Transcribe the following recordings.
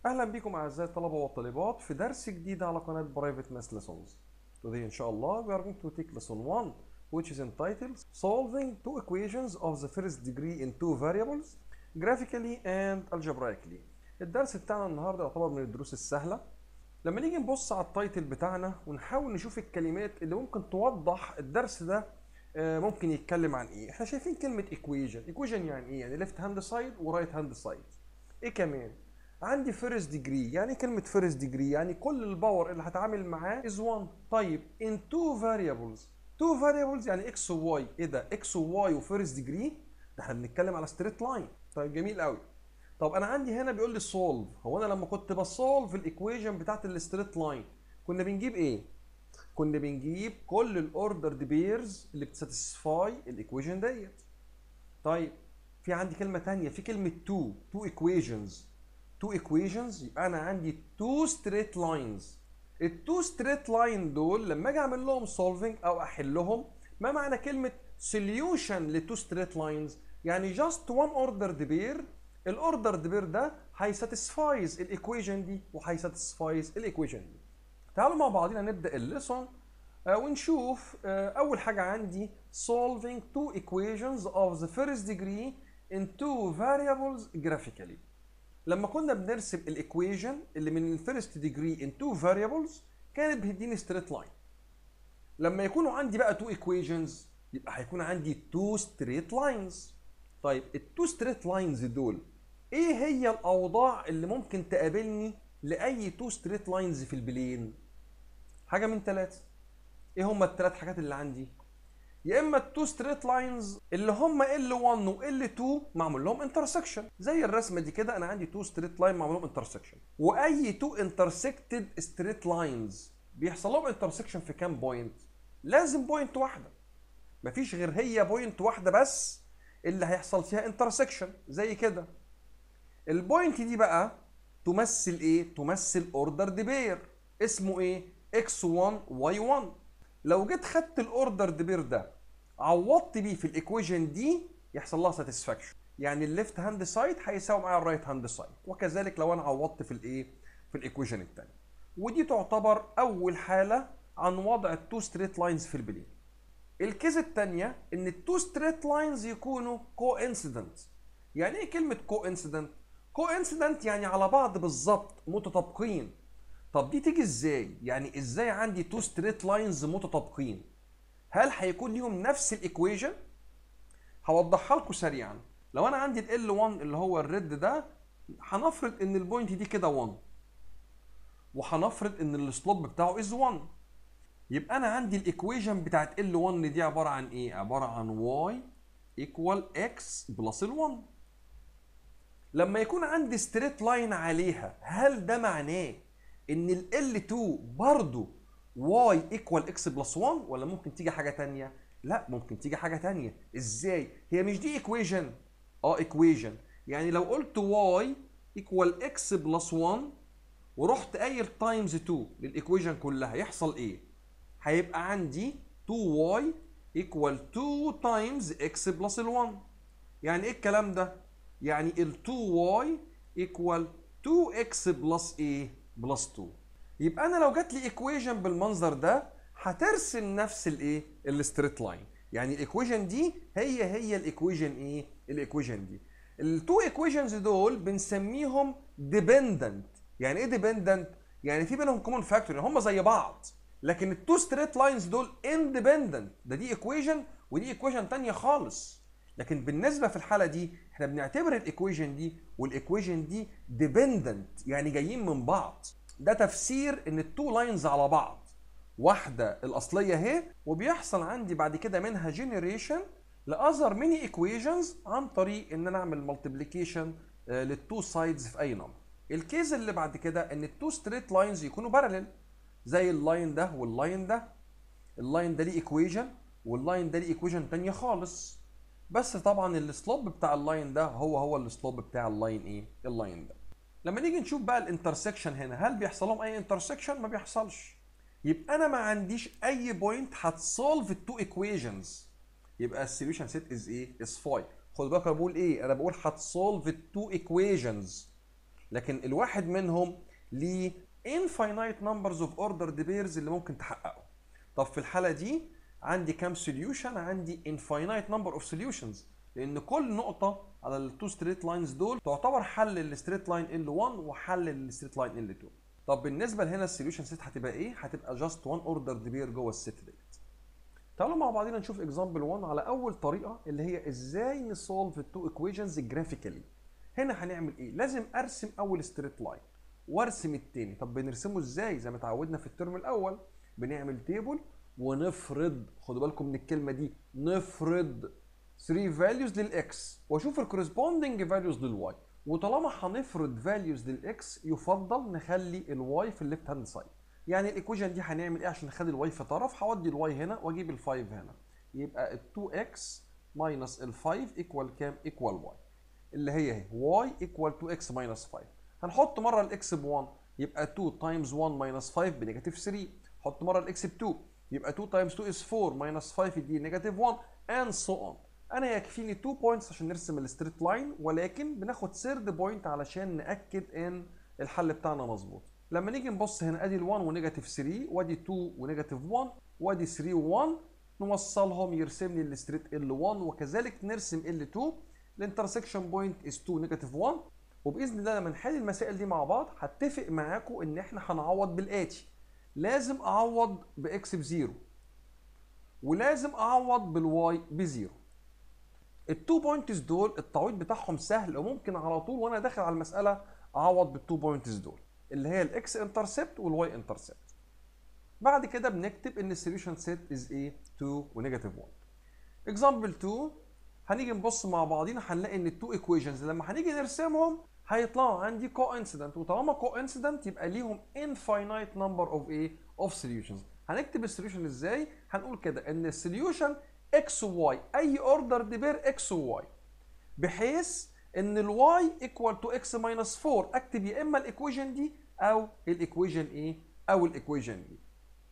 اهلا بكم اعزائي الطلبه والطالبات في درس جديد على قناه برايفت ماس ليسونز Today ان شاء الله we are going to take lesson 1 which is entitled solving two equations of the first degree in two variables graphically and algebraically الدرس بتاعنا النهارده يعتبر من الدروس السهله لما نيجي نبص على التايتل بتاعنا ونحاول نشوف الكلمات اللي ممكن توضح الدرس ده آه، ممكن يتكلم عن ايه احنا شايفين كلمه equation equation يعني ايه يعني left hand side و right hand side ايه كمان عندي فيرست ديجري يعني إيه كلمه فيرست ديجري يعني كل الباور اللي هتعامل معاه از 1 طيب in two variables two variables يعني x و y ايه ده x و y وفيرست ديجري ده احنا بنتكلم على ستريت لاين طيب جميل قوي طب انا عندي هنا بيقول لي سولف هو انا لما كنت بسولف الايكويشن بتاعت الستريت لاين كنا بنجيب ايه كنا بنجيب كل الاوردرد بيرز اللي بتساتسفاي الايكويشن ديت طيب في عندي كلمه تانية في كلمه تو تو ايكويشنز تو ايكويشنز يبقى انا عندي تو ستريت لاينز التو ستريت لاين دول لما اجي اعمل لهم سولفنج او احلهم ما معنى كلمه سوليوشن لتو ستريت لاينز يعني جاست وان اوردرد بير الاوردرد بير ده هيساتسفايز الايكويشن دي وهيساتسفايز الايكويشن دي تعالوا مع بعضينا نبدا الليسون آه، ونشوف آه، اول حاجه عندي solving two equations of the first degree in two variables graphically لما كنا بنرسم الايكويشن اللي من الفيرست ديجري ان تو فاريبلز كانت بتديني ستريت لاين لما يكونوا عندي بقى تو ايكويشنز يبقى هيكون عندي تو ستريت لاينز طيب التو ستريت لاينز دول ايه هي الاوضاع اللي ممكن تقابلني لاي تو ستريت لاينز في البلين حاجه من ثلاثه ايه هما الثلاث حاجات اللي عندي يا اما التو ستريت لاينز اللي هم L1 و L2 معمول لهم انترسكشن زي الرسمه دي كده انا عندي تو ستريت لاين معمول لهم انترسكشن واي تو انترسكتد ستريت لاينز بيحصل لهم انترسكشن في كام بوينت لازم بوينت واحده مفيش غير هي بوينت واحده بس اللي هيحصل فيها انترسكشن زي كده البوينت دي بقى تمثل ايه تمثل اوردر بير اسمه ايه x1 y1 لو جيت خدت الاوردر بير ده عوضت بيه في الايكويشن دي يحصل لها ساتسفاكشن يعني الليفت هاند سايد هيساوي معايا الرايت هاند سايد وكذلك لو انا عوضت في الايه في الايكويشن الثاني ودي تعتبر اول حاله عن وضع التو ستريت لاينز في البلين الكيس الثانيه ان التو ستريت لاينز يكونوا كو انسيدنت يعني ايه كلمه كو انسيدنت كو انسيدنت يعني على بعض بالظبط متطابقين طب دي تيجي ازاي يعني ازاي عندي تو ستريت لاينز متطابقين هل هيكون ليهم نفس الايكويشن هوضحها لكم سريعا لو انا عندي ال L1 اللي هو الريد ده هنفرض ان البوينت دي كده 1 وهنفرض ان السلوب بتاعه از 1 يبقى انا عندي الايكويشن بتاعت L1 دي عباره عن ايه عباره عن y ايكوال x بلس ال1 لما يكون عندي ستريت لاين عليها هل ده معناه ان ال L2 برضه y equal x بلس 1 ولا ممكن تيجي حاجه تانية؟ لا ممكن تيجي حاجه تانية ازاي؟ هي مش دي equation اه equation يعني لو قلت y equal x بلس 1 ورحت قايل تايمز 2 للايكويشن كلها يحصل ايه؟ هيبقى عندي 2y equal 2 تايمز x بلس ال 1 يعني ايه الكلام ده؟ يعني ال 2y equal 2x بلس ايه؟ بلس 2 يبقى انا لو جات لي ايكويشن بالمنظر ده هترسم نفس الايه الستريت لاين يعني الايكويشن دي هي هي الايكويشن ايه الايكويشن دي التو ايكويشنز دول بنسميهم ديبندنت يعني ايه ديبندنت يعني في بينهم كومن فاكتور هم زي بعض لكن التو ستريت لاينز دول اندبندنت ده دي ايكويشن ودي ايكويشن تانية خالص لكن بالنسبه في الحاله دي احنا بنعتبر الايكويشن دي والايكويشن دي ديبندنت يعني جايين من بعض ده تفسير ان التو لاينز على بعض واحده الاصليه اهي وبيحصل عندي بعد كده منها جنريشن لاذر ميني ايكويشنز عن طريق ان انا اعمل مالتيبليكيشن للتو سايدز في اي نمبر الكيس اللي بعد كده ان التو ستريت لاينز يكونوا بارلل زي اللاين ده واللاين ده اللاين ده ليه ايكويشن واللاين ده ليه ايكويشن تانية خالص بس طبعا السلوب بتاع اللاين ده هو هو السلوب بتاع اللاين ايه اللاين ده لما نيجي نشوف بقى الانترسكشن هنا هل بيحصل لهم اي انترسكشن ما بيحصلش يبقى انا ما عنديش اي بوينت هتسولف التو ايكويشنز يبقى السوليوشن سيت از ايه از 5 خد بالك انا بقول ايه انا بقول هتسولف التو ايكويشنز لكن الواحد منهم ليه infinite numbers of ordered pairs اللي ممكن تحققه طب في الحاله دي عندي كام سوليوشن عندي infinite number of solutions لان كل نقطه على التو ستريت لاينز دول تعتبر حل للستريت لاين ال1 وحل للستريت لاين ال2 طب بالنسبه لهنا السوليوشن سيت هتبقى ايه هتبقى جاست 1 اوردرد بير جوه الست ديت تعالوا مع بعضينا نشوف اكزامبل 1 على اول طريقه اللي هي ازاي نسولف التو ايكويشنز جرافيكالي هنا هنعمل ايه لازم ارسم اول ستريت لاين وارسم التاني طب بنرسمه ازاي زي ما اتعودنا في الترم الاول بنعمل تيبل ونفرض خدوا بالكم من الكلمه دي نفرض 3 فاليوز للاكس واشوف الكورسبوندنج فاليوز للواي وطالما هنفرض فاليوز للاكس يفضل نخلي الواي في الليفت هاند سايد يعني الايكويشن دي هنعمل ايه عشان نخلي الواي في طرف هودي الواي هنا واجيب ال5 هنا يبقى ال 2x ماينس ال 5 ايكوال كام ايكوال واي اللي هي اهي واي ايكوال 2x ماينس 5 هنحط مره الاكس ب 1 يبقى 2 تايمز 1 ماينس 5 بنيجاتيف 3 حط مره الاكس ب 2 يبقى 2 تايمز 2 از 4 ماينس 5 يديني نيجاتيف 1 اند سو اون انا يكفيني 2 بوينتس عشان نرسم الستريت لاين ولكن بناخد سيرد بوينت علشان ناكد ان الحل بتاعنا مظبوط لما نيجي نبص هنا ادي ال1 ونيجاتيف 3 وادي 2 ونيجاتيف 1 وادي 3 و1 نوصلهم يرسم لي الستريت ال1 وكذلك نرسم ال2 الانترسكشن بوينت از 2 نيجاتيف 1 وباذن الله لما نحل المسائل دي مع بعض هتفق معاكم ان احنا هنعوض بالاتي لازم اعوض باكس بزيرو ولازم اعوض بالواي بزيرو التو بوينتس دول التعويض بتاعهم سهل وممكن على طول وانا داخل على المساله اعوض بالتو بوينتس دول اللي هي الاكس انترسبت والواي انترسبت بعد كده بنكتب ان السوليوشن سيت از ايه 2 ونيجاتيف 1 اكزامبل 2 هنيجي نبص مع بعضينا هنلاقي ان التو ايكويشنز لما هنيجي نرسمهم هيطلعوا عندي كوانسيدنت وطالما كوانسيدنت يبقى ليهم infinite number of ايه of solutions هنكتب السوليوشن ازاي هنقول كده ان السوليوشن اكس وواي اي اوردر بير اكس وواي بحيث ان الواي ايكوال تو اكس ماينس 4 اكتب يا اما الايكويشن دي او الايكويشن ايه او الايكويشن دي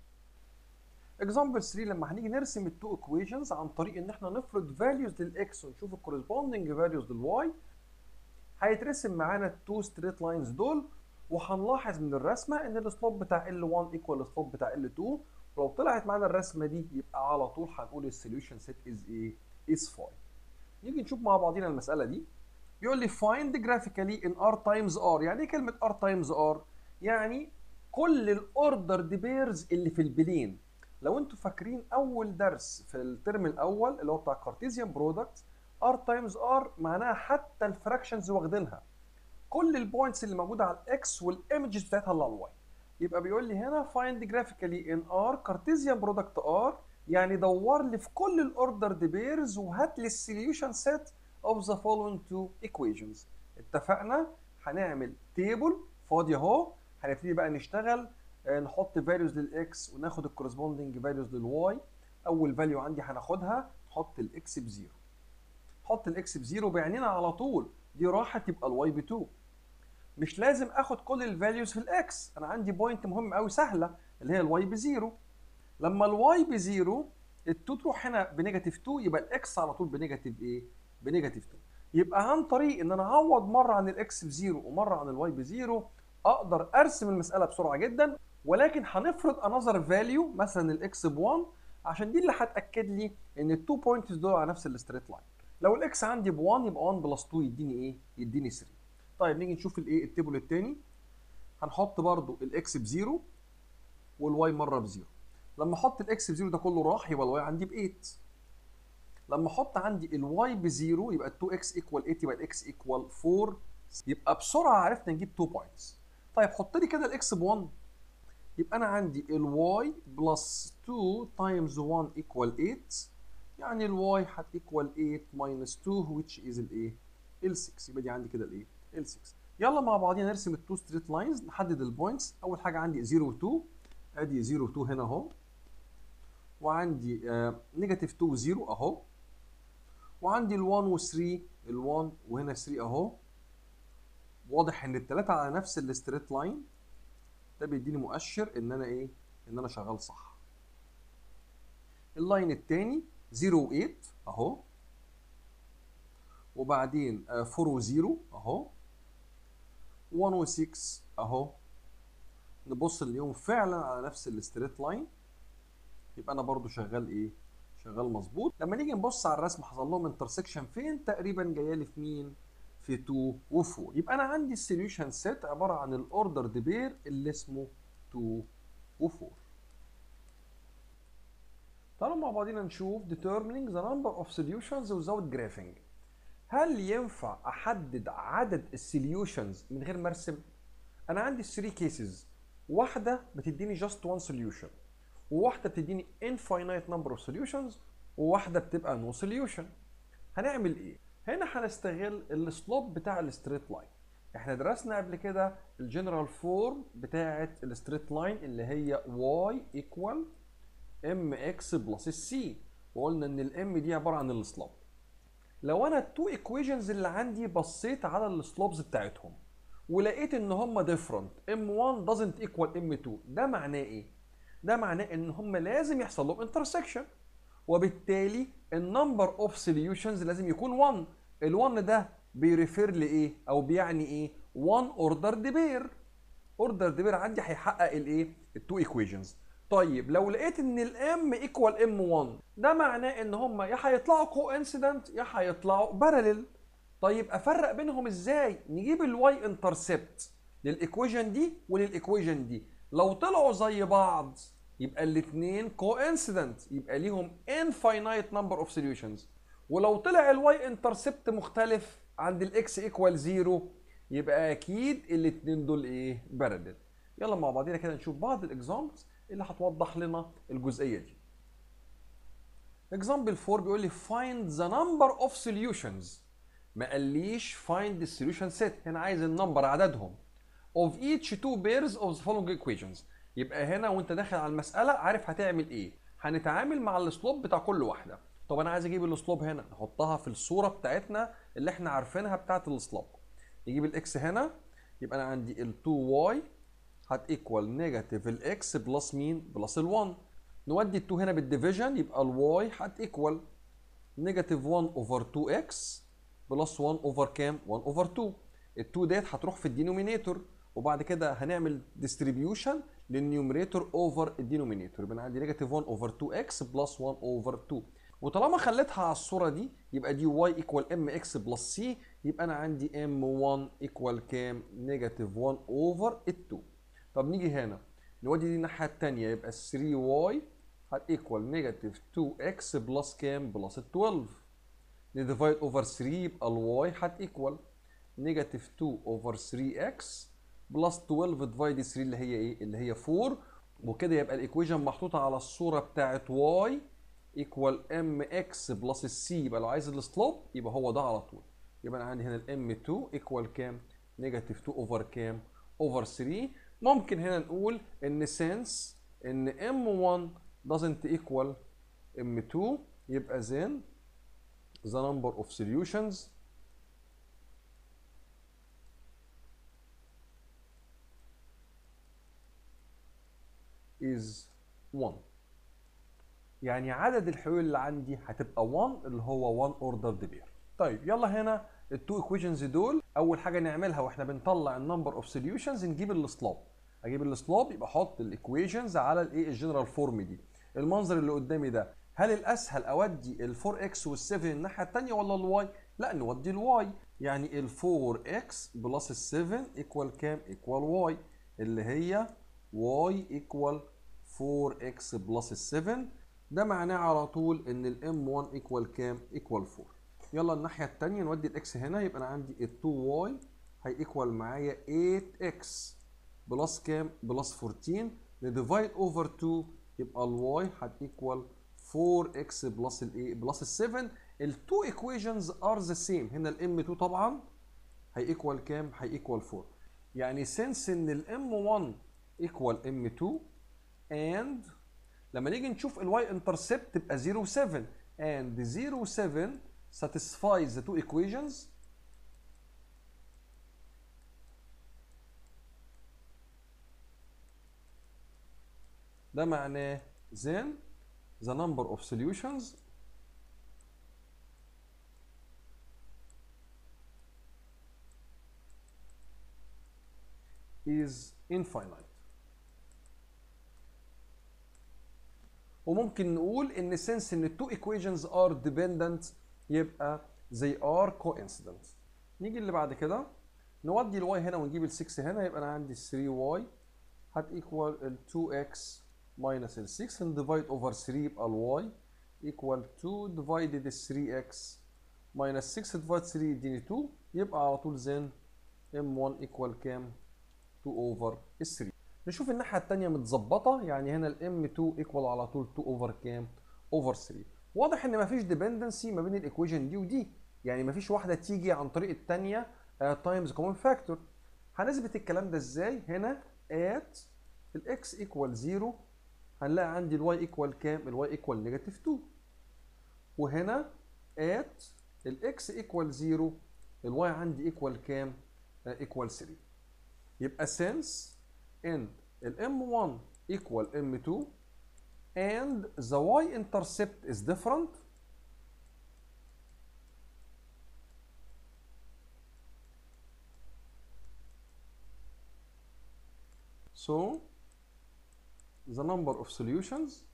اكزامبل 3 لما هنيجي نرسم التو ايكويشنز عن طريق ان احنا نفرض فاليوز للاكس ونشوف الكورسبوندنج فاليوز للواي هيترسم معانا التو ستريت لاينز دول وهنلاحظ من الرسمه ان السلوب بتاع L1 ايكوال السلوب بتاع L2 ولو طلعت معانا الرسمه دي يبقى على طول هنقول السوليوشن سيت از ايه؟ از 5 نيجي نشوف مع بعضينا المساله دي بيقول لي find graphically in r times r يعني ايه كلمه r times r؟ يعني كل الاوردرد بيرز اللي في البلين لو انتوا فاكرين اول درس في الترم الاول اللي هو بتاع كارتيزيان برودكت r تايمز r معناها حتى الفراكشنز واخدينها كل البوينتس اللي موجوده على الاكس والايمجز بتاعتها اللي على الواي يبقى بيقول لي هنا find graphically in r كارتيزيان برودكت r يعني دور لي في كل الاوردرد بيرز وهات لي السوليوشن سيت of the following two equations اتفقنا هنعمل تيبل فاضي اهو هنبتدي بقى نشتغل نحط فاليوز للاكس وناخد الكورسبوندنج فاليوز للواي اول فاليو عندي هناخدها نحط الاكس بزيرو حط الاكس بزيرو بعنينا على طول دي راحت يبقى الواي ب 2 مش لازم اخد كل الفاليوز في الاكس انا عندي بوينت مهم قوي سهله اللي هي الواي بزيرو لما الواي بزيرو ال2 تروح هنا بنيجاتيف 2 يبقى الاكس على طول بنيجاتيف ايه؟ بنيجاتيف 2 يبقى عن طريق ان انا اعوض مره عن الاكس بزيرو ومره عن الواي بزيرو اقدر ارسم المساله بسرعه جدا ولكن هنفرض انذر فاليو مثلا الاكس ب 1 عشان دي اللي هتاكد لي ان التو بوينتس دول على نفس الستريت لاين لو الاكس عندي ب 1 يبقى 1 بلس 2 يديني ايه؟ يديني 3 طيب نيجي نشوف الايه التيبل الثاني هنحط برضو الاكس بزيرو والواي مره بزيرو لما احط الاكس بزيرو ده كله راح يبقى الواي عندي ب 8 لما احط عندي الواي بزيرو يبقى 2 اكس ايكوال 8 يبقى الاكس ايكوال 4 يبقى بسرعه عرفنا نجيب 2 بوينتس طيب حط لي كده الاكس ب 1 يبقى انا عندي الواي بلس 2 تايمز 1 ايكوال 8 يعني الواي هتيكوال 8 ماينس 2 which is الايه؟ ال 6 يبقى دي عندي كده الايه؟ ال 6 يلا مع بعضينا نرسم التو ستريت لاينز نحدد البوينتس اول حاجه عندي 0 و 2 ادي 0 و 2 هنا اهو وعندي نيجاتيف 2 و 0 اهو وعندي ال 1 و 3 ال 1 وهنا 3 اهو واضح ان الثلاثه على نفس الستريت لاين ده بيديني مؤشر ان انا ايه ان انا شغال صح اللاين الثاني 0 و 8 اهو وبعدين 4 و 0 اهو 1 و 6 اهو نبص اليوم فعلا على نفس الستريت لاين يبقى انا برضو شغال ايه شغال مظبوط لما نيجي نبص على الرسم حصل لهم انترسكشن فين تقريبا جايه لي في مين في 2 و 4 يبقى انا عندي السوليوشن سيت عباره عن الاوردر بير اللي اسمه 2 و 4 تعالوا مع بعضينا نشوف determining the number of solutions without graphing هل ينفع احدد عدد السوليوشنز من غير ما ارسم انا عندي 3 كيسز واحده بتديني just one solution وواحده بتديني infinite number of solutions وواحده بتبقى no solution هنعمل ايه هنا هنستغل السلوب بتاع الستريت لاين احنا درسنا قبل كده الجنرال فورم بتاعه الستريت لاين اللي هي y equal mx بلس السي وقلنا ان الام دي عباره عن السلوب لو انا التو ايكويشنز اللي عندي بصيت على السلوبز بتاعتهم ولقيت ان هم ديفرنت m1 doesn't equal m2 ده معناه ايه ده معناه ان هم لازم يحصل لهم انترسكشن وبالتالي النمبر اوف سوليوشنز لازم يكون 1 ال1 ده بيريفير لايه او بيعني ايه 1 اوردر بير اوردر بير عندي هيحقق الايه التو ايكويشنز طيب لو لقيت ان الام ايكوال ام 1 ده معناه ان هم يا هيطلعوا كو انسيدنت يا هيطلعوا بارلل طيب افرق بينهم ازاي نجيب الواي انترسبت للايكويشن دي وللايكويشن دي لو طلعوا زي بعض يبقى الاثنين كو انسيدنت يبقى ليهم infinite number of solutions ولو طلع الواي انترسبت مختلف عند الاكس ايكوال 0 يبقى اكيد الاثنين دول ايه بارلل يلا مع بعضينا كده نشوف بعض الاكزامبلز اللي هتوضح لنا الجزئيه دي example 4 بيقول لي find the number of solutions ما قاليش find the solution set هنا عايز النمبر عددهم of each two pairs of the following equations يبقى هنا وانت داخل على المساله عارف هتعمل ايه هنتعامل مع السلوب بتاع كل واحده طب انا عايز اجيب السلوب هنا نحطها في الصوره بتاعتنا اللي احنا عارفينها بتاعت السلوب نجيب الاكس هنا يبقى انا عندي ال 2y هت ايكوال نيجاتيف الاكس بلس مين بلس ال1 نودي ال 2 هنا بالديفيجن يبقى الواي هت ايكوال نيجاتيف 1 اوفر 2x بلس 1 اوفر كام 1 اوفر 2 ال 2 ديت هتروح في الدينومينيتور وبعد كده هنعمل ديستريبيوشن للنيوميريتور اوفر الدينومينيتور يبقى انا عندي نيجاتيف 1 اوفر 2x بلس 1 اوفر 2 وطالما خليتها على الصوره دي يبقى دي y ايكوال ام اكس بلس c يبقى انا عندي ام 1 ايكوال كام نيجاتيف 1 اوفر ال 2 طب نيجي هنا نودي دي الناحيه الثانيه يبقى 3y هت ايكوال نيجاتيف 2x بلس كام بلس 12 نديفايد اوفر 3 يبقى الواي هت ايكوال نيجاتيف 2 اوفر 3x بلس 12 ديفايد 3 اللي هي ايه اللي هي 4 وكده يبقى الايكويشن محطوطه على الصوره بتاعه y ايكوال ام اكس بلس السي يبقى لو عايز السلوب يبقى هو ده على طول يبقى انا عندي هنا الام 2 ايكوال كام نيجاتيف 2 اوفر كام اوفر 3 ممكن هنا نقول ان since ان m1 doesn't equal m2 يبقى then the number of solutions is 1 يعني عدد الحلول اللي عندي هتبقى 1 اللي هو 1 ordered pair طيب يلا هنا التو ايكويشنز دول اول حاجه نعملها واحنا بنطلع النمبر اوف سوليوشنز نجيب السلوب اجيب السلوب يبقى احط الايكويشنز على الايه الجنرال فورم دي المنظر اللي قدامي ده هل الاسهل اودي ال 4 اكس وال 7 الناحيه الثانيه ولا الواي لا نودي الواي يعني ال 4 اكس بلس ال 7 ايكوال كام ايكوال واي اللي هي واي ايكوال 4 اكس بلس ال 7 ده معناه على طول ان الام 1 ايكوال كام ايكوال 4 يلا الناحيه الثانيه نودي الاكس هنا يبقى انا عندي ال 2 واي هي ايكوال معايا 8 اكس بلس كام بلس 14 نديفايد اوفر 2 يبقى الواي هت ايكوال 4 اكس بلس الايه بلس ال 7 التو ايكويشنز ار ذا سيم هنا الام 2 طبعا هي ايكوال كام هي ايكوال 4 يعني سنس ان الام 1 ايكوال ام 2 اند لما نيجي نشوف الواي انترسبت تبقى 0 7 and 0 7 satisfies the two equations ده معناه then the number of solutions is infinite وممكن نقول ان since ان two equations are dependent يبقى they are coincident نيجي اللي بعد كده نودي الواي هنا ونجيب ال 6 هنا يبقى انا عندي 3y هت equal ال 2x minus ال 6 and divide over 3 يبقى ال y equal 2 divided ال 3x minus 6 divided 3 يديني 2 يبقى على طول زين m1 equal كام 2 over ال 3 نشوف الناحية التانية متظبطة يعني هنا ال m2 equal على طول 2 over كام over 3 واضح ان مفيش dependency ما بين الايكويشن دي ودي يعني مفيش واحدة تيجي عن طريق التانية تايمز كومن فاكتور هنثبت الكلام ده ازاي هنا at الاكس equal 0 هنلاقي عندي الواي ايكوال كام الواي ايكوال نيجاتيف 2 وهنا at الاكس ايكوال 0 الواي عندي ايكوال كام ايكوال 3 يبقى since ان ال m1 equal m2 and the y intercept is different so the number of solutions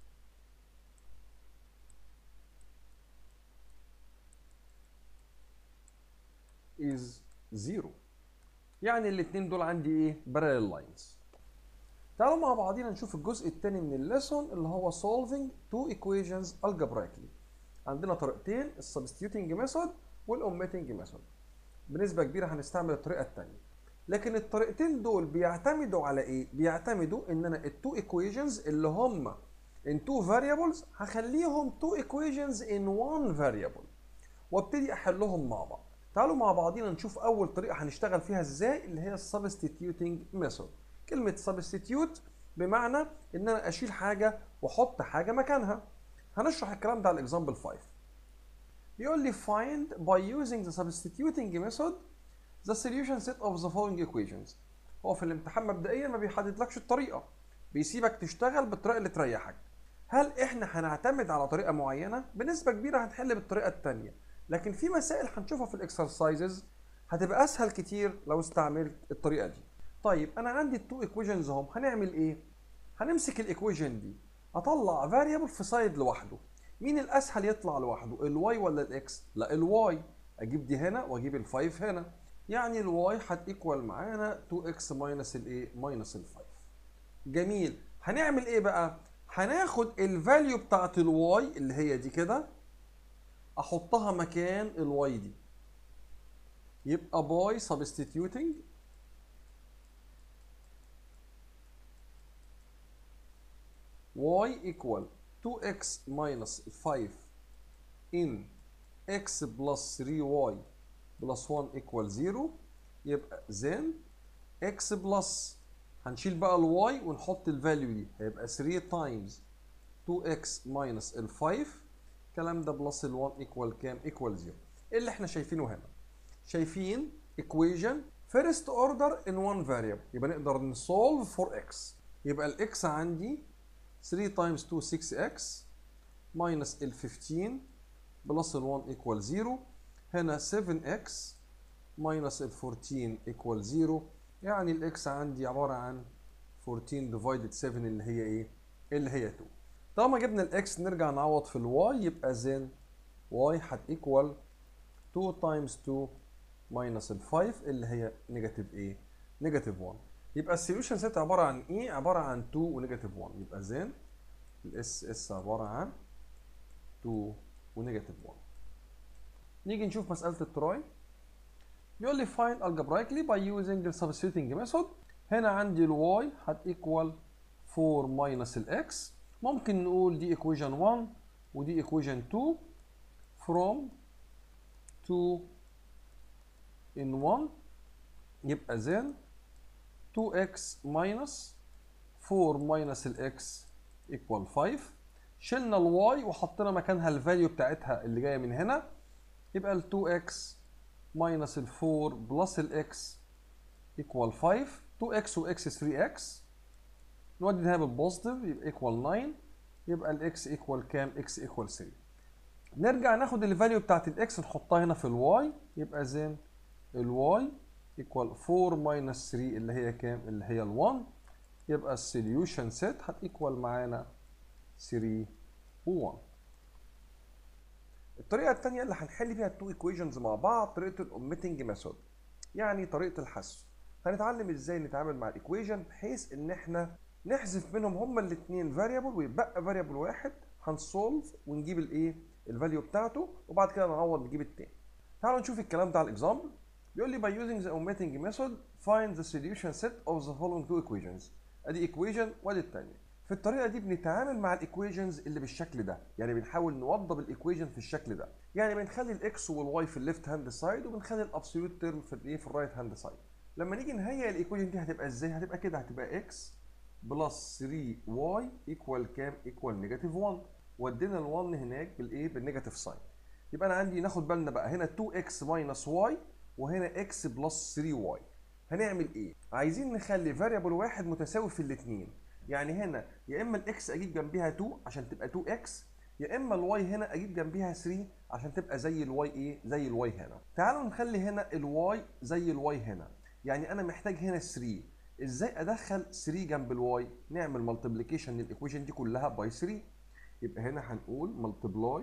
is zero يعني الاثنين دول عندي ايه parallel lines تعالوا مع بعضينا نشوف الجزء الثاني من الليسون اللي هو solving two equations algebraically عندنا طريقتين السبستيوتنج ميثود والاوميتنج ميثود بنسبه كبيره هنستعمل الطريقه الثانيه لكن الطريقتين دول بيعتمدوا على ايه بيعتمدوا ان انا التو equations اللي هم in two variables هخليهم two equations in one variable وابتدي احلهم مع بعض تعالوا مع بعضينا نشوف اول طريقه هنشتغل فيها ازاي اللي هي السبستيتيوتنج ميثود كلمة substitute بمعنى إن أنا أشيل حاجة وأحط حاجة مكانها. هنشرح الكلام ده على example 5. بيقول لي find by using the substituting method the solution set of the following equations. هو في الامتحان مبدئيا ما بيحددلكش الطريقة. بيسيبك تشتغل بالطريقة اللي تريحك. هل احنا هنعتمد على طريقة معينة؟ بنسبة كبيرة هنحل بالطريقة التانية. لكن في مسائل هنشوفها في الاكسرسايزز هتبقى اسهل كتير لو استعملت الطريقة دي. طيب انا عندي التو ايكويشنز اهم هنعمل ايه هنمسك الايكويشن دي اطلع فاريبل في سايد لوحده مين الاسهل يطلع لوحده الواي ولا الاكس لا الواي اجيب دي هنا واجيب ال5 هنا يعني الواي هتيكوال معانا 2x ماينس الايه ماينس ال5 جميل هنعمل ايه بقى هناخد الفاليو بتاعت الواي اللي هي دي كده احطها مكان الواي دي يبقى باي سبستيتيوتنج y equal 2x minus 5 in x plus 3y plus 1 equal 0 يبقى then x plus هنشيل بقى ال y ونحط الفاليو دي هيبقى 3 times 2x minus ال 5 الكلام ده بلس ال 1 equal كام؟ equal 0 ايه اللي احنا شايفينه هنا؟ شايفين equation first order in one variable يبقى نقدر نسولف for x يبقى ال x عندي 3 times 2 6x minus ال 15 plus ال 1 equal 0 هنا 7x minus ال 14 equal 0 يعني ال x عندي عبارة عن 14 divided 7 اللي هي ايه؟ اللي هي 2 طالما جبنا ال x نرجع نعوض في ال y يبقى then y هت equal 2 times 2 minus ال 5 اللي هي نيجاتيف ايه؟ نيجاتيف 1 يبقى السوليوشن سيت عباره عن ايه؟ عباره عن 2 ونيجاتيف 1 يبقى زين الاس اس عباره عن 2 ونيجاتيف 1 نيجي نشوف مساله التراي بيقول لي find algebraically by using the substituting method هنا عندي الواي هت equal 4 minus الاكس ممكن نقول دي equation 1 ودي equation 2 from 2 in 1 يبقى then 2x minus 4 minus الاكس equal 5 شلنا الواي وحطينا مكانها الفاليو بتاعتها اللي جايه من هنا يبقى ال 2x minus ال 4 plus الاكس equal 5 2x و x 3x نودي ده بالبوزيتيف يبقى equal 9 يبقى الاكس equal كام؟ x equal 3 نرجع ناخد الفاليو بتاعت الاكس نحطها هنا في الواي يبقى زين الواي equal 4 minus 3 اللي هي كام اللي هي ال 1 يبقى السوليوشن سيت هتيكوال معانا 3 و 1 الطريقه الثانيه اللي هنحل بيها التو ايكويشنز مع بعض طريقه الاوميتنج ميثود يعني طريقه الحذف هنتعلم ازاي نتعامل مع الايكويشن بحيث ان احنا نحذف منهم هما الاثنين فاريبل ويبقى فاريبل واحد هنسولف ونجيب الايه الفاليو بتاعته وبعد كده نعوض نجيب التاني تعالوا نشوف الكلام ده على الاكزامبل بيقول لي by using the omitting method find the solution set of the following two equations ادي equation وادي الثانيه في الطريقه دي بنتعامل مع الايكويشنز اللي بالشكل ده يعني بنحاول نوضب الايكويشن في الشكل ده يعني بنخلي الاكس والواي في الليفت هاند سايد وبنخلي الابسولوت تيرم في الايه في الرايت هاند سايد لما نيجي نهيئ الايكويشن دي هتبقى ازاي هتبقى كده هتبقى اكس بلس 3 واي ايكوال كام ايكوال نيجاتيف 1 ودينا ال1 هناك بالايه بالنيجاتيف ساين يبقى انا عندي ناخد بالنا بقى هنا 2x ماينس واي وهنا x بلس 3 واي هنعمل ايه عايزين نخلي فاريبل واحد متساوي في الاثنين يعني هنا يا اما الاكس اجيب جنبيها 2 عشان تبقى 2 اكس يا اما الواي هنا اجيب جنبيها 3 عشان تبقى زي الواي ايه زي الواي هنا تعالوا نخلي هنا الواي زي الواي هنا يعني انا محتاج هنا 3 ازاي ادخل 3 جنب الواي نعمل ملتبليكيشن للايكويشن دي كلها باي 3 يبقى هنا هنقول ملتبلاي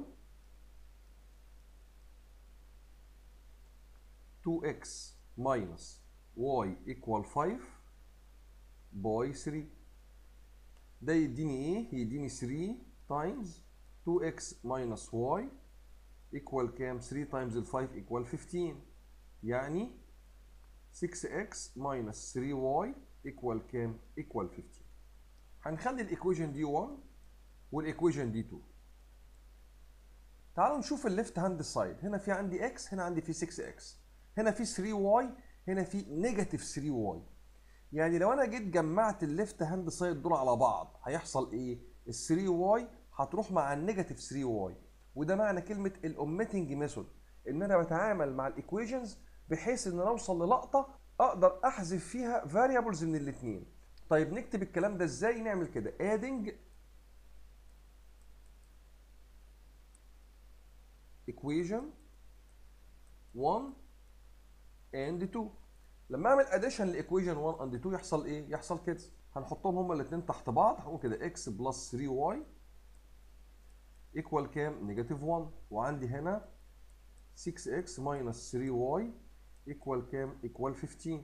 2x minus y equal 5 باي 3 ده يديني ايه؟ يديني 3 تايمز 2x minus y equal كام؟ 3 تايمز ال 5 equal 15 يعني 6x minus 3y equal كام؟ equal 15 هنخلي الايكويشن دي 1 والايكويشن دي 2 تعالوا نشوف الليفت هاند سايد هنا في عندي x هنا عندي في 6x هنا في 3y هنا في نيجاتيف 3y يعني لو انا جيت جمعت الليفت هاند سايد دول على بعض هيحصل ايه ال 3 واي هتروح مع النيجاتيف 3 واي وده معنى كلمه الاوميتنج ميثود ان انا بتعامل مع الايكويشنز بحيث ان انا اوصل للقطه اقدر احذف فيها فاريبلز من الاثنين طيب نكتب الكلام ده ازاي نعمل كده adding equation 1 and 2 لما اعمل اديشن لايكويشن 1 اند 2 يحصل ايه؟ يحصل كده هنحطهم هما الاثنين تحت بعض هقول كده x بلس 3 y ايكوال كام؟ نيجاتيف 1 وعندي هنا 6x ماينس 3 y ايكوال كام؟ ايكوال 15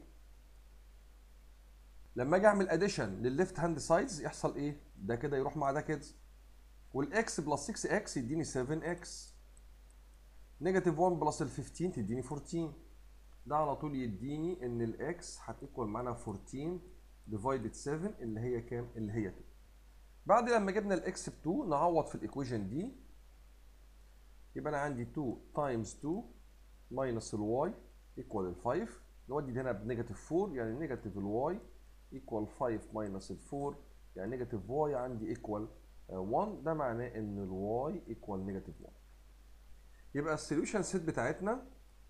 لما اجي اعمل اديشن للليفت هاند سايدز يحصل ايه؟ ده كده يروح مع ده كده والاكس بلس 6x يديني 7x نيجاتيف 1 بلس ال 15 تديني 14 ده على طول يديني ان الاكس هتيكوال معانا 14 ديفايدد 7 اللي هي كام؟ اللي هي 2. بعد لما جبنا الاكس ب 2 نعوض في الايكويشن دي يبقى انا عندي 2 تايمز 2 ماينس الواي ايكوال ال 5 نودي هنا بنيجاتيف 4 يعني نيجاتيف الواي ايكوال 5 ماينس ال 4 يعني نيجاتيف واي عندي ايكوال 1 ده معناه ان الواي ايكوال نيجاتيف 1 يبقى السوليوشن سيت بتاعتنا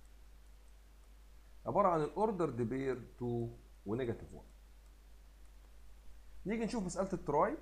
عباره عن الاوردر بير 2 ونيجاتيف 1 نيجي نشوف مساله التراي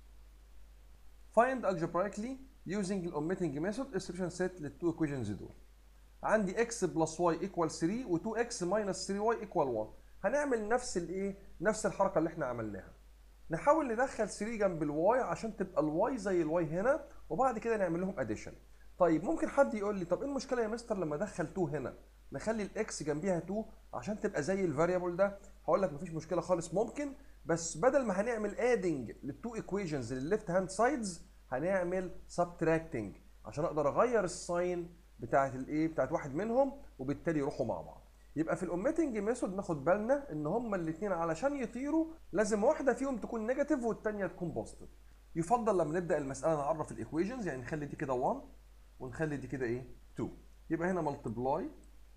find algebraically using الاوميتنج ميثود exception set للتو equations دول عندي x بلس y equal 3 و 2x minus 3y equal 1 هنعمل نفس الايه نفس الحركه اللي احنا عملناها نحاول ندخل 3 جنب الواي عشان تبقى الواي زي الواي هنا وبعد كده نعمل لهم اديشن طيب ممكن حد يقول لي طب ايه المشكله يا مستر لما ادخل 2 هنا نخلي الاكس جنبيها 2 عشان تبقى زي الفاريبل ده هقول لك مفيش مشكله خالص ممكن بس بدل ما هنعمل ادنج للتو ايكويشنز للليفت هاند سايدز هنعمل سبتراكتنج عشان اقدر اغير الساين بتاعت الايه بتاعت واحد منهم وبالتالي يروحوا مع بعض يبقى في الاوميتنج ميثود ناخد بالنا ان هما الاثنين علشان يطيروا لازم واحده فيهم تكون نيجاتيف والثانيه تكون بوزيتيف يفضل لما نبدا المساله نعرف الايكويشنز يعني نخلي دي كده 1 ونخلي دي كده ايه 2 يبقى هنا ملتبلاي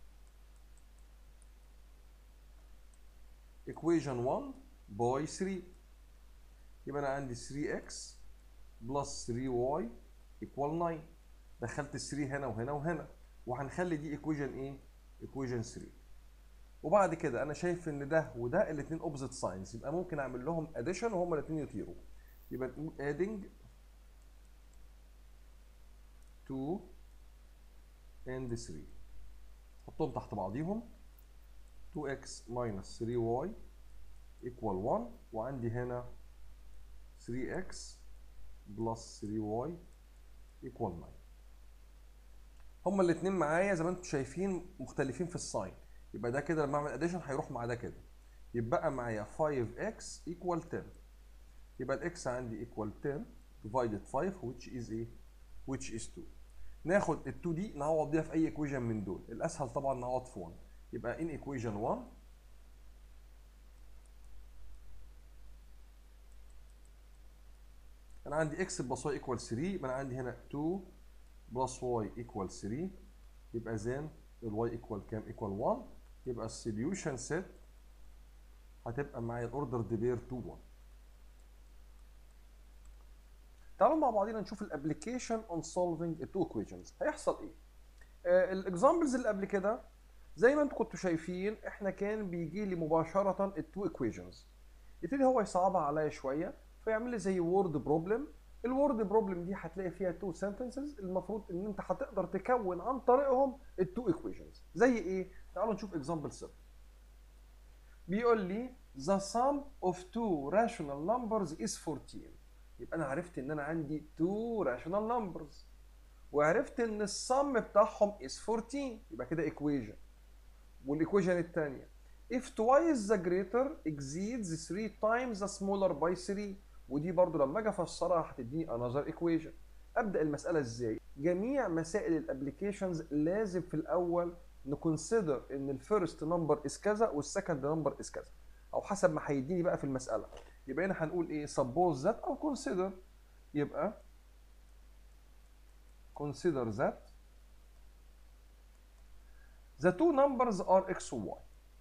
equation 1 باي 3 يبقى انا عندي 3x بلس 3y equal 9 دخلت ال 3 هنا وهنا وهنا وهنخلي دي equation ايه؟ equation 3 وبعد كده انا شايف ان ده وده الاثنين opposite signs يبقى ممكن اعمل لهم addition وهما الاثنين يطيروا يبقى نقول adding 2 and 3 حطهم تحت بعضيهم 2x minus 3y equal 1 وعندي هنا 3x plus 3y equal 9 هما الاثنين معايا زي ما انتم شايفين مختلفين في الساين يبقى ده كده لما اعمل اديشن هيروح مع ده كده يبقى معايا 5x equal 10 يبقى الاكس عندي equal 10 divided 5 which is ايه which is 2 ناخد ال 2 دي نعوض بيها في اي equation من دول الاسهل طبعا نعوض في 1 يبقى in equation 1 انا عندي x بلس y equal 3 يبقى انا عندي هنا 2 بلس y equal 3 يبقى زين ال y equal كام equal 1 يبقى السوليوشن سيت هتبقى معايا الاوردر ديبير 2 1 تعالوا مع بعضينا نشوف الابلكيشن اون سولفينج التو ايكويشنز هيحصل ايه الاكزامبلز اللي قبل كده زي ما انتم كنتوا شايفين احنا كان بيجي لي مباشره التو ايكويشنز يبتدي هو يصعبها عليا شويه فيعمل لي زي وورد بروبلم الوورد بروبلم دي هتلاقي فيها تو سنتنسز المفروض ان انت هتقدر تكون عن طريقهم التو ايكويشنز زي ايه تعالوا نشوف اكزامبل 7 بيقول لي the sum of two rational numbers is 14 يبقى انا عرفت ان انا عندي two rational numbers وعرفت ان السم بتاعهم is 14 يبقى كده equation والايكويشن الثانيه if twice the greater exceeds 3 times the smaller by 3 ودي برضو لما اجي افسرها هتديني another equation ابدا المساله ازاي جميع مسائل الابلكيشنز لازم في الاول نكونسيدر ان الفيرست نمبر از كذا والسكند نمبر از كذا او حسب ما هيديني بقى في المساله يبقى هنا هنقول ايه suppose that او consider يبقى consider that the two numbers are x و y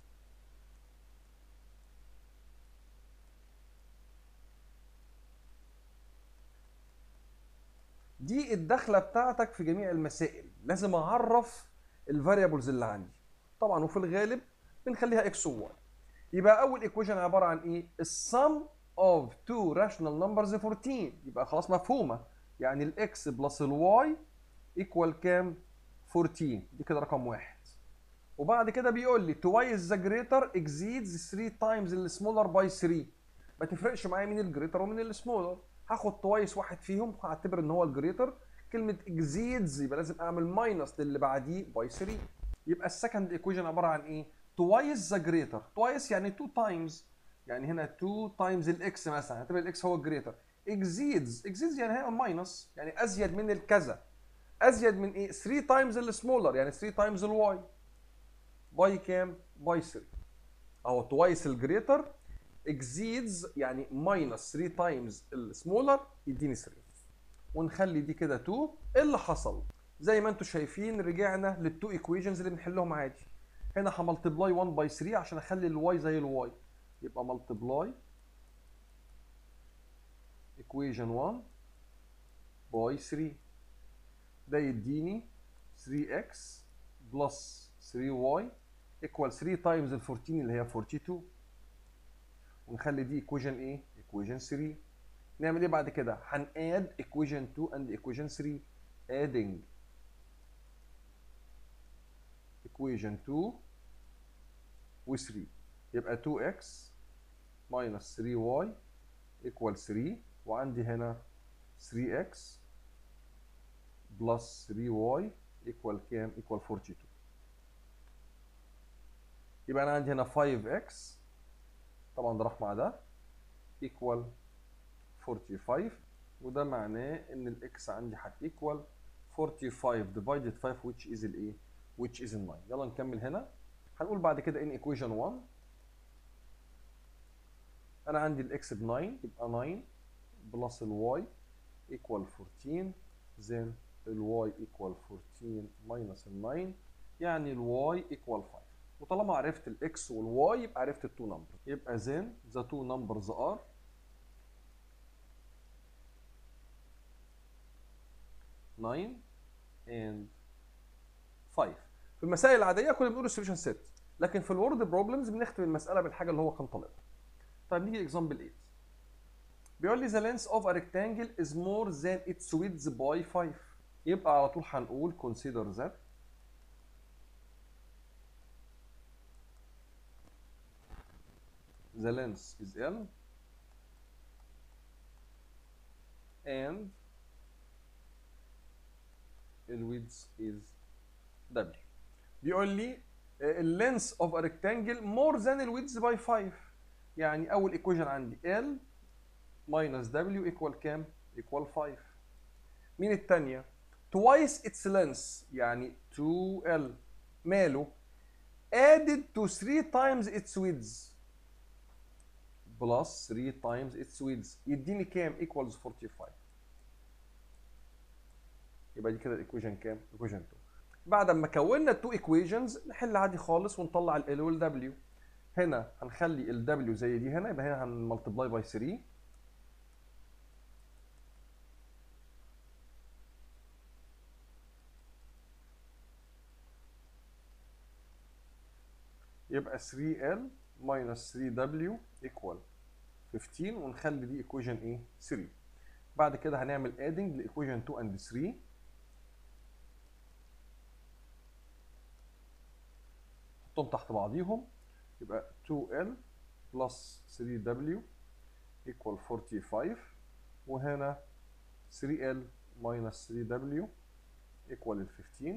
دي الدخله بتاعتك في جميع المسائل لازم اعرف الفاريبلز اللي عندي طبعا وفي الغالب بنخليها اكس وواي يبقى اول ايكويشن عباره عن ايه السم اوف تو راشونال نمبرز 14 يبقى خلاص مفهومه يعني الاكس بلس الواي ايكوال كام 14 دي كده رقم واحد وبعد كده بيقول لي توايس ذا جريتر اكزيدز 3 تايمز السمولر باي 3 ما تفرقش معايا مين الجريتر ومين السمولر هاخد توايس واحد فيهم هعتبر ان هو الجريتر كلمه اكزيدز يبقى لازم اعمل ماينس للي بعديه باي 3 يبقى السكند ايكويشن عباره عن ايه توايس ذا جريتر توايس يعني 2 تايمز يعني هنا 2 تايمز الاكس مثلا هعتبر الاكس هو الجريتر اكزيدز اكزيدز يعني هي ماينس يعني ازيد من الكذا ازيد من ايه 3 تايمز السمولر يعني 3 تايمز الواي باي كام باي 3 اهو توايس الجريتر اكزيدز يعني ماينس 3 تايمز السمولر يديني 3 ونخلي دي كده 2 ايه اللي حصل زي ما انتم شايفين رجعنا للتو ايكويشنز اللي بنحلهم عادي هنا هملتبلاي 1 باي 3 عشان اخلي الواي زي الواي يبقى ملتبلاي equation 1 باي 3 ده يديني 3x بلس 3y equal 3 تايمز ال 14 اللي هي 42 ونخلي دي equation ايه؟ equation 3 نعمل ايه بعد كده؟ هناد equation 2 and equation 3 adding equation 2 و 3 يبقى 2x minus 3y equal 3 وعندي هنا 3x plus 3y equal كام؟ equal 42 يبقى انا عندي هنا 5x طبعا ده راح مع ده equal 45 وده معناه ان الاكس عندي هت equal 45 divided 5 which is الايه؟ which is 9 يلا نكمل هنا هنقول بعد كده in equation 1 انا عندي الاكس ب 9 يبقى 9 بلس الواي equal 14 then الواي equal 14 minus ال 9 يعني الواي equal 5 وطالما عرفت الاكس والواي يبقى عرفت التو نمبر يبقى then the two numbers are nine and 5 في المسائل العاديه كنا بنقول السوليوشن سيت لكن في الورد بروبلمز بنختم المساله بالحاجه اللي هو كان طالبها طيب نيجي اكزامبل 8 بيقول لي the length of a rectangle is more than its width by 5 يبقى على طول هنقول consider that the length is L and الويدز is W بيقول لي اللينس اوف ا ريكتانجل مور ذان الويدز باي 5 يعني اول ايكويشن عندي L minus W equal كام؟ equal 5 مين الثانيه؟ twice its length يعني 2L ماله؟ added to 3 times its width plus 3 times its width يديني كام؟ equals 45 يبقى دي كده الايكويشن كام؟ ايكويشن 2 بعد ما كونا التو ايكويشنز نحل عادي خالص ونطلع ال وال دبليو هنا هنخلي ال دبليو زي دي هنا يبقى هنا هنملتبلاي باي 3 يبقى 3L minus 3W equal 15 ونخلي دي equation ايه 3 بعد كده هنعمل adding لايكويشن 2 and 3 نحطهم تحت بعضيهم يبقى 2L plus 3W equal 45 وهنا 3L minus 3W equal 15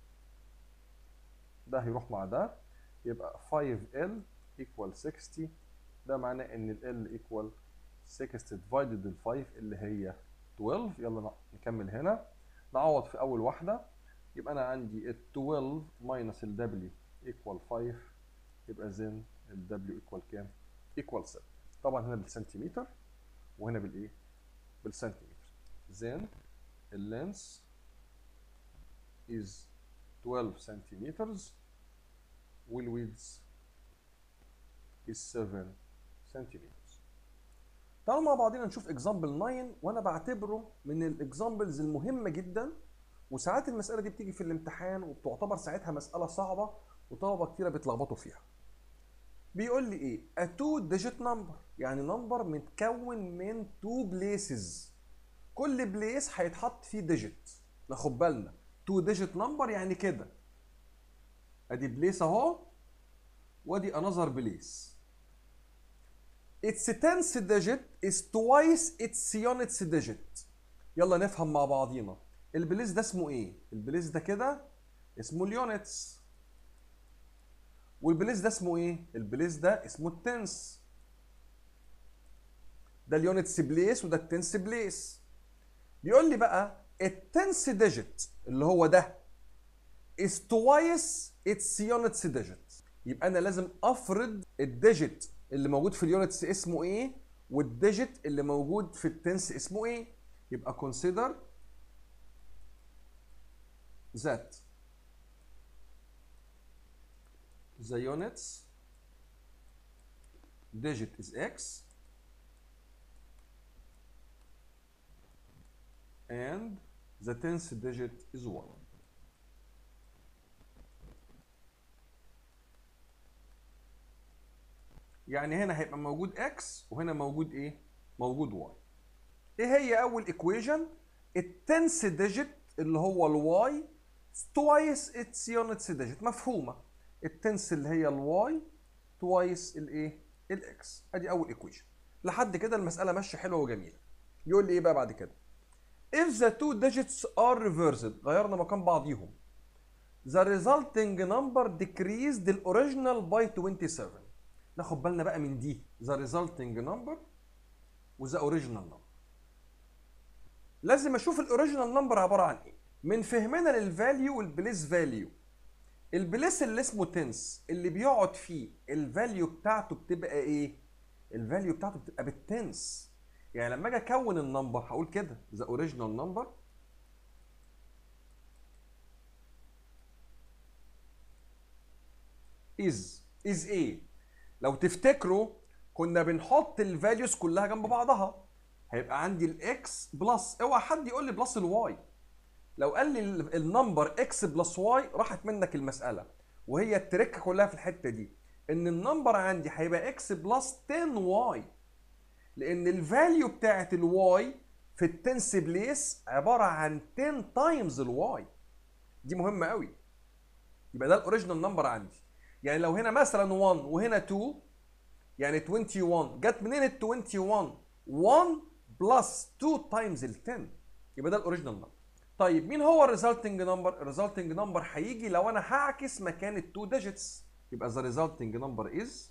ده هيروح مع ده يبقى 5L equal 60 ده معناه ان ال L equal 60 divided ال 5 اللي هي 12 يلا نكمل هنا نعوض في اول واحده يبقى انا عندي ال 12 minus ال W equal 5 يبقى then ال W equal كام؟ equal 7 طبعا هنا بالسنتيمتر وهنا بالايه؟ بالسنتيمتر then ال length is 12 centimeters والwidth is 7 centimeters تعالوا مع بعضنا نشوف example 9 وانا بعتبره من الاكزامبلز المهمه جدا وساعات المساله دي بتيجي في الامتحان وبتعتبر ساعتها مساله صعبه وطلبه كتيره بيتلخبطوا فيها بيقول لي ايه a two digit number يعني نمبر متكون من two places كل بليس هيتحط فيه ديجيت ناخد بالنا two digit number يعني كده ادي بليس اهو وادي انذر بليس its tenth digit is twice its units digit يلا نفهم مع بعضينا البليس ده اسمه ايه البليس ده كده اسمه اليونتس والبليس ده اسمه ايه البليس ده اسمه التنس ده اليونتس بليس وده التنس بليس بيقول لي بقى التنس ديجيت اللي هو ده is twice its units digit يبقى انا لازم افرض الديجيت اللي موجود في اليونتس اسمه ايه والديجيت اللي موجود في التنس اسمه ايه يبقى consider that the units digit is x and the tenth digit is 1 يعني هنا هيبقى موجود x وهنا موجود ايه موجود y ايه هي اول equation التنس ديجيت اللي هو الواي توايس اتس يونتس ديجيت مفهومه التنس اللي هي الواي توايس الايه الاكس ادي اول ايكويشن لحد كده المساله ماشيه حلوه وجميله يقول لي ايه بقى بعد كده if the two digits are reversed غيرنا مكان بعضيهم the resulting number decreased the original by 27 ناخد بالنا بقى من دي the resulting number وذا original number لازم اشوف الاوريجينال نمبر عباره عن ايه من فهمنا للفاليو والبليس فاليو البليس اللي اسمه تنس اللي بيقعد فيه الفاليو بتاعته بتبقى ايه الفاليو بتاعته بتبقى بالتنس يعني لما اجي اكون النمبر هقول كده ذا اوريجينال نمبر از از ايه لو تفتكروا كنا بنحط الفاليوز كلها جنب بعضها هيبقى عندي الاكس بلس اوعى حد يقول لي بلس الواي لو قال لي النمبر اكس بلس واي راحت منك المساله وهي التركه كلها في الحته دي ان النمبر عندي هيبقى اكس بلس 10 واي لان الفاليو بتاعت الواي في التنس بليس عباره عن 10 تايمز الواي دي مهمه قوي يبقى ده الاوريجينال نمبر عندي يعني لو هنا مثلا 1 وهنا 2 يعني 21 جت منين ال 21 1 بلس 2 تايمز ال 10 يبقى ده الاوريجينال نمبر طيب مين هو الريزلتنج نمبر الريزلتنج نمبر هيجي لو انا هعكس مكان ال 2 ديجيتس يبقى the resulting number is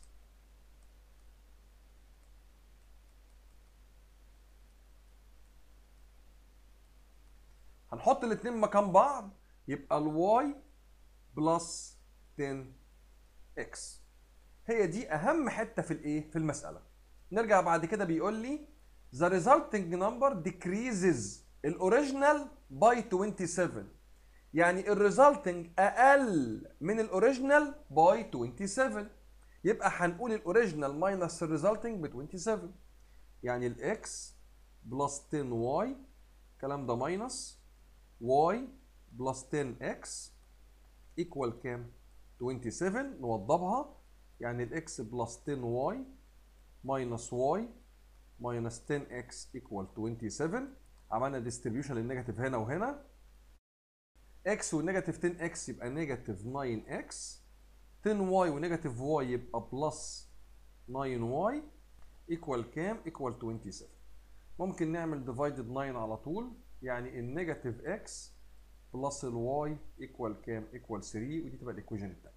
هنحط الاثنين مكان بعض يبقى الواي بلس 10 اكس هي دي اهم حته في الايه في المساله نرجع بعد كده بيقول لي the resulting number decreases الاوريجينال by 27 يعني الريزلتنج اقل من الاوريجينال باي 27 يبقى هنقول الاوريجينال ماينس الريزلتنج ب 27 يعني الاكس بلس 10 واي الكلام ده ماينس واي بلس 10 اكس ايكوال كام 27 نوضبها يعني الاكس بلس 10 واي ماينس واي ماينس 10 اكس ايكوال 27 عملنا ديستريبيوشن للنيجاتيف هنا وهنا اكس ونيجاتيف 10 اكس يبقى نيجاتيف 9 اكس 10 واي ونيجاتيف واي يبقى بلس 9 واي ايكوال كام؟ ايكوال 27 ممكن نعمل ديفايدد 9 على طول يعني النيجاتيف اكس بلس الواي ايكوال كام؟ ايكوال 3 ودي تبقى الايكويشن الثانيه.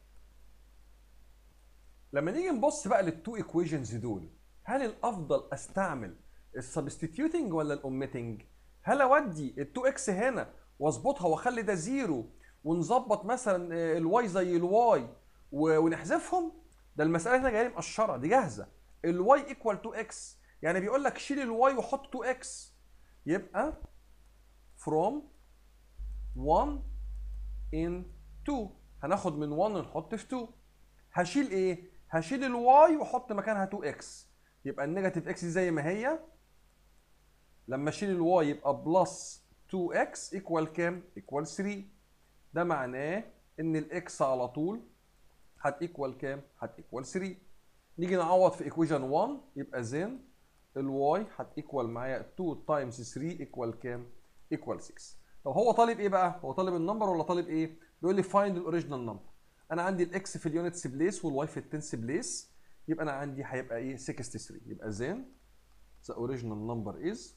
لما نيجي نبص بقى للتو ايكويشنز دول هل الافضل استعمل السبستيتيوتنج ولا الاوميتنج؟ هل اودي ال 2 اكس هنا واظبطها واخلي ده زيرو ونظبط مثلا الواي زي الواي ونحذفهم ده المساله هنا جايه مقشره دي جاهزه الواي ايكوال 2 اكس يعني بيقول لك شيل الواي وحط 2 اكس يبقى from 1 in 2 هناخد من 1 نحط في 2 هشيل ايه؟ هشيل الواي واحط مكانها 2 اكس يبقى النيجاتيف اكس زي ما هي لما اشيل الواي يبقى بلس 2x ايكوال كام؟ ايكوال 3 ده معناه ان الاكس على طول هتيكوال كام؟ هتيكوال 3 نيجي نعوض في ايكويشن 1 يبقى زين الواي هتيكوال معايا 2 تايمز 3 ايكوال كام؟ ايكوال 6 طب هو طالب ايه بقى؟ هو طالب النمبر ولا طالب ايه؟ بيقول لي فايند الاوريجينال نمبر انا عندي الاكس في اليونتس بليس والواي في التنس بليس يبقى انا عندي هيبقى ايه 63 يبقى زين the original number is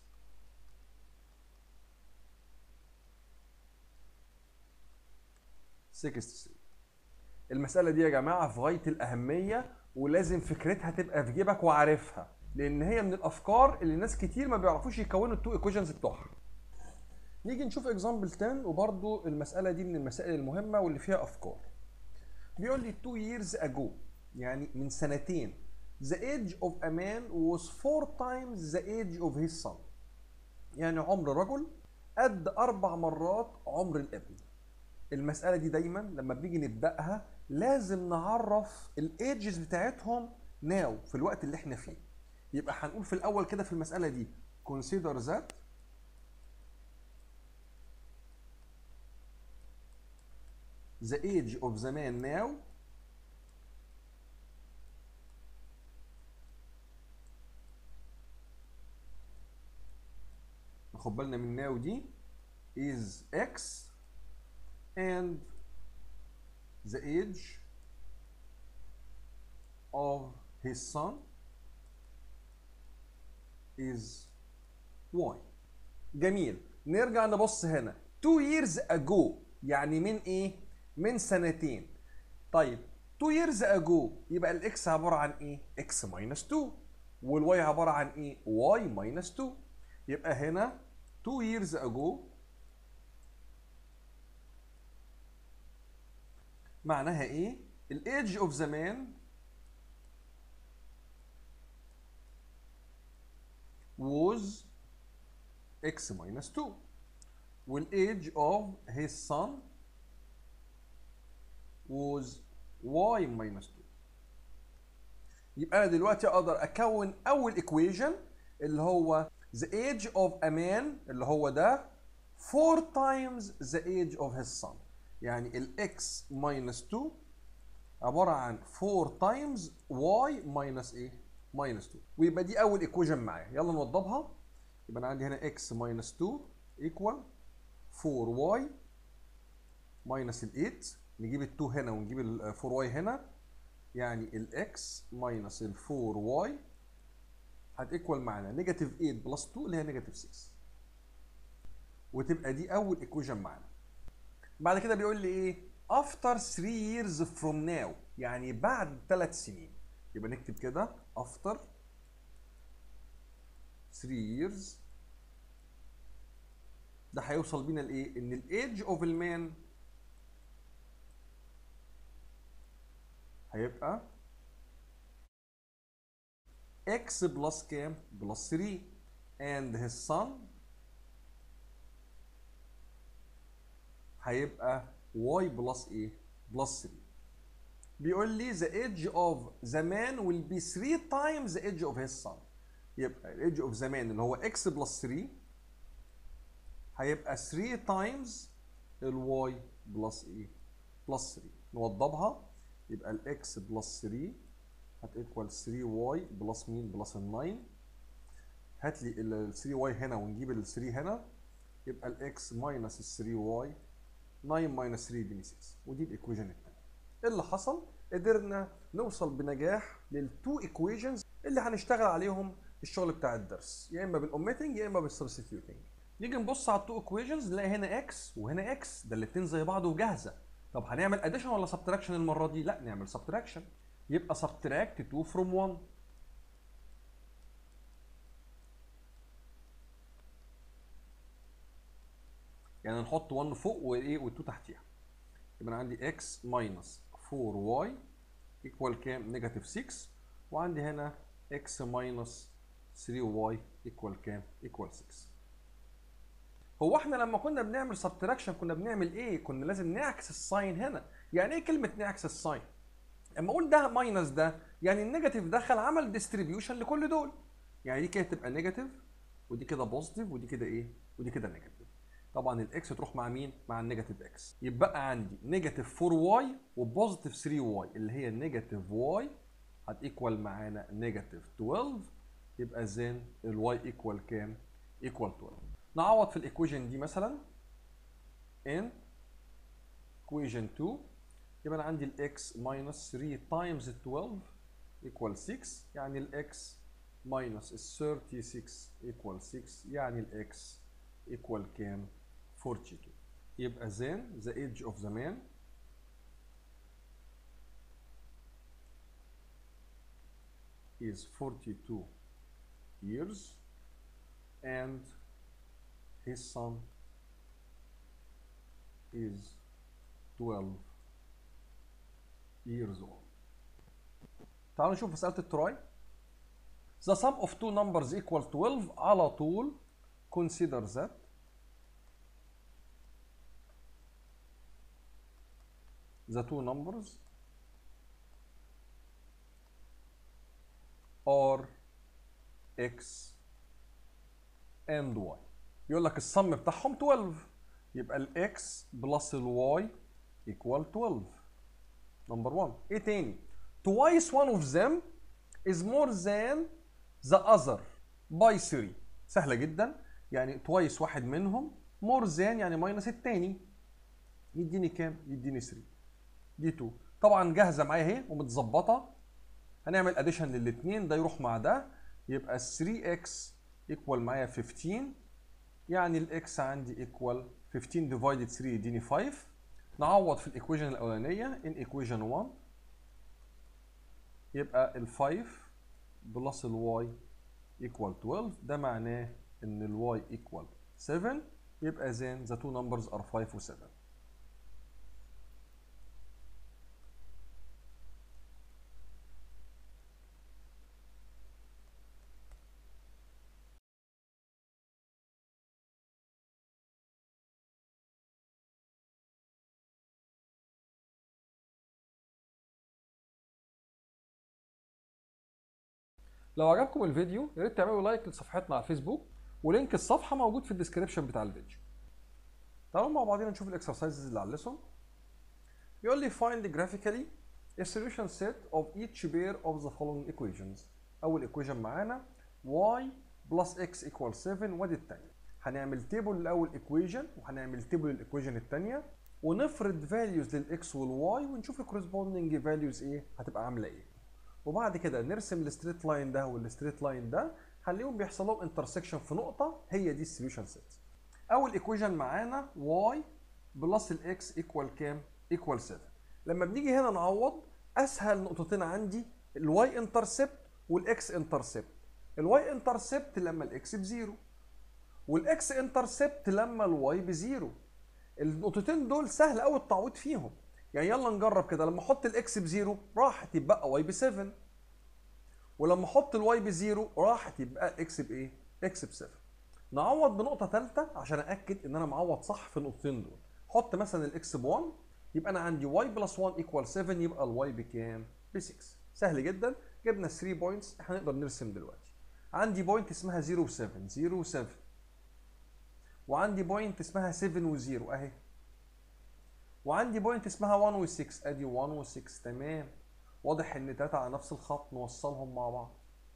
سكستي المسألة دي يا جماعة في غاية الأهمية ولازم فكرتها تبقى في جيبك وعارفها لأن هي من الأفكار اللي ناس كتير ما بيعرفوش يكونوا التو ايكويشنز بتوعها. نيجي نشوف اكزامبل 10 وبرضو المسألة دي من المسائل المهمة واللي فيها أفكار. بيقول لي 2 years ago يعني من سنتين the age of a man was four times the age of his son. يعني عمر رجل قد أربع مرات عمر الابن. المسألة دي دايما لما بنيجي نبدأها لازم نعرف الايدجز بتاعتهم ناو في الوقت اللي احنا فيه يبقى هنقول في الأول كده في المسألة دي consider that the age of the man now ناخد بالنا من ناو دي is x and the age of his son is y جميل نرجع نبص هنا 2 years ago يعني من ايه من سنتين طيب 2 years ago يبقى الاكس عباره عن ايه x minus 2 والواي عباره عن ايه y minus 2 يبقى هنا 2 years ago معناها ايه الايدج اوف زمان was x minus 2 والايدج of his son was y minus 2 يبقى انا دلوقتي اقدر اكون اول equation اللي هو the age of a man اللي هو ده 4 times the age of his son يعني ال x minus 2 عبارة عن 4 times y minus ايه؟ minus 2 ويبقى دي أول equation معايا يلا نوضبها يبقى أنا عندي هنا x minus 2 equal 4y minus ال 8 نجيب ال 2 هنا ونجيب ال 4y هنا يعني الاكس ماينس ال 4 واي هتيكوال معانا نيجاتيف 8 بلس 2 اللي هي نيجاتيف 6 وتبقى دي اول ايكويشن معانا بعد كده بيقول لي ايه after 3 years from now يعني بعد 3 سنين يبقى نكتب كده after 3 years ده هيوصل بينا لايه ان الايدج اوف المان هيبقى x بلس كام بلس 3 and his son هيبقى y بلس ايه بلس 3 بيقول لي the age of the man will be 3 times the age of his son يبقى ال age of the man اللي هو x بلس 3 هيبقى 3 times ال y بلس ايه بلس 3 نوضبها يبقى ال x بلس 3 هتيكوال 3 y بلس مين بلس ال 9 هات لي ال 3 y هنا ونجيب ال 3 هنا يبقى ال x ماينس ال 3 y 9 ماينس 3 يديني 6 ودي الايكويشن الثانيه ايه اللي حصل قدرنا نوصل بنجاح للتو ايكويشنز اللي هنشتغل عليهم الشغل بتاع الدرس يا اما بالاوميتنج يا اما بالسبستيوتنج نيجي نبص على التو ايكويشنز نلاقي هنا اكس وهنا اكس ده الاثنين زي بعض وجاهزه طب هنعمل اديشن ولا سبتراكشن المره دي لا نعمل سبتراكشن يبقى سبتراكت 2 فروم 1 يعني نحط 1 فوق وايه و2 تحتيها يبقى انا عندي x ماينس 4y ايكوال كام نيجاتيف 6 وعندي هنا x ماينس 3y ايكوال كام ايكوال 6 هو احنا لما كنا بنعمل سبتراكشن كنا بنعمل ايه كنا لازم نعكس الساين هنا يعني ايه كلمه نعكس الساين اما اقول ده ماينس ده يعني النيجاتيف دخل عمل ديستريبيوشن لكل دول يعني دي كده تبقى نيجاتيف ودي كده بوزيتيف ودي كده ايه ودي كده نيجاتيف طبعا الاكس تروح مع مين مع النيجاتيف اكس يبقى عندي نيجاتيف 4 واي وبوزيتيف 3 واي اللي هي نيجاتيف واي هتيكوال معانا نيجاتيف 12 يبقى زين الواي ايكوال كام ايكوال 12 نعوض في الايكويشن دي مثلا ان ايكويشن 2 يبقى انا عندي الاكس ماينس 3 تايمز 12 ايكوال 6 يعني الاكس ماينس ال 36 ايكوال 6 يعني الاكس ايكوال كام 42 يبقى then the age of the man is 42 years and his son is 12 years old تعالوا نشوف مسألة التراي The sum of two numbers equal 12 على طول consider that the two numbers are x and y يقول لك الصم بتاعهم 12 يبقى الاكس بلس الواي equal 12 نمبر 1 ايه تاني twice one of them is more than the other by 3 سهله جدا يعني twice واحد منهم more than يعني ماينس التاني يديني كام يديني 3 دي 2 طبعا جاهزه معايا اهي ومتظبطه هنعمل اديشن للاثنين ده يروح مع ده يبقى 3x ايكوال معايا 15 يعني الاكس عندي ايكوال 15 ديفايدد 3 يديني 5 نعوض في الايكويشن الاولانيه ان ايكويشن 1 يبقى ال 5 بلس الواي ايكوال 12 ده معناه ان الواي ايكوال 7 يبقى then the two numbers are 5 و 7 لو عجبكم الفيديو يا ريت تعملوا لايك لصفحتنا على الفيسبوك ولينك الصفحه موجود في الديسكربشن بتاع الفيديو تعالوا مع بعضينا نشوف الاكسرسايزز اللي على الليسون بيقول لي find graphically a solution set of each pair of the following equations اول equation معانا y plus x equals 7 وادي الثانيه هنعمل تيبل لاول equation وهنعمل تيبل للايكويشن الثانيه ونفرض فاليوز للاكس والواي ونشوف الكورسبوندنج فاليوز ايه هتبقى عامله ايه وبعد كده نرسم الستريت لاين ده والستريت لاين ده هنلاقيهم بيحصل لهم انترسكشن في نقطه هي دي السوليوشن سيت اول ايكويشن معانا واي بلس الاكس ايكوال كام ايكوال 7 لما بنيجي هنا نعوض اسهل نقطتين عندي الواي انترسبت والاكس انترسبت الواي انترسبت لما الاكس بزيرو والاكس انترسبت لما الواي بزيرو النقطتين دول سهل قوي التعويض فيهم يعني يلا نجرب كده لما احط الاكس بزيرو راحت يبقى واي ب 7 ولما احط الواي بزيرو راحت يبقى الاكس بايه؟ اكس ب 7 نعوض بنقطه ثالثه عشان ااكد ان انا معوض صح في النقطتين دول حط مثلا الاكس ب 1 يبقى انا عندي واي بلس 1 ايكوال 7 يبقى الواي بكام؟ ب 6 سهل جدا جبنا 3 بوينتس هنقدر نرسم دلوقتي عندي بوينت اسمها 0 و7 0 و7 وعندي بوينت اسمها 7 و0 اهي وعندي بوينت اسمها 1 و6 ادي 1 و6 تمام واضح ان تلاته على نفس الخط نوصلهم مع بعض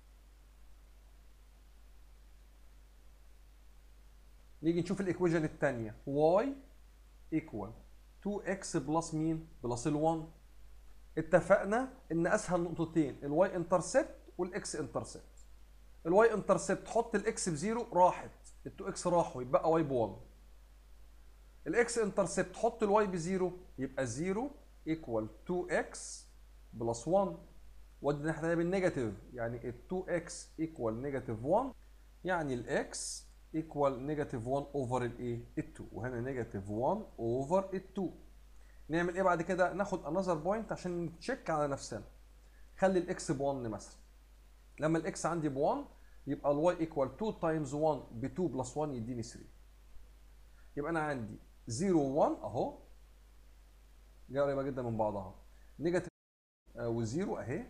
نيجي نشوف الايكويشن الثانيه y equal 2x بلس مين بلس ال1 اتفقنا ان اسهل نقطتين الواي انترسبت والاكس انترسبت الواي انترسبت حط الاكس بزيرو راحت ال2 اكس راحوا يبقى واي ب1 الاكس انترسبت حط الواي بزيرو يبقى 0 ايكوال 2x بلس 1 ودي الناحيه الثانيه بالنيجاتيف يعني ال 2x ايكوال نيجاتيف 1 يعني الاكس ايكوال نيجاتيف 1 اوفر الايه؟ ال 2 وهنا نيجاتيف 1 اوفر ال 2 نعمل ايه بعد كده؟ ناخد انذر بوينت عشان نتشيك على نفسنا خلي الاكس ب 1 مثلا لما الاكس عندي ب 1 يبقى الواي ايكوال 2 تايمز 1 ب 2 بلس 1 يديني 3 يبقى انا عندي 0 1 اهو دي قريبه جدا من بعضها نيجاتيف و0 اهي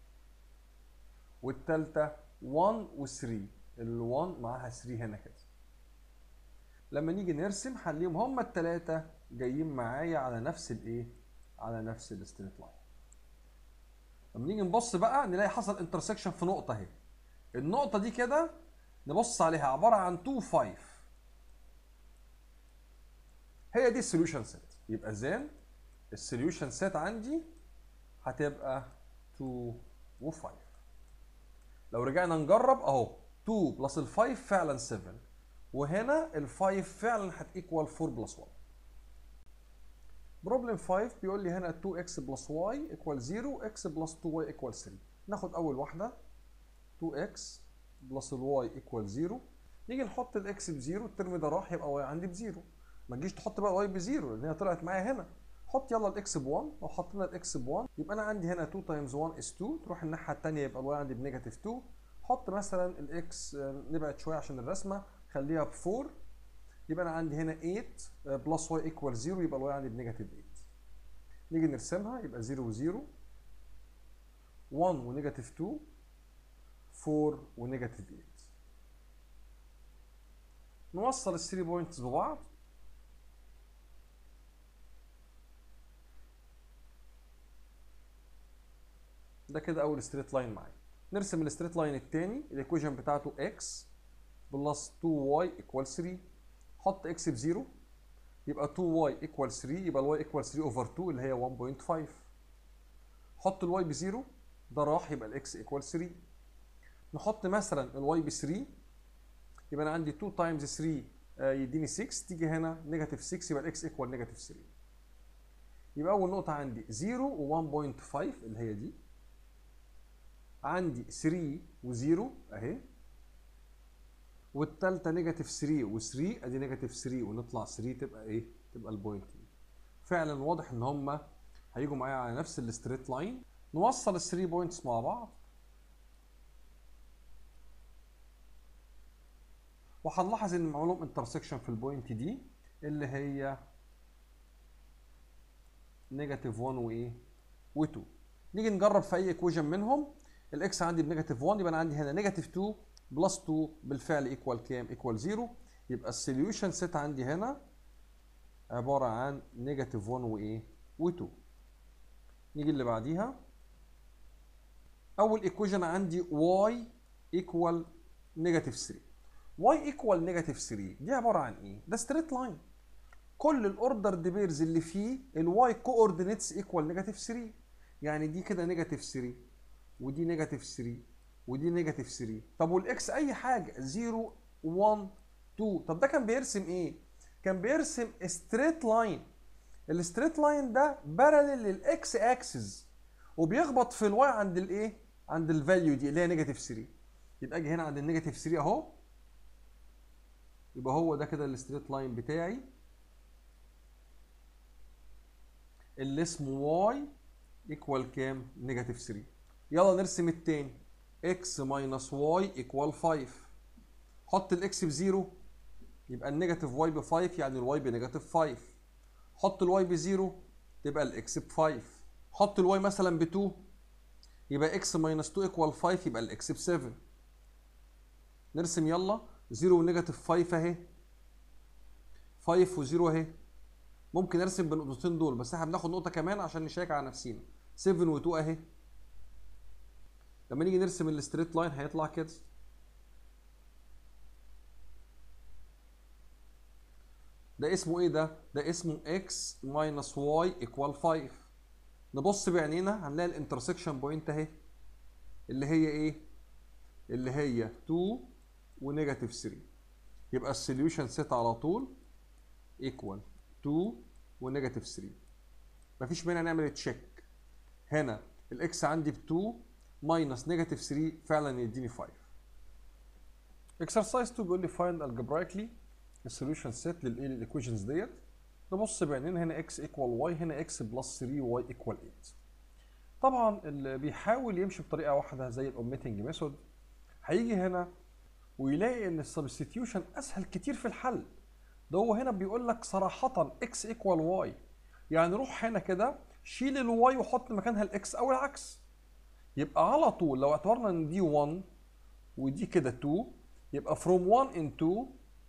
والثالثه 1 و3 ال1 معاها 3 هنا كده لما نيجي نرسم هنلاقيهم هما الثلاثه جايين معايا على نفس الايه على نفس الستريت لاين لما نيجي نبص بقى نلاقي حصل انترسكشن في نقطه اهي النقطه دي كده نبص عليها عباره عن 2 5 هي دي السوليوشن سيت يبقى زين السوليوشن سيت عندي هتبقى 2 و5 لو رجعنا نجرب اهو 2 بلس ال 5 فعلا 7 وهنا ال 5 فعلا هتيكوال 4 بلس 1 بروبلم 5 بيقول لي هنا 2x بلس y ايكوال 0 x بلس 2y ايكوال 3 ناخد اول واحده 2x بلس الواي ايكوال 0 نيجي نحط الاكس بزيرو الترم ده راح يبقى واي عندي بزيرو ما تجيش تحط بقى واي بزيرو لان هي طلعت معايا هنا حط يلا الاكس ب 1 لو حطينا الاكس ب 1 يبقى انا عندي هنا 2 تايمز 1 از 2 تروح الناحيه الثانيه يبقى الواي عندي بنيجاتيف 2 حط مثلا الاكس نبعد شويه عشان الرسمه خليها ب 4 يبقى انا عندي هنا 8 بلس واي ايكوال 0 يبقى الواي عندي بنيجاتيف 8 نيجي نرسمها يبقى 0 و0 1 ونيجاتيف 2 4 ونيجاتيف 8 نوصل ال 3 بوينتس ببعض ده كده اول ستريت لاين معايا نرسم الستريت لاين الثاني الايكويشن بتاعته x بلس 2y ايكوال 3 حط x بزيرو يبقى 2y ايكوال 3 يبقى الواي ايكوال 3 اوفر 2 اللي هي 1.5 حط الواي بزيرو ده راح يبقى الاكس ايكوال 3 نحط مثلا الواي ب 3 يبقى انا عندي 2 تايمز 3 يديني 6 تيجي هنا نيجاتيف 6 يبقى الاكس ايكوال نيجاتيف 3 يبقى اول نقطه عندي 0 و 1.5 اللي هي دي عندي 3 و0 اهي والثالثه نيجاتيف 3 و3 ادي نيجاتيف 3 ونطلع 3 تبقى ايه؟ تبقى البوينت دي. فعلا واضح ان هم هيجوا معايا على نفس الستريت لاين نوصل ال 3 بوينتس مع بعض وهنلاحظ ان معمول لهم انترسكشن في البوينت دي اللي هي نيجاتيف 1 وايه؟ و2 نيجي نجرب في اي ايكويشن منهم الاكس عندي بنيجاتيف 1 يبقى انا عندي هنا نيجاتيف 2 بلس 2 بالفعل ايكوال كام؟ ايكوال 0 يبقى السوليوشن سيت عندي هنا عباره عن نيجاتيف 1 وايه؟ و2 نيجي اللي بعديها اول ايكويشن عندي y ايكوال نيجاتيف 3 y ايكوال نيجاتيف 3 دي عباره عن ايه؟ ده ستريت لاين كل الاوردر بيرز اللي فيه الواي كوردينيتس ايكوال نيجاتيف 3 يعني دي كده نيجاتيف 3 ودي نيجاتيف 3 ودي نيجاتيف 3 طب والاكس اي حاجه 0 1 2 طب ده كان بيرسم ايه كان بيرسم ستريت لاين الستريت لاين ده بارلل للاكس اكسس وبيخبط في الواي عند الايه عند الفاليو دي اللي هي نيجاتيف 3 يبقى اجي هنا عند النيجاتيف 3 اهو يبقى هو ده كده الستريت لاين بتاعي اللي اسمه واي ايكوال كام نيجاتيف 3 يلا نرسم التاني x ماينس واي ايكوال 5 حط الاكس بزيرو يبقى النيجاتيف واي ب 5 يعني الواي بنيجاتيف 5 حط الواي بزيرو تبقى الاكس ب 5 حط الواي مثلا ب 2 يبقى اكس ماينس 2 ايكوال 5 يبقى الاكس ب 7 نرسم يلا 0 ونيجاتيف 5 اهي 5 و0 اهي ممكن ارسم بالنقطتين دول بس احنا بناخد نقطه كمان عشان نشيك على نفسينا 7 و2 اهي لما نيجي نرسم الستريت لاين هيطلع كده ده اسمه ايه ده؟ ده اسمه x minus y equal 5 نبص بعينينا هنلاقي الانترسكشن بوينت اهي اللي هي ايه؟ اللي هي 2 ونيجاتيف 3 يبقى السوليوشن سيت على طول equal 2 ونيجاتيف 3 مفيش مانع نعمل تشيك هنا الاكس عندي ب 2 ماينس نيجاتيف 3 فعلا يديني 5 اكسرسايز 2 بيقول لي فايند الجبرايكلي السوليوشن سيت للايه للايكويشنز ديت نبص بعينينا هنا اكس ايكوال واي هنا اكس بلس 3 واي ايكوال 8 طبعا اللي بيحاول يمشي بطريقه واحده زي الاوميتنج ميثود هيجي هنا ويلاقي ان السبستيتيوشن اسهل كتير في الحل ده هو هنا بيقول لك صراحه اكس ايكوال واي يعني روح هنا كده شيل الواي وحط مكانها الاكس او العكس يبقى على طول لو اعتبرنا ان دي 1 ودي كده 2 يبقى from 1 in 2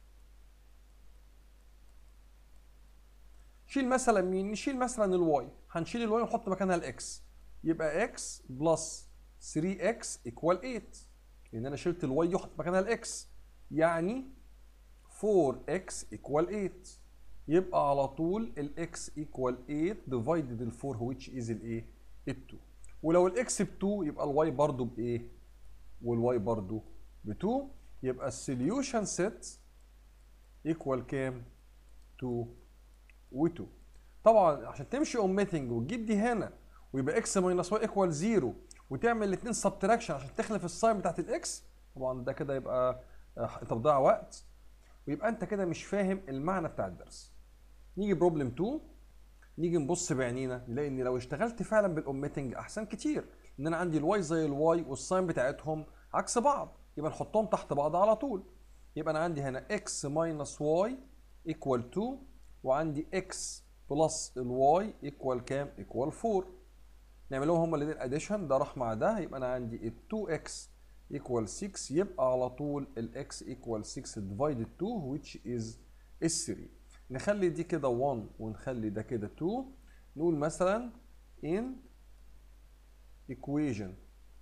شيل مثلا مين؟ نشيل مثلا الواي هنشيل الواي ونحط مكانها الاكس يبقى اكس بلس 3 اكس ايكوال 8 لان انا شلت الواي وحط مكانها الاكس يعني 4 اكس ايكوال 8 يبقى على طول الاكس ايكوال 8 ديفايدد ال 4 which is الايه؟ ال 2 ولو الاكس ب 2 يبقى الواي برضه بايه؟ والواي برضه ب 2 يبقى السوليوشن سيت ايكوال كام؟ 2 و2 طبعا عشان تمشي اوميتنج وتجيب دي هنا ويبقى اكس ماينس واي ايكوال 0 وتعمل الاثنين سبتراكشن عشان تخلف الساين بتاعت الاكس طبعا ده كده يبقى انت بتضيع وقت ويبقى انت كده مش فاهم المعنى بتاع الدرس نيجي بروبلم 2 نيجي نبص بعينينا نلاقي ان لو اشتغلت فعلا بالاوميتنج احسن كتير ان انا عندي الواي زي الواي والساين بتاعتهم عكس بعض يبقى نحطهم تحت بعض على طول يبقى انا عندي هنا x ماينس واي ايكوال 2 وعندي x بلس الواي ايكوال كام؟ ايكوال 4 نعملهم هما الاثنين اديشن ده راح مع ده يبقى انا عندي ال 2x ايكوال 6 يبقى على طول ال x ايكوال 6 ديفايدد 2 which is ال 3 نخلي دي كده 1 ونخلي ده كده 2 نقول مثلا in equation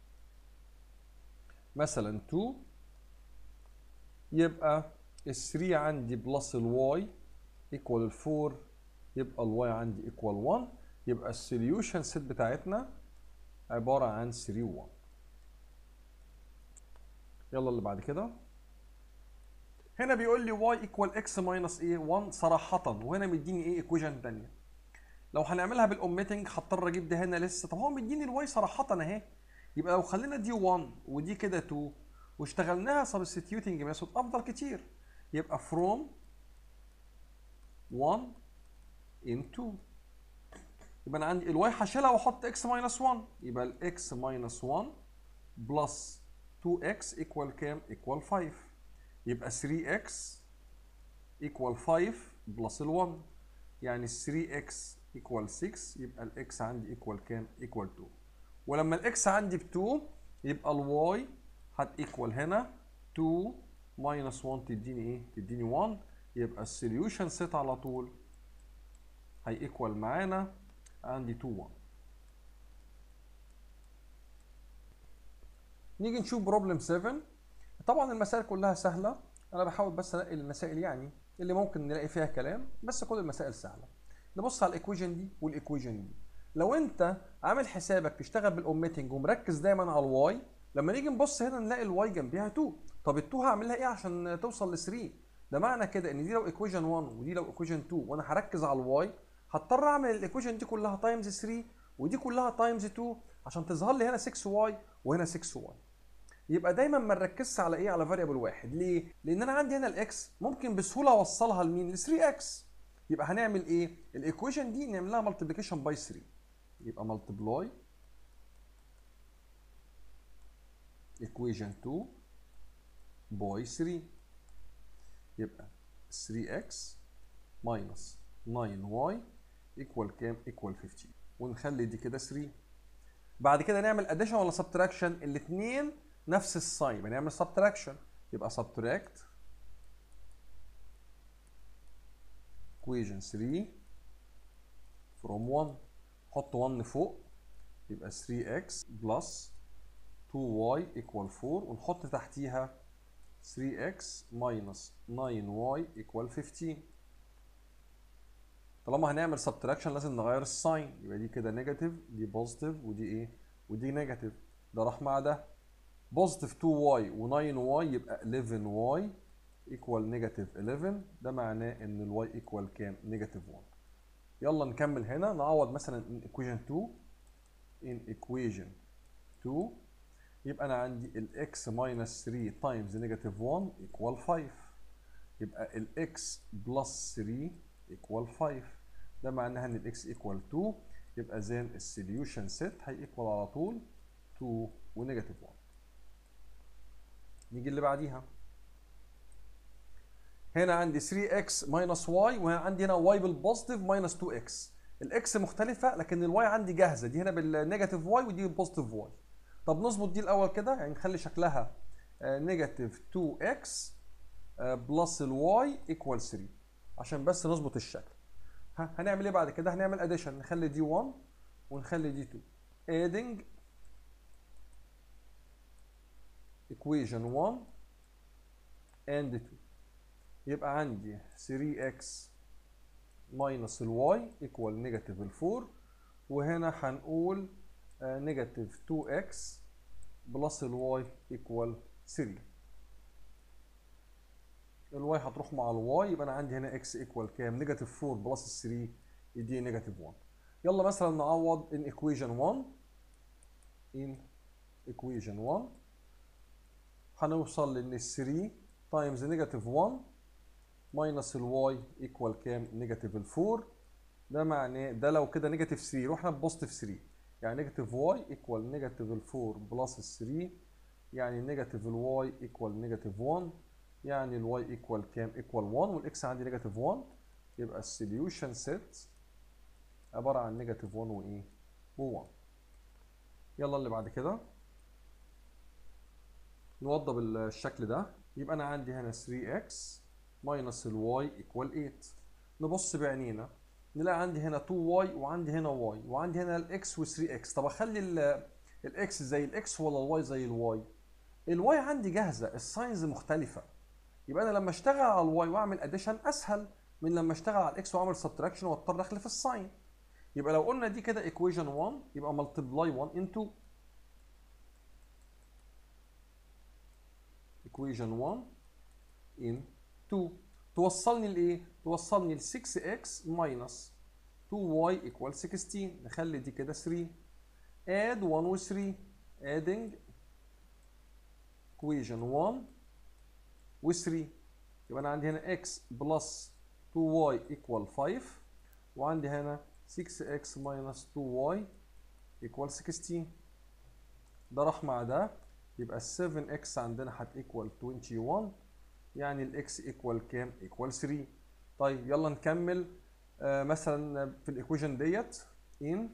مثلا 2 يبقى ال 3 عندي بلس الواي ايكوال ال 4 يبقى الواي عندي ايكوال 1 يبقى السوليوشن سيت بتاعتنا عباره عن 3 و 1 يلا اللي بعد كده هنا بيقول لي y ايكوال x ماينس ايه 1 صراحه وهنا مديني ايه ايكويشن ثانيه لو هنعملها بالاوميتنج هضطر اجيب ده هنا لسه طب هو مديني الواي صراحه اهي يبقى لو خلينا دي 1 ودي كده 2 واشتغلناها سبستيتيوتنج ميثود افضل كتير يبقى from 1 in 2 يبقى انا عندي الواي هشيلها واحط x ماينس 1 يبقى الاكس ماينس 1 بلس 2x ايكوال كام؟ ايكوال 5 يبقى 3x ايكوال 5 بلس ال 1 يعني 3x ايكوال 6 يبقى الاكس عندي ايكوال كام؟ ايكوال 2 ولما الاكس عندي ب 2 يبقى الواي هت ايكوال هنا 2 ماينس 1 تديني ايه؟ تديني 1 يبقى السوليوشن سيت على طول هي ايكوال معانا عندي 2 1 نيجي نشوف بروبلم 7 طبعا المسائل كلها سهله انا بحاول بس انقل المسائل يعني اللي ممكن نلاقي فيها كلام بس كل المسائل سهله نبص على الايكويشن دي والايكويشن دي لو انت عامل حسابك تشتغل بالاوميتنج ومركز دايما على الواي لما نيجي نبص هنا نلاقي الواي جنبيها 2 طب ال 2 هعملها ايه عشان توصل ل 3 ده معنى كده ان دي لو ايكويشن 1 ودي لو ايكويشن 2 وانا هركز على الواي هضطر اعمل الايكويشن دي كلها تايمز 3 ودي كلها تايمز 2 عشان تظهر لي هنا 6 واي وهنا 6 واي يبقى دايما ما نركزش على ايه على فاريبل واحد ليه لان انا عندي هنا الاكس ممكن بسهوله اوصلها لمين ل 3 اكس يبقى هنعمل ايه الايكويشن دي نعمل لها ملتبليكيشن باي 3 يبقى ملتبلاي equation 2 باي 3 يبقى 3x minus 9y equal كام equal 15 ونخلي دي كده 3 بعد كده نعمل addition ولا subtraction الاثنين نفس الساين بنعمل subtraction يبقى subtract equation 3 from 1 حط 1 فوق يبقى 3x plus 2y equal 4 ونحط تحتيها 3x minus 9y equal 15 طالما هنعمل subtraction لازم نغير الساين يبقى دي كده نيجاتيف دي بوزيتيف ودي ايه ودي نيجاتيف ده راح مع ده بوزيتيف 2y و9y يبقى 11y equal نيجاتيف 11 ده معناه ان الواي equal كام نيجاتيف 1 يلا نكمل هنا نعوض مثلا in equation 2 in equation 2 يبقى انا عندي الاكس minus 3 times negative 1 equal 5 يبقى الاكس plus 3 equal 5 ده معناها ان الاكس equal 2 يبقى زين السوليوشن سيت هيكوال على طول 2 ونيجاتيف 1 نيجي اللي بعديها هنا عندي 3x minus y وهنا عندي هنا y بالبوزيتيف minus 2x الاكس مختلفة لكن الواي عندي جاهزة دي هنا بالنيجاتيف y ودي بالبوزيتيف y طب نظبط دي الاول كده يعني نخلي شكلها نيجاتيف 2x بلس الواي ايكوال 3 عشان بس نظبط الشكل ها هنعمل ايه بعد كده هنعمل اديشن نخلي دي 1 ونخلي دي 2 adding equation 1 and 2 يبقى عندي 3x minus الواي equal نيجاتيف 4 وهنا هنقول نيجاتيف 2x بلس الواي ايكوال 3 الواي هتروح مع الواي يبقى انا عندي هنا x ايكوال كام نيجاتيف 4 بلس 3 يديني نيجاتيف 1 يلا مثلا نعوض in equation 1 in equation 1 هنوصل لان 3 تايمز نيجاتيف 1 ماينس الواي ايكوال كام نيجاتيف 4 ده معناه ده لو كده نيجاتيف 3 رحنا بوزيتيف 3 يعني نيجاتيف واي ايكوال نيجاتيف 4 بلس 3 يعني نيجاتيف الواي ايكوال نيجاتيف 1 يعني الواي ايكوال كام ايكوال 1 والاكس عندي نيجاتيف 1 يبقى السوليوشن سيت عباره عن نيجاتيف 1 وايه و1 يلا اللي بعد كده نوضب الشكل ده يبقى انا عندي هنا 3x ماينس الواي ايكوال 8 نبص بعينينا نلاقي عندي هنا 2y وعندي هنا y وعندي هنا الاكس و3x طب اخلي الاكس زي الاكس ولا الواي زي الواي الواي عندي جاهزه الساينز مختلفه يبقى انا لما اشتغل على الواي واعمل اديشن اسهل من لما اشتغل على الاكس واعمل سبتراكشن واضطر اخلف الساين يبقى لو قلنا دي كده ايكويشن 1 يبقى ملتبلاي 1 ان 2 ايكويشن 1 ان 2 توصلني لايه توصلني ل 6x minus 2y equal 16 نخلي دي كده 3 add 1 و 3 adding equation 1 و 3 يبقى انا عندي هنا x plus 2y equal 5 وعندي هنا 6x minus 2y equal 16 ده راح مع ده يبقى 7x عندنا هت equal 21 يعني الاكس ايكوال كام؟ ايكوال 3 طيب يلا نكمل آه مثلا في الايكويشن ديت ان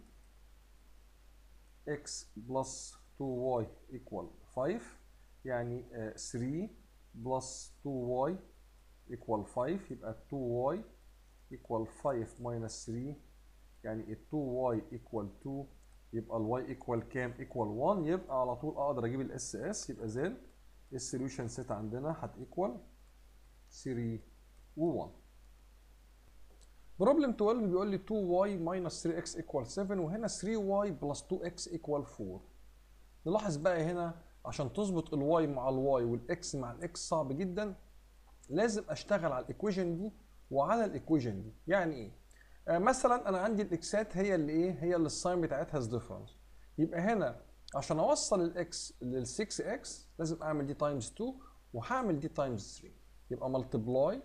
x بلس 2y equal 5 يعني آه 3 بلس 2y equal 5 يبقى 2y equal 5 minus 3 يعني ال 2y equal 2 يبقى ال y equal كام؟ equal 1 يبقى على طول اقدر اجيب الاس اس يبقى زين السوليوشن سيت عندنا هت equal 3 و1 بروبلم 12 بيقول لي 2y minus 3x equal 7 وهنا 3y plus 2x equal 4 نلاحظ بقى هنا عشان تظبط الواي مع الواي والاكس مع الاكس صعب جدا لازم اشتغل على الايكويشن دي وعلى الايكويشن دي يعني ايه آه مثلا انا عندي الاكسات هي اللي ايه هي اللي الساين بتاعتها از ديفرنس يبقى هنا عشان اوصل الاكس لل 6 اكس لازم اعمل دي تايمز 2 وهعمل دي تايمز 3 يبقى ملتبلاي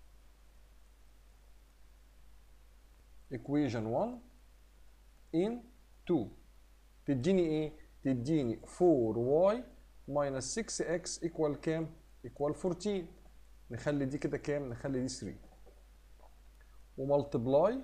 equation 1 in 2 تديني ايه تديني 4y minus 6x equal كام equal 14 نخلي دي كده كام نخلي دي 3 وملتبلاي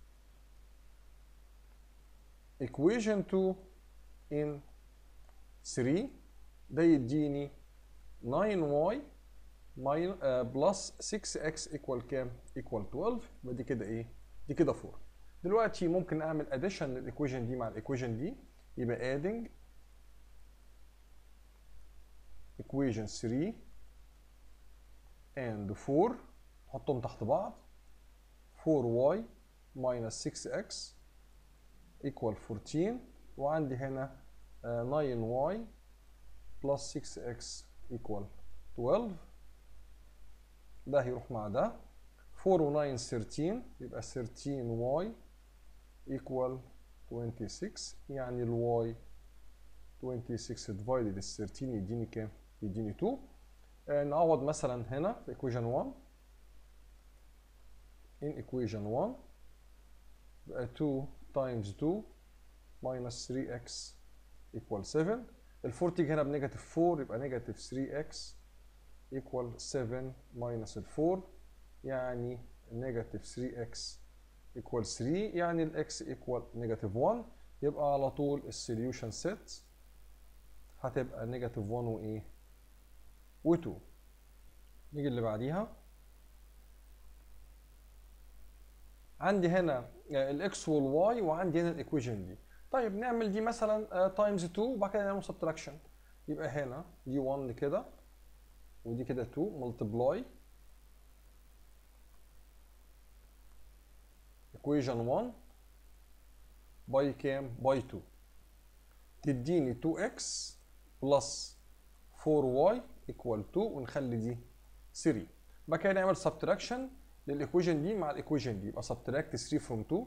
equation 2 in 3 ده يديني 9y minus uh, plus 6x equal كام equal 12 يبقى دي كده ايه دي كده 4 دلوقتي ممكن اعمل addition للايكويشن دي مع الايكويشن دي يبقى adding equation 3 and 4 نحطهم تحت بعض 4y minus 6x equal 14 وعندي هنا uh, 9y plus 6x equal 12 ده هيروح مع ده 4 و 9 13 يبقى 13y equal 26 يعني ال y 26 divided ال 13 يديني كام؟ يديني 2 آه نعوض مثلا هنا في equation 1 in equation 1 يبقى 2 times 2 minus 3x equal 7 ال 4 تيجي هنا بنيجاتيف 4 يبقى نيجاتيف 3x equal 7 minus ال 4 يعني نيجاتيف 3x equal 3 يعني الاكس equal نيجاتيف 1 يبقى على طول السوليوشن سيت هتبقى نيجاتيف 1 وايه و2 نيجي اللي بعديها عندي هنا الاكس والواي وعندي هنا الايكويشن دي طيب نعمل دي مثلا تايمز 2 وبعد كده نعمل سبتراكشن يبقى هنا دي 1 كده ودي كده 2 ملتبلاي equation 1 باي كام؟ باي 2 تديني 2x بلس 4y equal 2 ونخلي دي 3 بعد كده نعمل subtraction للايكويشن دي مع الايكويشن دي يبقى subtract 3 from 2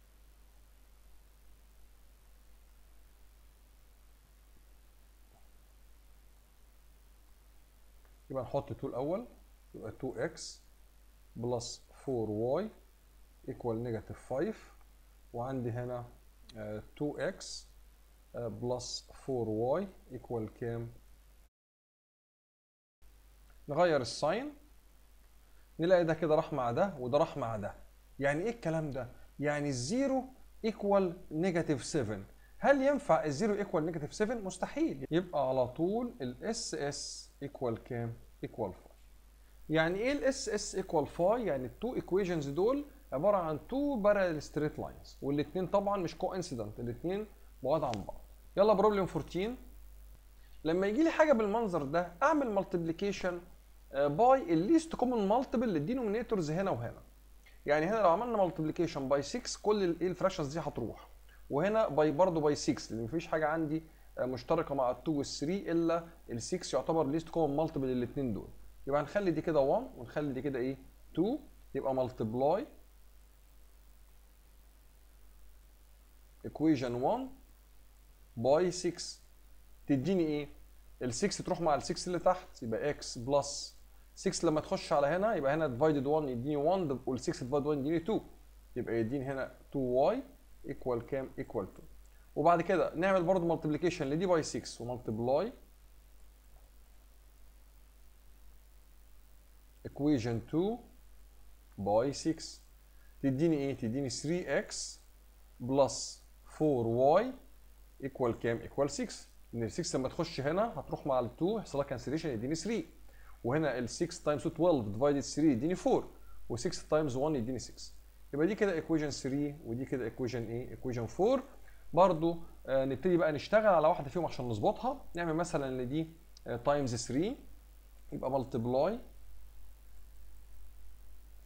يبقى نحط 2 الاول يبقى 2x بلس 4y equal negative 5 وعندي هنا uh, 2x uh, plus 4y equal كام؟ نغير الساين نلاقي ده كده راح مع ده وده راح مع ده يعني ايه الكلام ده؟ يعني الزيرو equal negative 7 هل ينفع الزيرو equal negative 7؟ مستحيل يبقى على طول الاس اس equal كام؟ equal 5 يعني ايه الاس اس equal 5؟ يعني التو ايكويشنز دول عباره عن تو بارل ستريت لاينز والاثنين طبعا مش كوانسيدنت الاثنين بعاد عن بعض يلا بروبلم 14 لما يجي لي حاجه بالمنظر ده اعمل مالتيبليكيشن باي الليست كومن مالتيبل للدينومينيتورز هنا وهنا يعني هنا لو عملنا مالتيبليكيشن باي 6 كل الايه الفراكشنز دي هتروح وهنا باي برضه باي 6 لان مفيش حاجه عندي مشتركه مع ال 2 وال 3 الا ال 6 يعتبر ليست كومن مالتيبل للاثنين دول يبقى هنخلي دي كده 1 ونخلي دي كده ايه 2 يبقى مالتيبلاي equation 1 باي 6 تديني ايه؟ ال 6 تروح مع ال 6 اللي تحت يبقى x بلس 6 لما تخش على هنا يبقى هنا divided 1 يديني 1 وال 6 divided 1 يديني 2 يبقى يديني هنا 2y equal كام؟ equal 2 وبعد كده نعمل برضه multiplication لدي باي 6 ومالتبلاي equation 2 باي 6 تديني ايه؟ تديني 3x بلس 4y equal كام؟ equal 6 ان ال 6 لما تخش هنا هتروح مع ال 2 يحصل لها كانسليشن يديني 3 وهنا ال 6 تايمز 12 ديفايدد 3 يديني 4 و6 تايمز 1 يديني 6 يبقى دي كده ايكويشن 3 ودي كده ايكويشن ايه؟ ايكويشن 4 برضو آه نبتدي بقى نشتغل على واحده فيهم عشان نظبطها نعمل مثلا ان دي تايمز 3 يبقى ملتبلاي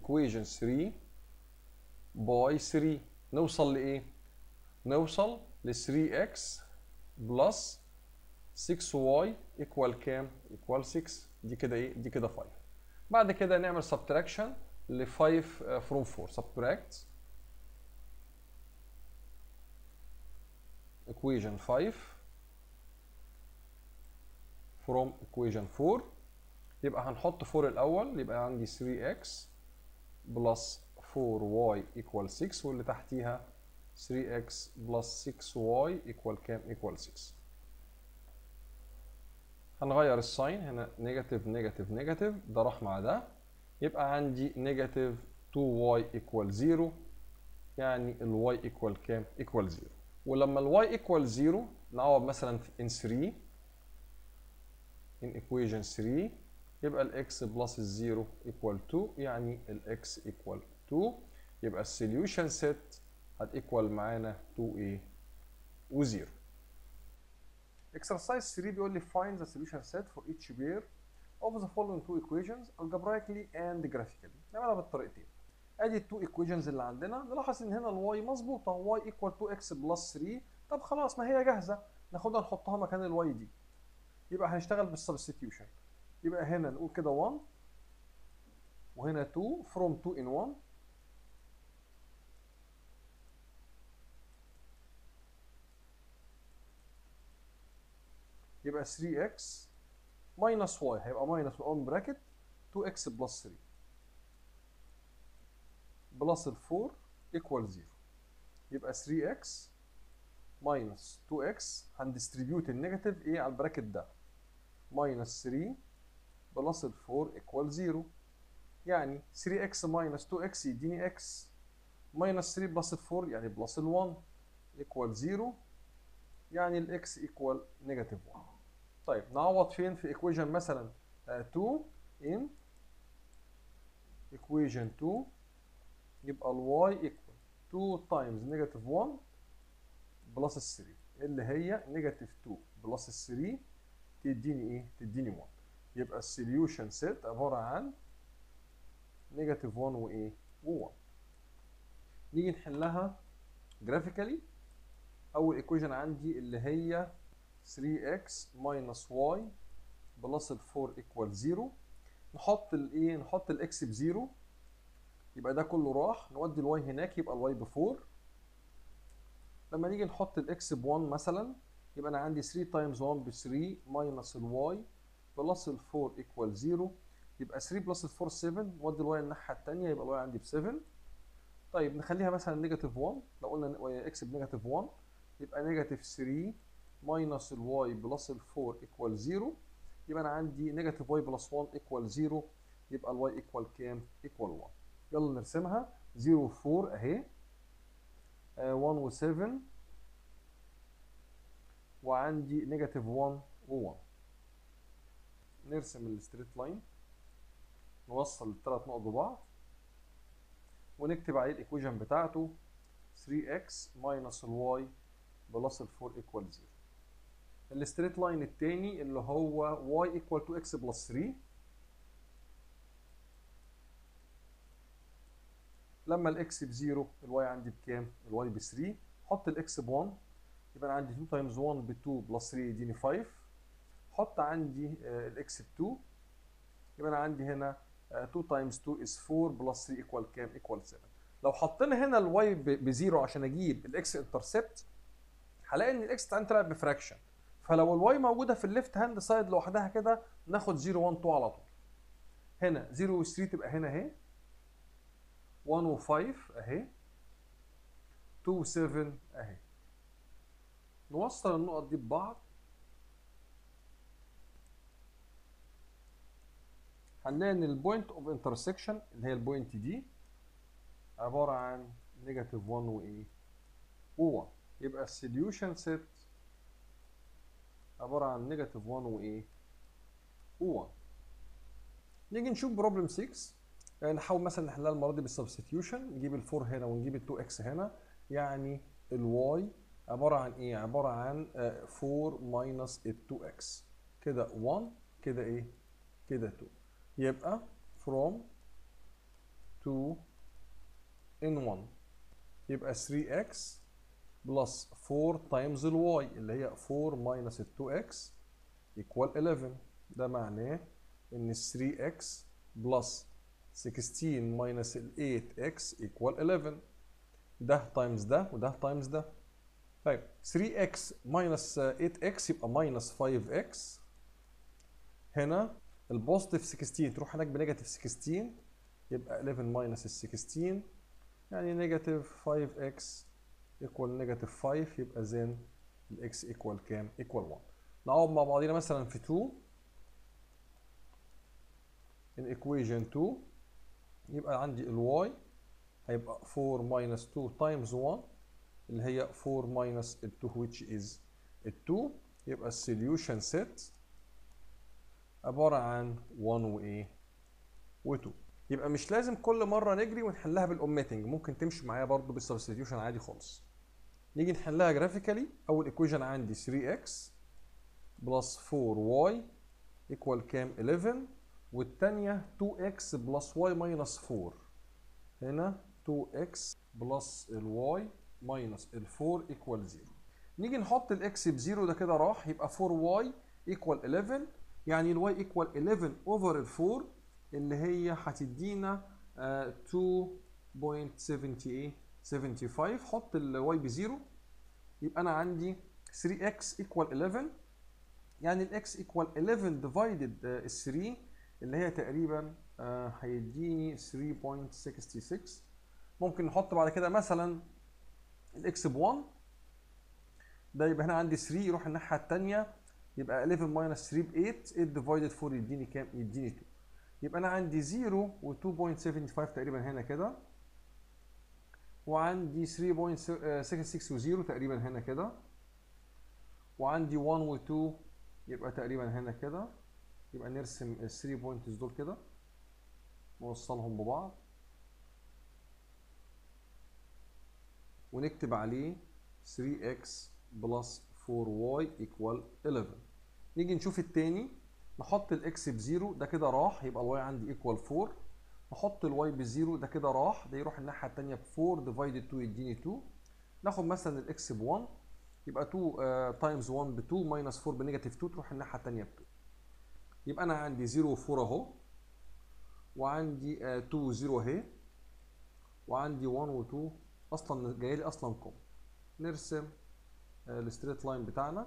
equation 3 باي 3 نوصل لايه نوصل ل 3x بلس 6y equal كام equal 6 دي كده ايه دي كده 5 بعد كده نعمل subtraction ل 5 from 4 subtract equation 5 from equation 4 يبقى هنحط 4 الاول يبقى عندي 3x بلس 4y equal 6 واللي تحتيها 3x بلس 6y equal كام equal 6 هنغير الساين هنا نيجاتيف نيجاتيف نيجاتيف ده راح مع ده يبقى عندي نيجاتيف 2y equal 0 يعني ال y equal كام equal 0 ولما ال y equal 0 نعوض مثلا in 3 in equation 3 يبقى ال x بلس ال 0 equal 2 يعني ال x equal 2 يبقى السوليوشن سيت هتيكوال معانا 2a و0 Exercise 3 بيقول لي find the solution set for each pair of the following two equations algebraically and graphically نعملها بالطريقتين ادي التو equations اللي عندنا نلاحظ ان هنا الواي مظبوطه y equal 2x plus 3 طب خلاص ما هي جاهزه ناخدها نحطها مكان الواي دي يبقى هنشتغل بالسبستيوشن يبقى هنا نقول كده 1 وهنا 2 from 2 in 1 يبقى 3x minus y هيبقى minus on bracket 2x plus 3 بلس ال 4 equal 0 يبقى 3x minus 2x هندستريبيوت النيجاتيف ايه على البراكت ده minus 3 بلس ال 4 equal 0 يعني 3x minus 2x يديني x minus 3 بلس ال 4 يعني بلس ال 1 equal 0 يعني ال x equal negative 1 طيب نعوض فين في equation مثلا uh, 2 in equation 2 يبقى ال y equal 2 times negative 1 بلس ال 3 اللي هي negative 2 بلس ال 3 تديني ايه؟ تديني 1 يبقى السوليوشن سيت عبارة عن negative 1 وايه؟ و 1 نيجي نحلها جرافيكالي اول ايكويشن عندي اللي هي 3x minus y بلس ال 4 equal 0 نحط الايه نحط الاكس بزيرو يبقى ده كله راح نودي الواي هناك يبقى الواي ب 4 لما نيجي نحط الاكس ب 1 مثلا يبقى انا عندي 3 تايمز 1 ب 3 ماينس الواي بلس ال 4 equal 0 يبقى 3 بلس ال 4 7 نودي الواي الناحيه الثانيه يبقى الواي عندي ب 7 طيب نخليها مثلا نيجاتيف 1 لو قلنا اكس بنيجاتيف 1 يبقى نيجاتيف 3 ماينس الواي بلس ال 4 equal 0 يبقى انا عندي نيجاتيف واي بلس 1 equal 0 يبقى الواي equal كام؟ equal 1 يلا نرسمها 0 و 4 اهي 1 و 7 وعندي نيجاتيف 1 و 1 نرسم الستريت لاين نوصل الثلاث نقط ببعض ونكتب عليه الايكويشن بتاعته 3x minus الواي بلس ال 4 equal 0 الستريت لاين التاني اللي هو y equal to x plus 3 لما الاكس بزيرو الواي عندي بكام؟ الواي ب 3 حط الاكس ب 1 يبقى انا عندي 2 تايمز 1 ب 2 بلس 3 يديني 5 حط عندي الاكس ب 2 يبقى انا عندي هنا 2 تايمز 2 از 4 بلس 3 ايكوال كام؟ ايكوال 7 لو حطينا هنا الواي بزيرو عشان اجيب الاكس انترسبت هلاقي ان الاكس عندي طلع بفراكشن فلو الواي موجوده في الليفت هاند سايد لوحدها كده ناخد 0 1 2 على طول هنا 0 و 3 تبقى هنا اهي 1 و 5 اهي 2 و 7 اهي نوصل النقط دي ببعض هنلاقي ان البوينت اوف انترسكشن اللي هي البوينت دي عباره عن نيجاتيف 1 وايه و1 يبقى السوليوشن سيت عباره عن نيجاتيف 1 وايه و1 نيجي نشوف بروبلم 6 يعني نحاول مثلا نحلها المره دي بالسبستيوشن نجيب ال 4 هنا ونجيب ال 2 اكس هنا يعني الواي عباره عن ايه عباره عن 4 ماينس ال 2 اكس كده 1 كده ايه كده 2 يبقى from 2 in 1 يبقى 3x plus 4 times ال y اللي هي 4 minus ال 2x equal 11 ده معناه ان 3x plus 16 minus ال 8x equal 11 ده تايمز ده وده تايمز ده طيب 3x minus 8x يبقى minus 5x هنا البوزيتيف 16 تروح هناك بنيجاتيف 16 يبقى 11 minus ال 16 يعني نيجاتيف 5x equal نيجاتيف 5 يبقى زين الاكس equal كام؟ equal 1 نعوض مع بعضينا مثلا في 2 in equation 2 يبقى عندي ال y هيبقى 4 minus 2 times 1 اللي هي 4 minus ال 2 which is ال 2 يبقى السوليوشن set عبارة عن 1 و ايه و 2 يبقى مش لازم كل مرة نجري ونحلها بالاوميتنج ممكن تمشي معايا برضو بالسبستيتيوشن عادي خالص نيجي نحلها جرافيكالي اول ايكويشن عندي 3x بلس 4y equal كام 11 والتانية 2x بلس y minus 4 هنا 2x بلس ال y minus ال 4 equal 0 نيجي نحط الاكس بزيرو ده كده راح يبقى 4y equal 11 يعني الواي equal 11 over ال 4 اللي هي هتدينا آه 2.78 حط الواي بزيرو يبقى انا عندي 3x equal 11 يعني الاكس equal 11 divided ال 3 اللي هي تقريبا آه هيديني 3.66 ممكن نحط بعد كده مثلا الاكس ب 1 ده يبقى هنا عندي 3 يروح الناحيه الثانيه يبقى 11 ماينس 3 ب 8 8 ديفايدد 4 يديني كام؟ يديني 2 يبقى انا عندي 0 و 2.75 تقريبا هنا كده وعندي 3.66 و0 تقريبا هنا كده وعندي 1 و 2 يبقى تقريبا هنا كده يبقى نرسم ال 3 بوينتس دول كده نوصلهم ببعض ونكتب عليه 3x بلس 4y equal 11 نيجي نشوف التاني نحط الاكس بزيرو ده كده راح يبقى الواي عندي ايكوال 4 نحط الواي بزيرو ده كده راح ده يروح الناحيه الثانيه ب 4 ديفايدد 2 يديني 2 ناخد مثلا الاكس ب 1 يبقى 2 تايمز 1 ب 2 ماينس 4 بنيجاتيف 2 تروح الناحيه الثانيه ب 2 يبقى انا عندي 0 و 4 اهو وعندي uh, 2 0 اهي وعندي 1 و 2 اصلا جاي لي اصلا كوم نرسم uh, الستريت لاين بتاعنا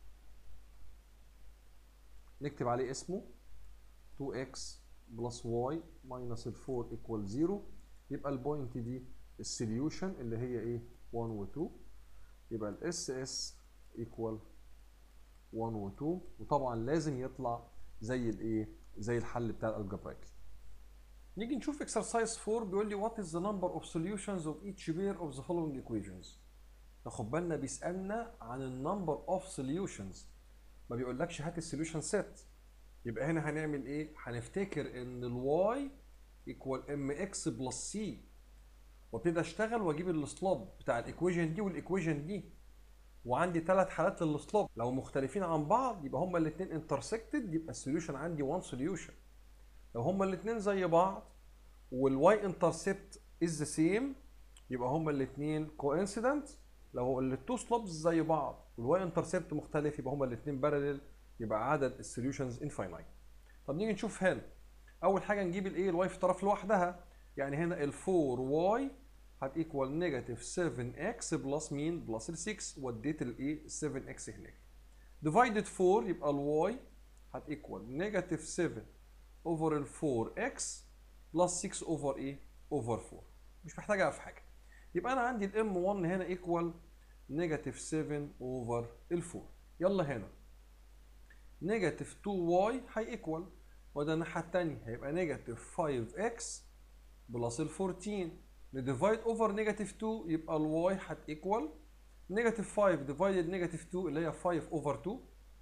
نكتب عليه اسمه 2x بلس y ماينس ال 4 equal 0 يبقى البوينت دي السوليوشن اللي هي ايه 1 و 2 يبقى الاس اس equal 1 و 2 وطبعا لازم يطلع زي الايه زي الحل بتاع الالجبرايك نيجي نشوف exercise 4 بيقول لي what is the number of solutions of each pair of the following equations ناخد بالنا بيسالنا عن النمبر اوف solutions ما بيقولكش هات السوليوشن سيت يبقى هنا هنعمل ايه هنفتكر ان الواي ايكوال ام اكس بلس سي وابتدي اشتغل واجيب السلوب بتاع الايكويشن دي والايكويشن دي وعندي ثلاث حالات للسلوب لو مختلفين عن بعض يبقى هما الاثنين انترسكتد يبقى السوليوشن عندي وان سوليوشن لو هما الاثنين زي بعض والواي انترسبت از ذا سيم يبقى هما الاثنين كوانسيدنت لو التو سلوبز زي بعض والواي انترسبت مختلف يبقى هما الاثنين بارلل يبقى عدد السوليوشنز انفاينايت طب نيجي نشوف هنا اول حاجه نجيب الايه الواي في طرف لوحدها يعني هنا ال 4 واي هتيكوال نيجاتيف 7 اكس بلس مين بلس ال 6 وديت الايه 7 اكس هناك ديفايدد 4 يبقى الواي هتيكوال نيجاتيف 7 اوفر ال 4 اكس بلس 6 اوفر ايه اوفر 4 مش محتاجه في حاجه يبقى انا عندي الام 1 هنا ايكوال نيجاتيف 7 اوفر ال 4 يلا هنا نيجاتيف 2 واي هي ايكوال وده الناحيه الثانيه هيبقى نيجاتيف 5 اكس بلس ال 14 نديفايد اوفر نيجاتيف 2 يبقى الواي هتيكوال نيجاتيف 5 ديفايدد نيجاتيف 2 اللي هي 5 اوفر 2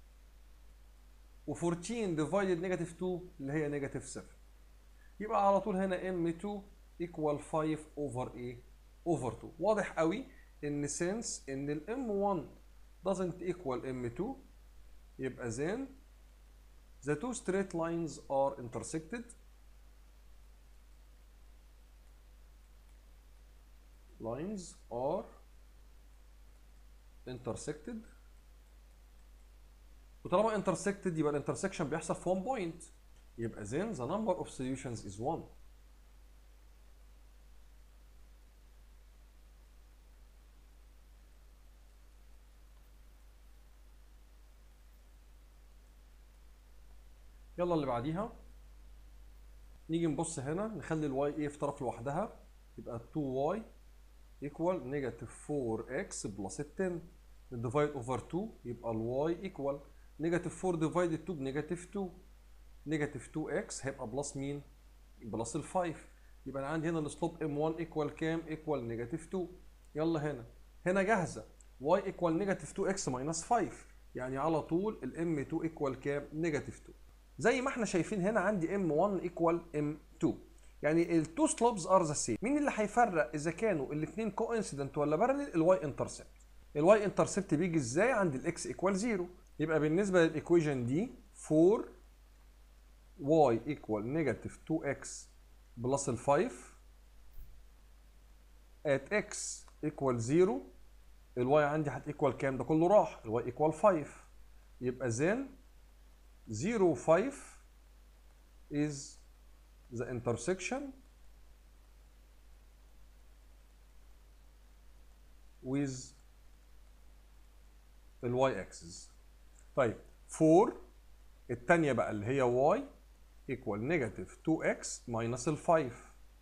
و14 ديفايدد نيجاتيف 2 اللي هي نيجاتيف 7 يبقى على طول هنا ام 2 ايكوال 5 اوفر ايه اوفر 2 واضح قوي ان سنس ان الام 1 doesn't equal m2 يبقى then the two straight lines are intersected lines are intersected وطالما intersected يبقى الانترسكشن بيحصل في 1 point يبقى then the number of solutions is 1 يلا اللي بعديها نيجي نبص هنا نخلي الواي ايه في طرف لوحدها يبقى 2y equal نيجاتيف 4x بلس 10 نديفايد اوفر 2 يبقى الواي ايكوال نيجاتيف 4 ديفايد 2 بنيجاتيف 2 نيجاتيف 2x هيبقى بلس مين؟ بلس ال 5 يبقى انا عندي هنا السلوب m1 ايكوال كام؟ ايكوال نيجاتيف 2 يلا هنا هنا جاهزه y ايكوال نيجاتيف 2x ماينس 5 يعني على طول ال m2 ايكوال كام؟ نيجاتيف 2 زي ما احنا شايفين هنا عندي m1 ايكوال m2 يعني التو سلوبز ار ذا سيم مين اللي هيفرق اذا كانوا الاثنين كوانسيدنت ولا بارلل الواي انترسبت الواي انترسبت بيجي ازاي عند الاكس ايكوال 0 يبقى بالنسبه للايكويشن دي 4 y equal negative 2x plus ال 5 at x equal 0 الواي عندي هتيكوال كام ده كله راح الواي ايكوال 5 يبقى then 0 5 is the intersection with الواي axis طيب 4 الثانيه بقى اللي هي y equal negative 2x minus ال 5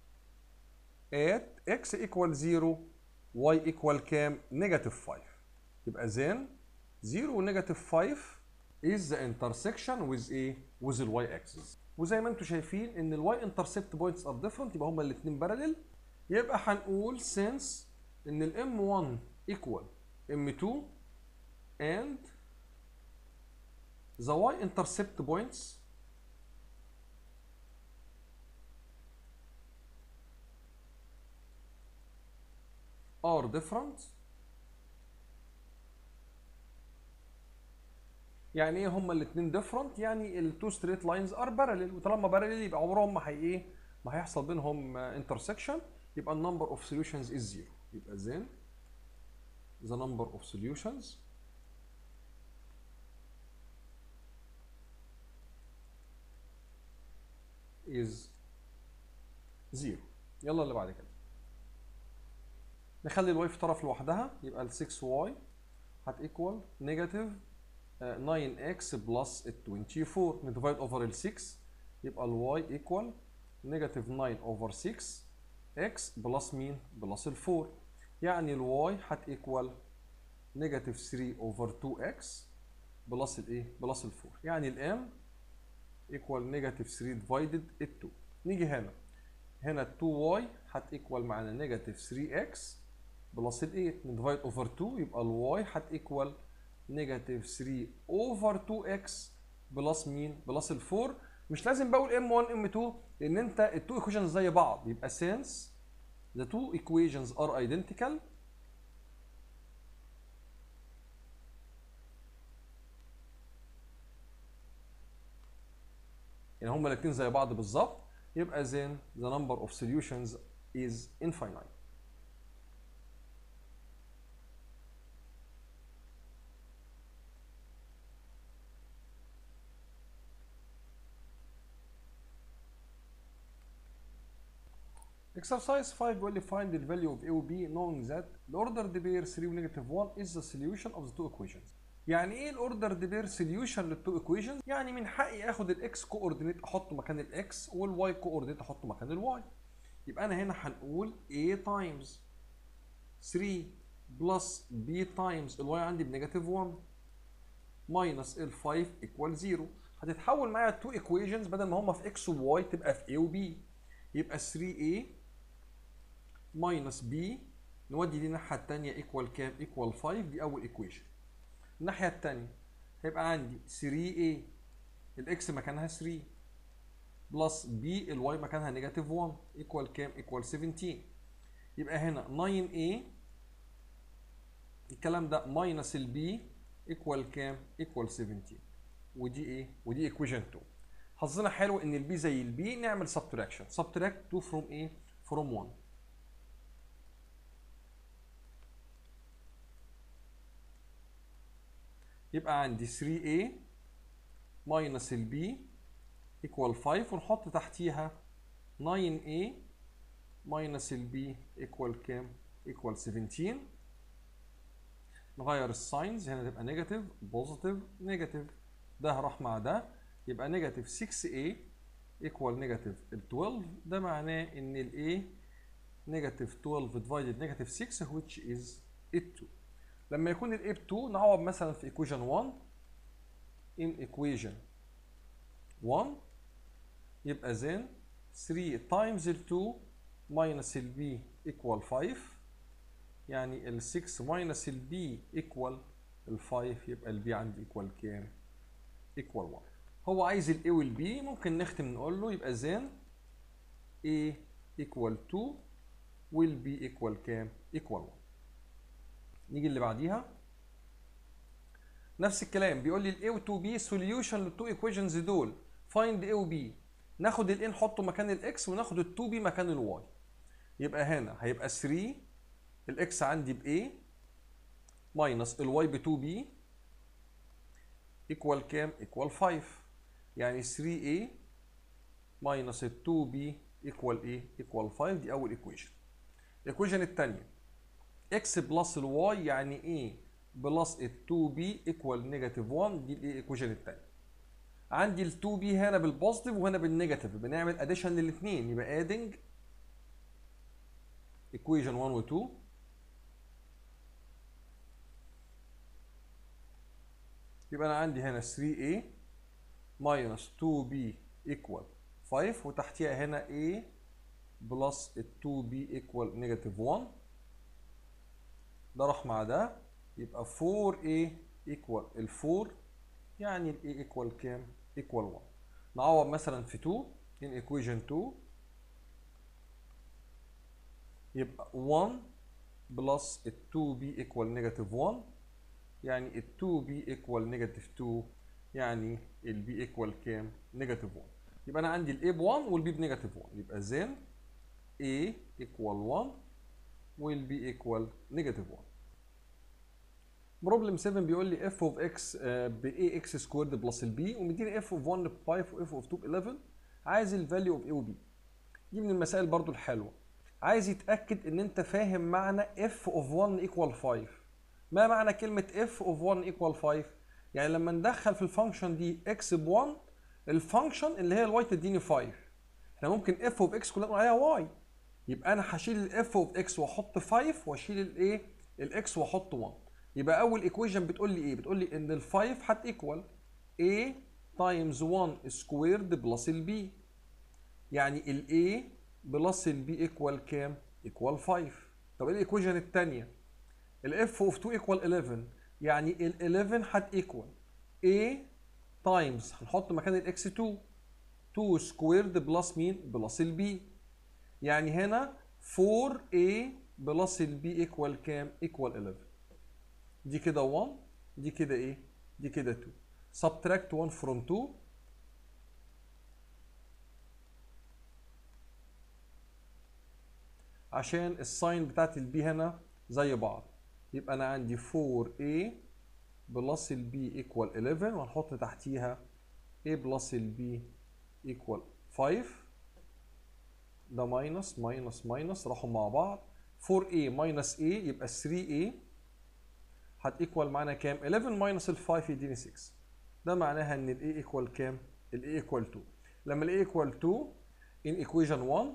at x equal 0 y equal كام negative 5 يبقى then 0 و negative 5 is the intersection with ايه with ال y axis وزي ما انتم شايفين ان ال y intercept points are different يبقى هما الاثنين parallel يبقى هنقول since ان ال m1 equal m2 and the y intercept points are different يعني ايه هما الاثنين different يعني التو ستريت لاينز ار parallel وطالما parallel يبقى عمرهم ما هي ايه ما هيحصل بينهم intersection يبقى النمبر اوف solutions is zero يبقى then the number of solutions is zero يلا اللي بعد كده نخلي الواي في طرف لوحدها يبقى ال 6y هتيكوال نيجاتيف 9x بلس ال 24 نديفايد اوفر ال 6 يبقى الواي ايكوال نيجاتيف 9 اوفر 6 x بلس مين؟ بلس ال 4 يعني الواي هتيكوال نيجاتيف 3 اوفر 2x بلس الايه؟ بلس ال 4 يعني الام ايكوال نيجاتيف 3 ديفايدد ال 2 نيجي هنا هنا ال 2y هتيكوال معانا نيجاتيف 3x بلس ال 8 نديفايد اوفر 2 يبقى الواي هتيكوال نيجاتيف 3 اوفر 2x بلس مين؟ بلس ال 4 مش لازم بقول m1 m2 لان انت التو ايكويشنز زي بعض يبقى since the two equations are identical يعني هما الاثنين زي بعض بالظبط يبقى then the number of solutions is infinite Exercise 5 بيقول لي find the value of A و B knowing that the ordered pair 3 و negative 1 is the solution of the two equations. يعني ايه الاوردرد بير سوليوشن للتو ايكويشنز؟ يعني من حقي اخد الاكس كوردينيت احطه مكان الاكس والواي كوردينيت احطه مكان الواي. يبقى انا هنا هنقول A times 3 بلس B times الواي عندي بنيجاتيف 1 ماينس ال 5 ايكوال 0 هتتحول معايا التو ايكويشنز بدل ما هما في اكس وواي تبقى في A و B يبقى 3A ماينس B نودي دي الناحية التانية ايكوال كام؟ ايكوال 5 دي أول ايكويشن. الناحية التانية هيبقى عندي 3A الإكس مكانها 3 بلس B الواي مكانها نيجاتيف 1 ايكوال كام؟ ايكوال 17 يبقى هنا 9A الكلام ده ماينس البي ايكوال كام؟ ايكوال 17 ودي ايه؟ ودي ايكويشن 2 حظنا حلو ان البي زي البي نعمل سبتراكشن سبتراكت 2 فروم ايه؟ فروم 1 يبقى عندي 3a minus ال b equal 5 ونحط تحتيها 9a minus ال b equal كام؟ equal 17 نغير الساينز هنا تبقى نيجاتيف بوزيتيف نيجاتيف ده راح مع ده يبقى نيجاتيف 6a equal نيجاتيف 12 ده معناه ان ال a نيجاتيف 12 divided نيجاتيف 6 which is 2 لما يكون ال a ب 2 نعوض مثلا في equation 1 in equation 1 يبقى then 3 times ال 2 minus ال b equal 5 يعني ال 6 minus ال b equal ال 5 يبقى ال b عندي equal كام؟ equal 1 هو عايز ال a وال b ممكن نختم نقول له يبقى then a equal 2 وال b equal كام؟ equal 1 نيجي اللي بعديها نفس الكلام بيقول لي ال A و 2B solution لل two equations دول find A و B ناخد ال A نحطه مكان ال X وناخد ال 2B مكان ال Y يبقى هنا هيبقى 3 ال X عندي ب A minus ال Y ب 2B equal كام؟ equal 5 يعني 3A minus ال 2B equal A equal 5 دي أول equation الايكويشن الثانية x بلس ال y يعني A بلس ال 2b ايكوال نيجاتيف 1 دي الايه ايكويشن الثانيه عندي ال 2b هنا بالبوزيتيف وهنا بالنيجاتيف بنعمل اديشن للاثنين يبقى ادنج ايكويشن 1 و 2 يبقى انا عندي هنا 3a minus 2b equal 5 وتحتيها هنا a بلس ال 2b equal نيجاتيف 1 ده راح مع ده يبقى 4a equal ال 4 يعني ال a equal كام؟ equal 1 نعوض مثلا في 2 in equation 2 يبقى 1 بلس ال 2b equal نيجاتيف 1 يعني ال 2b equal نيجاتيف 2 يعني ال b equal كام؟ نيجاتيف 1 يبقى انا عندي ال a ب 1 وال b بنيجاتيف 1 يبقى then a equal 1 وال b equal نيجاتيف 1 بروبلم 7 بيقول لي f of x ب ax سكويرد بلس ال b ومديني f of 1 ب 5 و f of 2 ب 11 عايز الفاليو اوف a و b دي من المسائل برضو الحلوه عايز يتاكد ان انت فاهم معنى f of 1 equal 5 ما معنى كلمه f of 1 equal 5 يعني لما ندخل في الفانكشن دي x ب 1 الفانكشن اللي هي الواي تديني 5 احنا ممكن f of x كلها نقول عليها y يبقى انا هشيل ال f of x واحط 5 واشيل الايه الاكس واحط 1 يبقى اول ايكويشن بتقول لي ايه بتقول لي ان ال 5 هت ايكوال a تايمز 1 سكويرد بلس ال b يعني ال a بلس ال b ايكوال كام ايكوال 5 طب ايه الايكويشن الثانيه ال f of 2 ايكوال 11 يعني ال 11 هت ايكوال a تايمز هنحط مكان الاكس 2 2 سكويرد بلس مين بلس ال b يعني هنا 4a بلس ال b ايكوال كام ايكوال 11 دي كده 1 دي كده ايه دي كده 2 subtract 1 from 2 عشان الساين بتاعت البي هنا زي بعض يبقى انا عندي 4a بلس البي ايكوال 11 وهنحط تحتيها a بلس البي ايكوال 5 ده ماينس ماينس ماينس راحوا مع بعض 4a ماينس a يبقى 3a هتيكوال معانا كام 11 ماينس ال 5 يديني 6 ده معناها ان ال a ايكوال كام ال a ايكوال 2 لما ال a ايكوال 2 in equation 1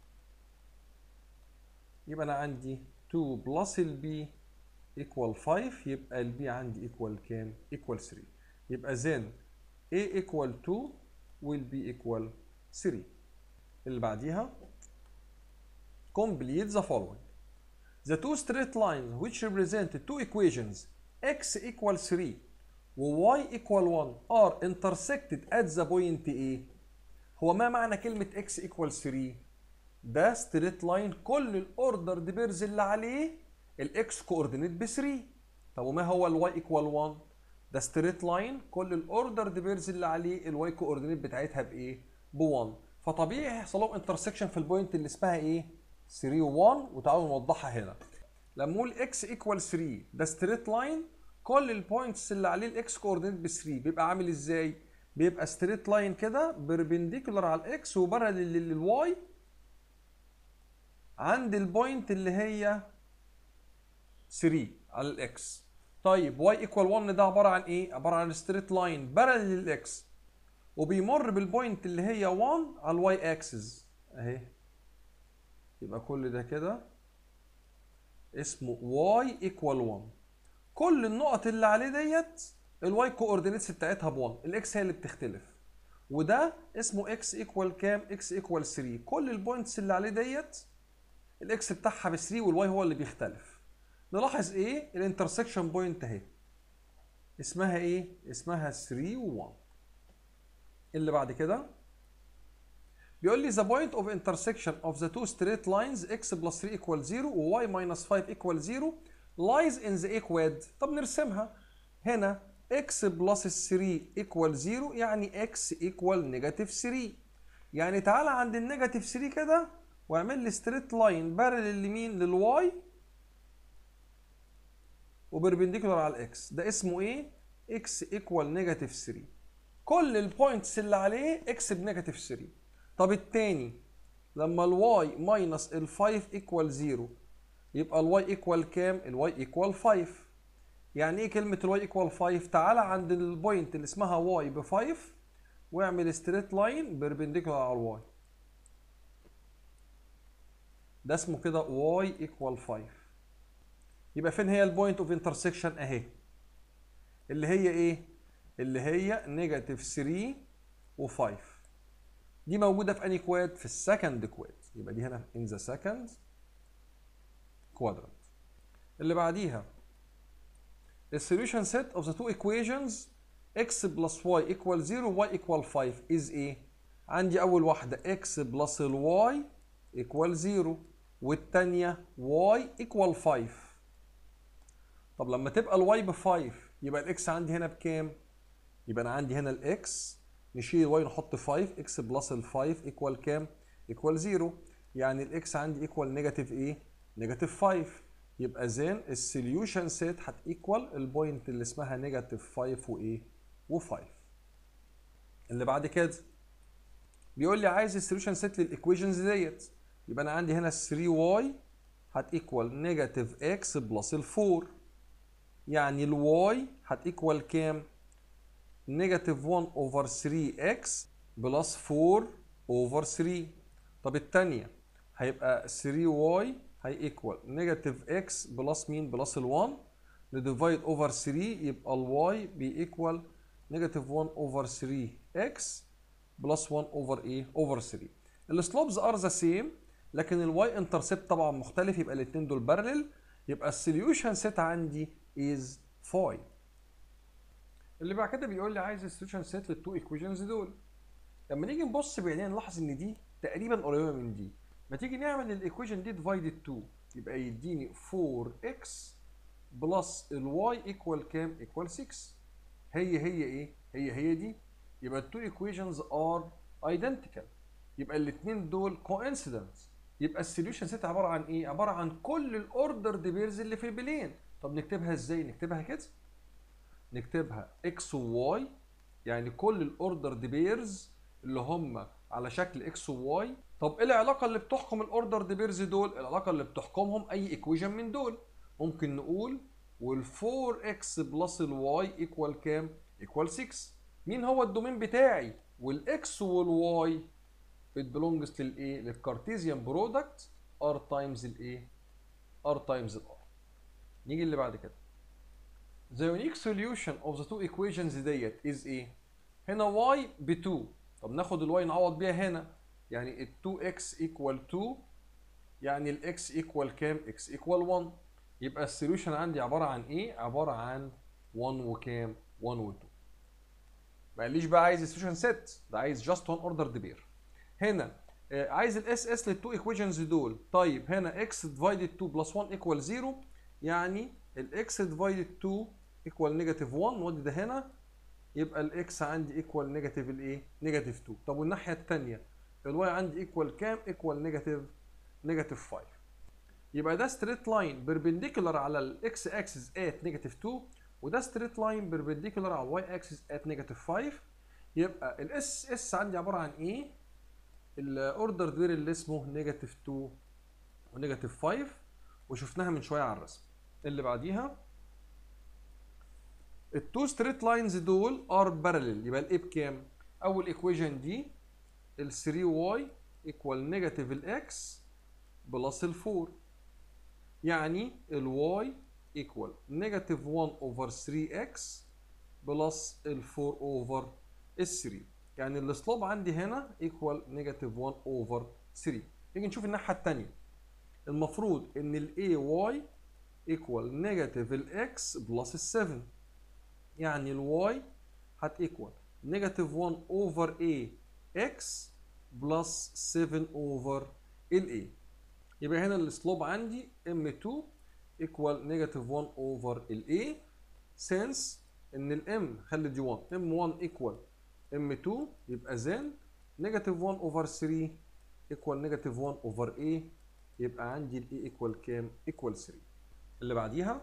يبقى انا عندي 2 بلس ال b equal 5 يبقى ال b عندي equal كام equal 3 يبقى then a equal 2 وال b equal 3 اللي بعديها complete the following the two straight lines which represent two equations x equal 3 و y equal 1 are intersected at the point A هو ما معنى كلمة x equal 3 ده straight line كل الاوردر بيرز اللي عليه الاكس كوردينيت ب 3 طب وما هو الواي ايكوال 1 ده ستريت لاين كل الاوردر بيرز اللي عليه الواي كوردينيت بتاعتها بايه ب 1 فطبيعي هيحصل لهم انترسكشن في البوينت اللي اسمها ايه 3 و1 وتعالوا نوضحها هنا لما نقول x ايكوال 3 ده ستريت لاين كل البوينتس اللي عليه الاكس كوردينيت ب 3 بيبقى عامل ازاي بيبقى ستريت لاين كده بربنديكولار على الاكس وبارلل للواي عند البوينت اللي هي 3 على الاكس طيب واي ايكوال 1 ده عباره عن ايه عباره عن ستريت لاين بارلل للاكس وبيمر بالبوينت اللي هي 1 على الواي اكسس اهي يبقى كل ده كده اسمه واي ايكوال 1 كل النقط اللي عليه ديت الواي كوردينيتس بتاعتها ب 1 الاكس هي اللي بتختلف وده اسمه اكس ايكوال كام اكس ايكوال 3 كل البوينتس اللي عليه ديت الاكس بتاعها ب 3 والواي هو اللي بيختلف نلاحظ ايه الانترسكشن بوينت اهي اسمها ايه اسمها 3 و1 اللي بعد كده بيقول لي the point of intersection of the two straight lines x plus 3 equal 0 و y minus 5 equal 0 lies in the equad طب نرسمها هنا x plus 3 equal 0 يعني x equal negative 3 يعني تعالى عند النيجاتيف 3 كده واعمل لي ستريت لاين بارل لمين للواي وبربنديكولار على الاكس ده اسمه ايه اكس ايكوال نيجاتيف 3 كل البوينتس اللي عليه اكس بنيجاتيف 3 طب التاني لما الواي ماينس ال 5 ايكوال 0 يبقى الواي ايكوال كام الواي ايكوال 5 يعني ايه كلمه الواي ايكوال 5 تعالى عند البوينت اللي اسمها واي ب 5 واعمل ستريت لاين بربنديكولار على الواي ده اسمه كده y equal 5 يبقى فين هي البوينت اوف انترسكشن اهي اللي هي ايه اللي هي نيجاتيف 3 و5 دي موجوده في انهي كواد في السكند كواد يبقى دي هنا in the second quadrant اللي بعديها السوليوشن set of the two equations x plus y equal 0 y equal 5 is ايه عندي اول واحده x plus y equal 0 والتانية y equal 5 طب لما تبقى الواي ب 5 يبقى الاكس عندي هنا بكام؟ يبقى انا عندي هنا الاكس نشيل الواي نحط 5 اكس بلس ال 5 ايكوال كام؟ ايكوال 0 يعني الاكس عندي ايكوال نيجاتيف ايه؟ نيجاتيف 5 يبقى زين السوليوشن سيت هتيكوال البوينت اللي اسمها نيجاتيف 5 وايه؟ و5 اللي بعد كده بيقول لي عايز السوليوشن سيت للايكويشنز ديت يبقى انا عندي هنا 3y هتيكوال نيجاتيف x بلس ال 4 يعني الواي هتيكوال كام؟ نيجاتيف 1 اوفر 3x بلس 4 اوفر 3 طب الثانيه هيبقى 3y هيكوال نيجاتيف x بلس مين؟ بلس ال 1 نديفايد اوفر 3 يبقى الواي بيكوال نيجاتيف 1 اوفر 3x بلس 1 اوفر ايه؟ اوفر 3 السلوبز ار ذا سيم لكن الواي انترسبت طبعا مختلف يبقى الاثنين دول بارلل يبقى السوليوشن سيت عندي از 5 اللي بعد كده بيقول لي عايز السوليوشن سيت للتو ايكويشنز دول لما نيجي نبص بعينينا نلاحظ ان دي تقريبا قريبه من دي ما تيجي نعمل الايكويشن دي ديفايدد 2 يبقى يديني 4x بلس الواي ايكوال كام ايكوال 6 هي هي ايه هي هي دي يبقى التو ايكويشنز ار ايدنتيكال يبقى الاثنين دول كوانسيدنس يبقى السوليوشن سيت عباره عن ايه عباره عن كل الاوردر بيرز اللي في البلين طب نكتبها ازاي نكتبها كده نكتبها اكس وواي يعني كل الاوردر بيرز اللي هم على شكل اكس وواي طب ايه العلاقه اللي بتحكم الاوردر بيرز دول العلاقه اللي بتحكمهم اي ايكويشن من دول ممكن نقول وال 4 اكس بلس الواي ايكوال كام ايكوال 6 مين هو الدومين بتاعي والاكس والواي it belongs للايه للكارتيزيان برودكت r تايمز الايه r تايمز الار نيجي اللي بعد كده the unique solution of the two equations ديت is ايه هنا y ب 2 طب ناخد الواي نعوض بيها هنا يعني ال 2x equal 2 يعني ال x equal كام x equal 1 يبقى السوليوشن عندي عباره عن ايه عباره عن 1 وكام 1 و 2 ما قاليش بقى عايز السوليوشن سيت ده عايز جاست 1 اوردر ديبير هنا آه، عايز الاس اس للتو ايكويشنز دول طيب هنا x ديفايدد 2 بلس 1 ايكوال 0 يعني الاكس ديفايدد 2 ايكوال نيجاتيف 1 ودي ده هنا يبقى الاكس عندي ايكوال نيجاتيف الايه نيجاتيف 2 طب والناحيه الثانيه الواي عندي ايكوال كام ايكوال نيجاتيف نيجاتيف 5 يبقى ده ستريت لاين بيربنديكولار على الاكس اكسس ات نيجاتيف 2 وده ستريت لاين بيربنديكولار على الواي اكسس ات نيجاتيف 5 يبقى الاس اس عندي عباره عن ايه؟ الاوردر دير اللي اسمه نيجاتيف 2 ونيجاتيف 5 وشفناها من شويه على الرسم اللي بعديها التو ستريت لاينز دول ار بارلل يبقى الايه بكام؟ اول ايكويشن دي ال 3 واي ايكوال نيجاتيف الاكس بلس ال 4 يعني الواي ايكوال نيجاتيف 1 اوفر 3 اكس بلس ال 4 اوفر ال 3 يعني السلوب عندي هنا ايكوال نيجاتيف 1 اوفر 3 نيجي نشوف الناحيه الثانيه المفروض ان الاي واي ايكوال نيجاتيف الاكس بلس ال 7 يعني الواي هتيكوال نيجاتيف 1 اوفر اي اكس بلس 7 اوفر الاي يبقى هنا السلوب عندي m2 ايكوال نيجاتيف 1 اوفر الاي since ان الام خلي دي 1 m1 ايكوال m2 يبقى زين نيجاتيف 1 اوفر 3 ايكوال نيجاتيف 1 اوفر a يبقى عندي الاي ايكوال كام؟ ايكوال 3 اللي بعديها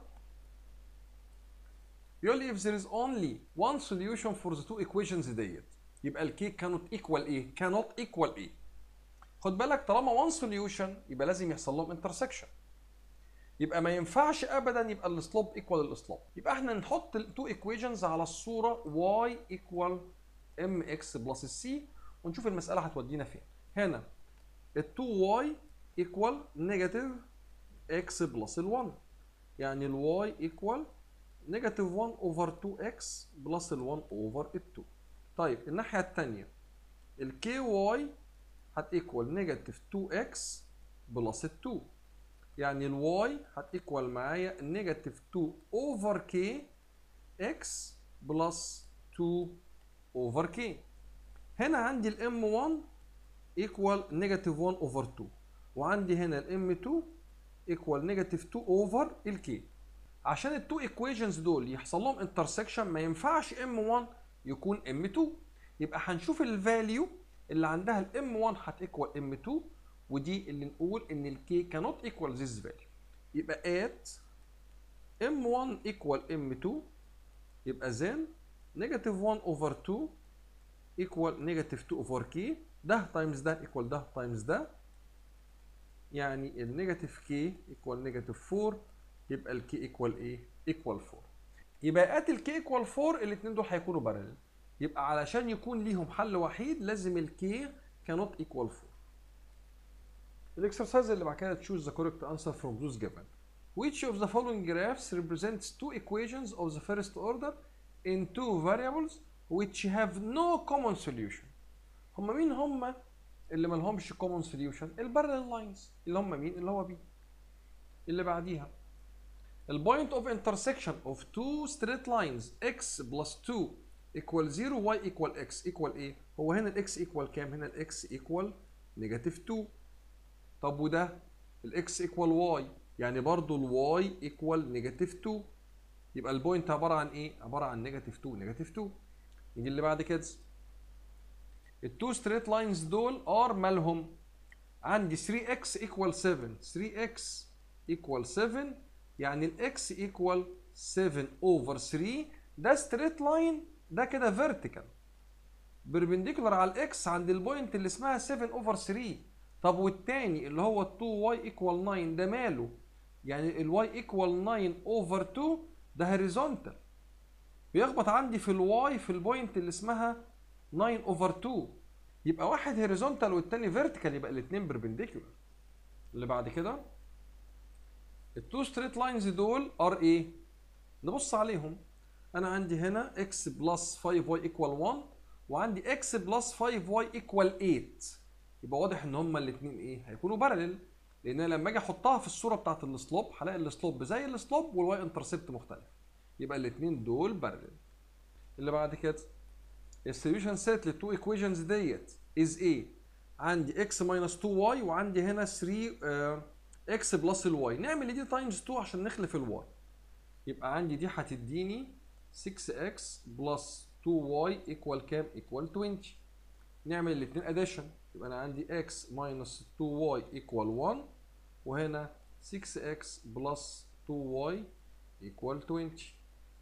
يقول لي if there is only one solution for the two equations ديت يبقى الكي cannot equal ايه؟ cannot equal ايه؟ خد بالك طالما one solution يبقى لازم يحصل لهم intersection يبقى ما ينفعش ابدا يبقى السلوب ايكوال السلوب يبقى احنا نحط التو ايكويشنز على الصوره y equal mx بلس السي ونشوف المساله هتودينا فين هنا ال 2y equal نيجاتيف x بلس ال 1 يعني ال y equal نيجاتيف 1 اوفر 2x بلس ال 1 اوفر ال 2 طيب الناحيه الثانيه ال ky هتيكوال نيجاتيف 2x بلس ال 2 يعني الواي هتيكوال معايا نيجاتيف 2 اوفر كي اكس بلس 2 اوفر كي هنا عندي الام 1 ايكوال نيجاتيف 1 اوفر 2 وعندي هنا الام 2 ايكوال نيجاتيف 2 اوفر الكي عشان التو ايكويشنز دول يحصل لهم انترسكشن ما ينفعش ام 1 يكون ام 2 يبقى هنشوف الفاليو اللي عندها الام 1 هتيكوال ام 2 ودي اللي نقول ان الكي cannot equal this value يبقى at m1 equal m2 يبقى then negative 1 over 2 equal negative 2 over k ده times ده equal ده times ده يعني النيجاتيف k equal negative 4 يبقى الكي equal ايه؟ equal 4 يبقى at الكي equal 4 الاثنين دول هيكونوا بارلل يبقى علشان يكون ليهم حل وحيد لازم الكي cannot equal 4 الاكسرسايز اللي بعد كده choose the correct answer from those given which of the following graphs represents two equations of the first order in two variables which have no common solution هم مين هم اللي ما لهمش common solution البارلل لاينز اللي هم مين اللي هو بي اللي بعديها البوينت of intersection of two straight lines x plus 2 equal 0 y equal x equal ايه هو هنا الاكس equal كام هنا الاكس equal نيجاتيف 2 طب وده الاكس ايكوال واي يعني برضو الواي ايكوال نيجاتيف 2 يبقى البوينت عباره عن ايه؟ عباره عن نيجاتيف 2 نيجاتيف 2 نيجي اللي بعد كده التو ستريت لاينز دول ار مالهم عندي 3 اكس ايكوال 7 3 اكس ايكوال 7 يعني الاكس ايكوال 7 اوفر 3 ده ستريت لاين ده كده فيرتيكال بربنديكولار على الاكس عند البوينت اللي اسمها 7 اوفر 3 طب والتاني اللي هو 2y equal 9 ده ماله؟ يعني الواي ايكوال 9 اوفر 2 ده هوريزونتال بيخبط عندي في الواي في البوينت اللي اسمها 9 اوفر 2 يبقى واحد هوريزونتال والتاني فيرتيكال يبقى الاثنين بربنديكولار اللي بعد كده التو ستريت لاينز دول ار ايه؟ نبص عليهم انا عندي هنا x بلس 5y ايكوال 1 وعندي x بلس 5y ايكوال 8 يبقى واضح ان هما الاثنين ايه هيكونوا بارلل لان أنا لما اجي احطها في الصوره بتاعت السلوب هلاقي السلوب زي السلوب والواي انترسبت مختلف يبقى الاثنين دول بارلل اللي بعد كده السوليوشن سيت للتو ايكويشنز ديت از ايه عندي اكس ماينس 2 واي وعندي هنا 3 اكس بلس الواي نعمل دي تايمز 2 عشان نخلف الواي يبقى عندي دي هتديني 6 اكس بلس 2 واي ايكوال كام ايكوال 20 نعمل الاثنين اديشن يبقى انا عندي x minus 2y equal 1 وهنا 6x plus 2y equal 20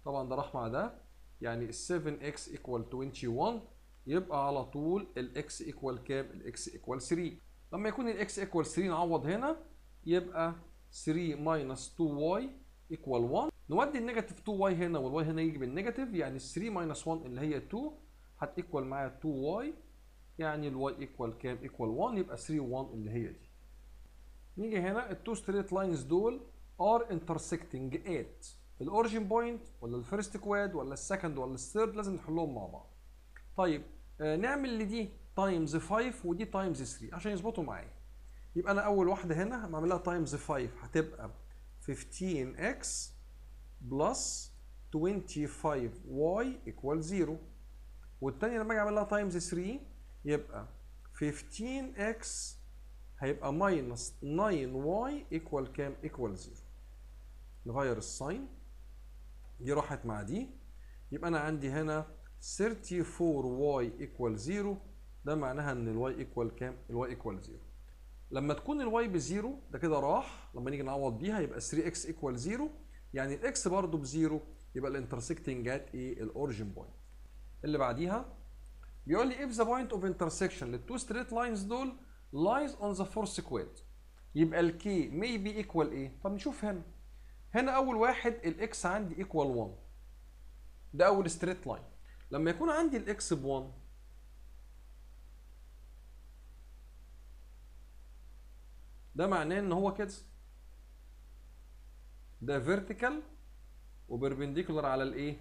طبعا ده راح مع ده يعني ال 7x equal 21 يبقى على طول ال x equal كام؟ ال x equal 3 لما يكون ال x equal 3 نعوض هنا يبقى 3 minus 2y equal 1 نودي النيجاتيف 2y هنا والy هنا يجي بالنيجاتيف يعني 3 minus 1 اللي هي 2 هتيكوال معايا 2y يعني الواي ايكوال كام؟ ايكوال 1 يبقى 3 1 اللي هي دي. نيجي هنا التو ستريت لاينز دول ار انترسكتنج ات الاوريجين بوينت ولا الفيرست كواد ولا السكند ولا الثيرد لازم نحلهم مع بعض. طيب آه نعمل لدي تايمز 5 ودي تايمز 3 عشان يظبطوا معايا. يبقى انا اول واحده هنا بعمل لها تايمز 5 هتبقى 15x بلس 25y ايكوال 0 والتانية لما اجي اعمل لها تايمز 3 يبقى 15x هيبقى ماينس 9y ايكوال كام؟ ايكوال 0 نغير الساين دي راحت مع دي يبقى انا عندي هنا 34y ايكوال 0 ده معناها ان الواي ايكوال كام؟ الواي ايكوال 0 لما تكون الواي بزيرو ده كده راح لما نيجي نعوض بيها يبقى 3x ايكوال 0 يعني الاكس برضه بزيرو يبقى الانترسكتنج ات ايه؟ الاوريجن بوينت اللي بعديها بيقول لي if the point of intersection للتو straight lines دول lies on the fourth quad يبقى ال k may be equal ايه؟ طب نشوف هنا هنا اول واحد الاكس عندي equal 1 ده اول straight line لما يكون عندي الاكس ب 1 ده معناه ان هو كده ده vertical وبربنديكولار على الايه؟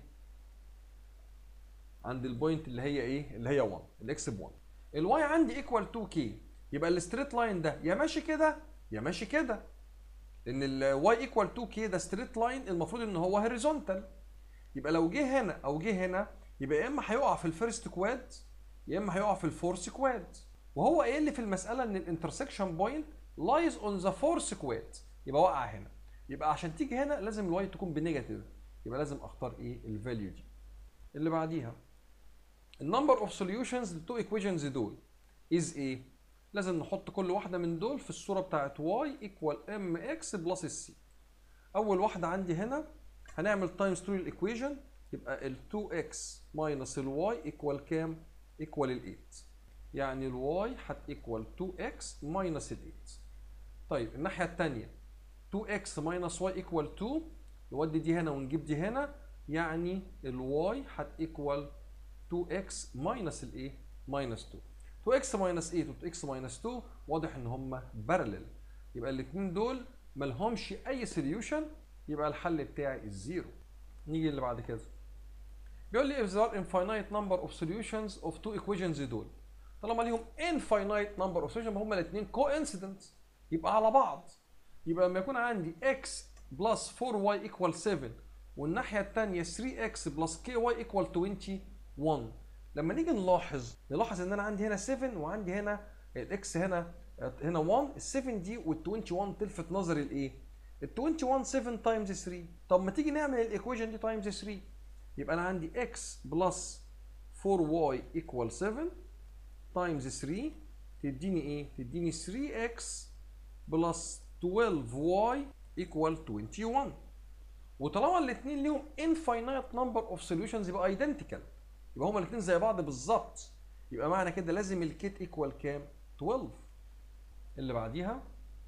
عند البوينت اللي هي ايه؟ اللي هي 1 الاكس ب 1 الواي عندي ايكوال 2 كي يبقى الستريت لاين ده يا ماشي كده يا ماشي كده لان الواي ايكوال 2 كي ده ستريت لاين المفروض ان هو هوريزونتال يبقى لو جه هنا او جه هنا يبقى يا اما هيقع في الفيرست كواد يا اما هيقع في الفورث كواد وهو ايه اللي في المساله ان الانترسكشن بوينت لايز اون ذا فورث كواد يبقى وقع هنا يبقى عشان تيجي هنا لازم الواي تكون بنيجاتيف يبقى لازم اختار ايه الفاليو دي اللي بعديها النمبر اوف سوليوشنز للتو ايكويشنز دول از ايه لازم نحط كل واحده من دول في الصوره بتاعت y ايكوال ام اكس بلس السي اول واحده عندي هنا هنعمل تايمز 2 الايكويشن يبقى ال 2x ماينس ال y ايكوال كام ايكوال ال 8 يعني ال y هتيكوال 2x ماينس ال 8 طيب الناحيه الثانيه 2x ماينس y ايكوال 2 نودي دي هنا ونجيب دي هنا يعني ال y هتيكوال 2x ماينس الايه ماينس 2 2x ماينس 8 و 2x ماينس 2 واضح ان هم بارلل يبقى الاثنين دول مالهمش اي سوليوشن يبقى الحل بتاعي الزيرو نيجي اللي بعد كده بيقول لي if there are infinite number of solutions of two equations دول طالما ليهم infinite number of solutions هم الاثنين coincident يبقى على بعض يبقى لما يكون عندي x plus 4y equal 7 والناحيه الثانيه 3x plus ky equal 21 لما نيجي نلاحظ نلاحظ ان انا عندي هنا 7 وعندي هنا الاكس هنا هنا 1 ال 7 دي وال 21 تلفت نظري لايه؟ ال 21 7 تايمز 3 طب ما تيجي نعمل الايكويشن دي تايمز 3 يبقى انا عندي x بلس 4y ايكوال 7 تايمز 3 تديني ايه؟ تديني 3x بلس 12y ايكوال 21 وطالما الاثنين ليهم infinite number of solutions يبقى identical يبقى هما الاثنين زي بعض بالظبط يبقى معنى كده لازم الكيت ايكوال كام 12 اللي بعديها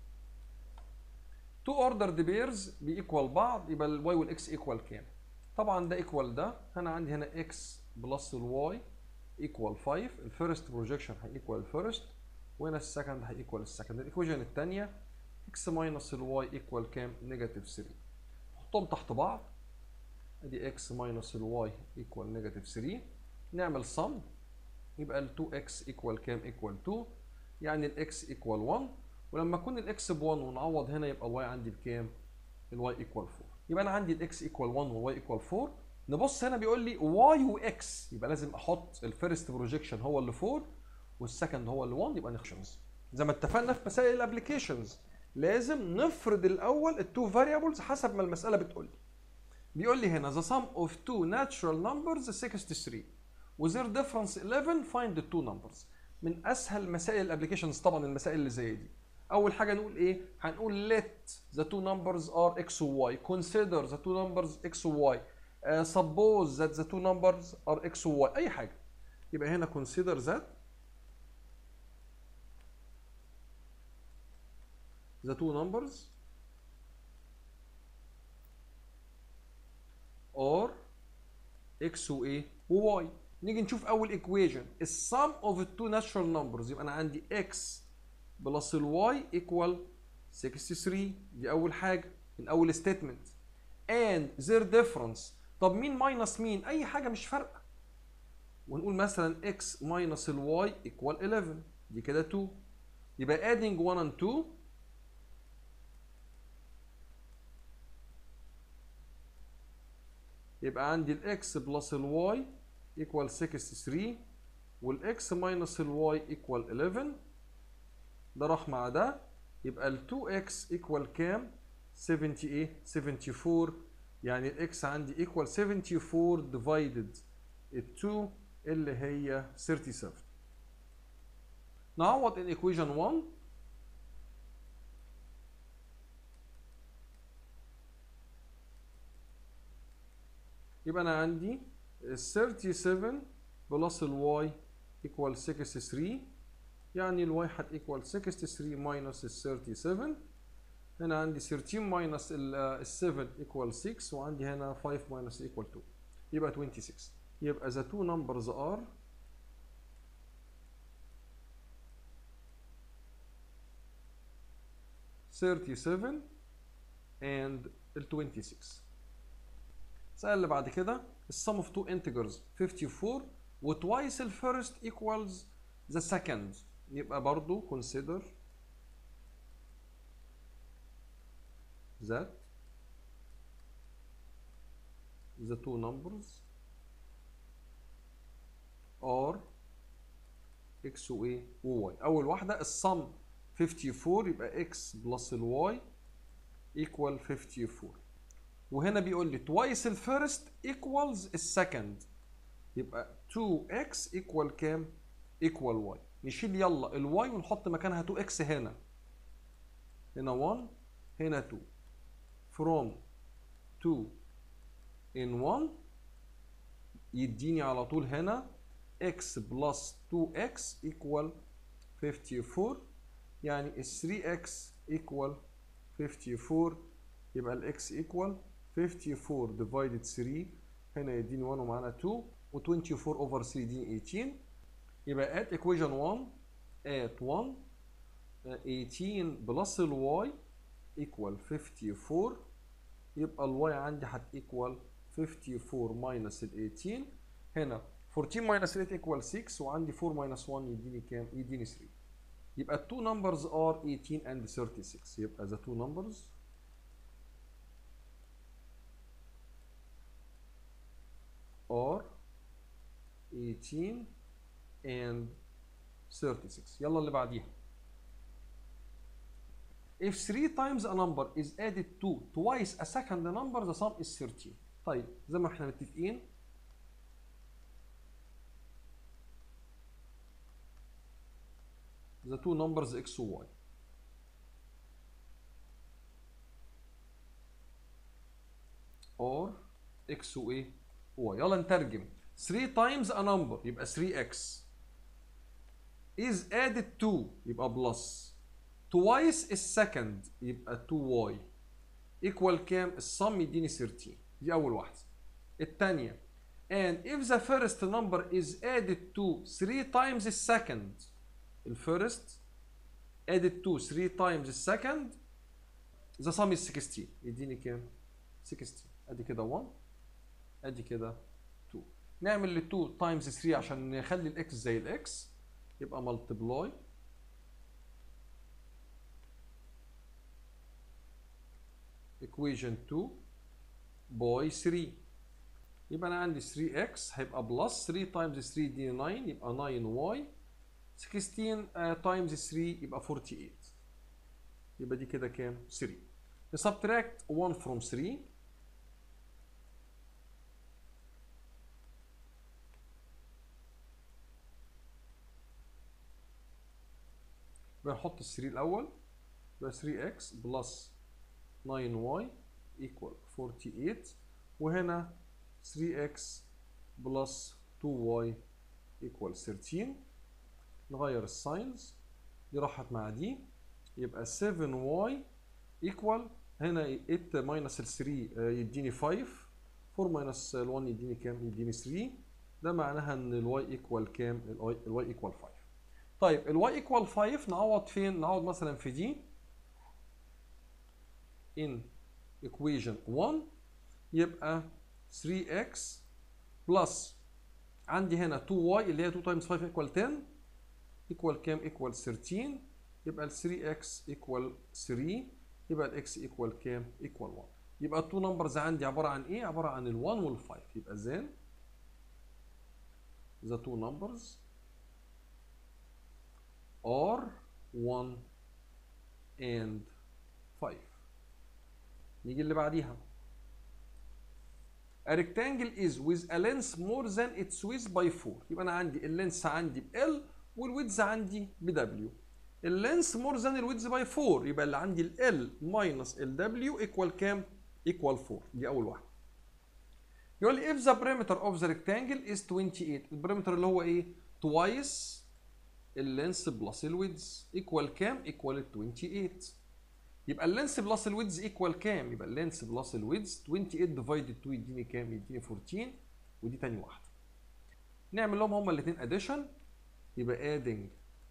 تو اوردرد بيرز بيكوال بعض يبقى الواي والاكس ايكوال كام طبعا ده ايكوال ده انا عندي هنا اكس بلس الواي ايكوال 5 الفيرست بروجيكشن هيكوال الفيرست وهنا السكند هيكوال السكند الايكويشن الثانيه اكس ماينس الواي ايكوال كام نيجاتيف 3 نحطهم تحت بعض ادي اكس ماينس الواي ايكوال نيجاتيف 3 نعمل sum يبقى ال 2x ايكوال كام ايكوال 2 يعني الاكس ايكوال 1 ولما اكون الاكس ب 1 ونعوض هنا يبقى الواي عندي بكام الواي ايكوال 4 يبقى انا عندي الاكس ايكوال 1 والواي ايكوال 4 نبص هنا بيقول لي واي واكس يبقى لازم احط الفيرست بروجيكشن هو اللي 4 والسكند هو اللي 1 يبقى نخشنز زي ما اتفقنا في مسائل الابلكيشنز لازم نفرض الاول التو فاريبلز حسب ما المساله بتقول لي بيقول لي هنا the sum of two natural numbers 63 و their difference 11 find the two numbers من اسهل مسائل الابلكيشنز طبعا المسائل اللي زي دي اول حاجه نقول ايه هنقول let the two numbers are x و y consider the two numbers x و y uh, suppose that the two numbers are x و y اي حاجه يبقى هنا consider that the two numbers are x و a و y نيجي نشوف اول equation السم of the two natural numbers يبقى انا عندي x بلس الواي equal 63 دي اول حاجه من اول statement and their difference طب مين ماينس مين اي حاجه مش فارقه ونقول مثلا x minus الواي equal 11 دي كده 2 يبقى adding 1 and 2 يبقى عندي الاكس بلس الواي equal 63 والاكس minus الواي equal 11 ده راح مع ده يبقى ال 2x equal كام 70 ايه 74 يعني الاكس عندي equal 74 divided ال 2 اللي هي 37 نعوض in equation 1 يبقى انا عندي ال 37 بلس الواي equal 63 يعني الواي هت equal 63 minus ال 37 هنا عندي 13 minus ال 7 equal 6 وعندي هنا 5 minus equal 2 يبقى 26 يبقى the two numbers are thirty-seven and ال 26 السؤال اللي بعد كده السم of two integers 54 و twice ال first equals the second يبقى برضو consider that the two numbers are x و a و y أول واحدة السم 54 يبقى x plus ال y equal 54 وهنا بيقول لي twice الفيرست equals السكند يبقى 2x equal كام؟ equal y نشيل يلا الواي ونحط مكانها 2x هنا هنا 1 هنا 2 from 2 in 1 يديني على طول هنا x plus 2x equal 54 يعني ال 3x equal 54 يبقى ال x equal 54 divided 3 هنا يديني 1 ومعانا 2 و 24 over 3 يديني 18 يبقى at equation 1 at 1 18 plus ال y equal 54 يبقى ال y عندي هت equal 54 minus ال 18 هنا 14 minus 8 equal 6 وعندي 4 minus 1 يديني كام؟ يديني 3 يبقى ال two numbers are 18 and 36 يبقى the two numbers are 18 and 36 يلا اللي بعديها If 3 times a number is added to twice a second number the sum is 13 طيب زي ما احنا متفقين the two numbers x و y or x و a و y يلا نترجم 3 times a number يبقى 3x is added to يبقى plus twice السكند يبقى 2y equal كام الصم يديني 13 دي اول واحده الثانيه and if the first number is added to 3 times the second الفيرست added to 3 times the second the sum is 16 يديني كام 16 ادي كده 1 ادي كده 2 نعمل ال 2 times 3 عشان نخلي الاكس زي الاكس يبقى multiply equation 2 باي 3 يبقى انا عندي 3x هيبقى بلس 3 times 3 دي 9 يبقى 9y 16 uh, times 3 يبقى 48 يبقى دي كده كام 3 نسبتراكت 1 from 3 بنحط ال 3 الاول يبقى 3x بلس 9y equal 48 وهنا 3x plus 2y equal 13 نغير الساينز دي راحت مع دي يبقى 7y equal هنا 8 minus ال 3 يديني 5 4 minus ال 1 يديني كام؟ يديني 3 ده معناها ان الواي ايكوال كام؟ الواي ايكوال 5 طيب الواي ايكوال 5 نعوض فين؟ نعوض مثلا في دي in equation 1 يبقى 3x plus عندي هنا 2y اللي هي 2 times 5 equal 10 equal كام؟ equal 13 يبقى ال 3x equal 3 يبقى ال x equal كام؟ equal 1 يبقى التو نمبرز عندي عباره عن ايه؟ عباره عن ال 1 وال 5 يبقى then the two numbers are 1 and 5 نيجي اللي بعديها A rectangle is with a length more than its width by 4 يبقى انا عندي اللينس عندي ب L والويدز عندي ب W اللينس more than الويدز by 4 يبقى اللي عندي ال L minus ال W equal كام؟ equal 4 دي اول واحده يقول لي if the perimeter of the rectangle is 28 البريمتر اللي هو ايه twice اللينس بلس الويدز equal كام equal 28 يبقى اللينس بلس الويدز equal كام يبقى اللينس بلس الويدز 28 divided 2 يديني كام يديني 14 ودي تاني واحده نعمل لهم هما الاثنين addition يبقى adding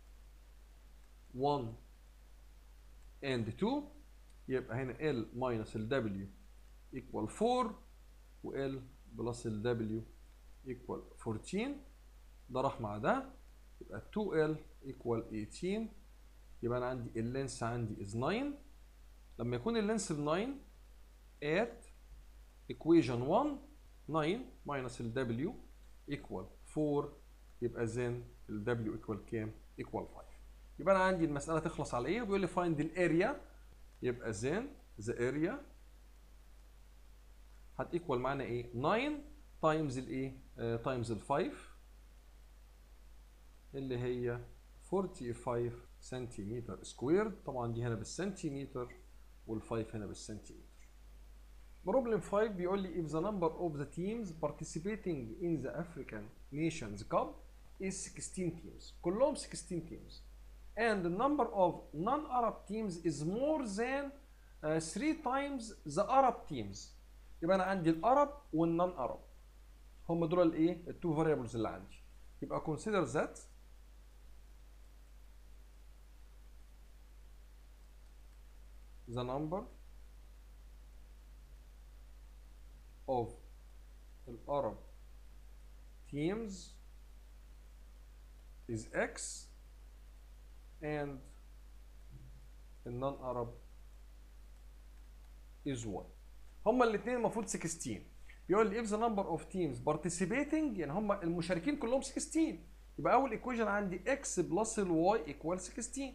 1 and 2 يبقى هنا L minus ال W equal 4 و L بلس ال W equal 14 ده راح مع ده يبقى 2L equal 18 يبقى أنا عندي اللينس عندي is 9 لما يكون اللينس ب 9 at equation 1 9 minus ال W equal 4 يبقى then ال W equal كام؟ equal 5 يبقى أنا عندي المسألة تخلص على إيه؟ بيقول لي find الاريا يبقى then the area هتيكوال معانا ايه 9 تايمز الايه تايمز ال 5 اللي هي 45 سنتيمتر سكوير طبعا دي هنا بالسنتيمتر وال5 هنا بالسنتيمتر بروبلم 5 بيقول لي if the number of the teams participating in the African Nations Cup is 16 teams كلهم 16 teams and the number of non-Arab teams is more than uh, three times the Arab teams يبقى انا عندي الارب والنون ارب هم دول الايه التو فاريبلز اللي عندي يبقى consider that the number of الارب teams is x and the non-Arab is 1 هما الاثنين المفروض 16 بيقول لي if the number of teams participating يعني هما المشاركين كلهم 16 يبقى اول equation عندي x بلس الواي equal 16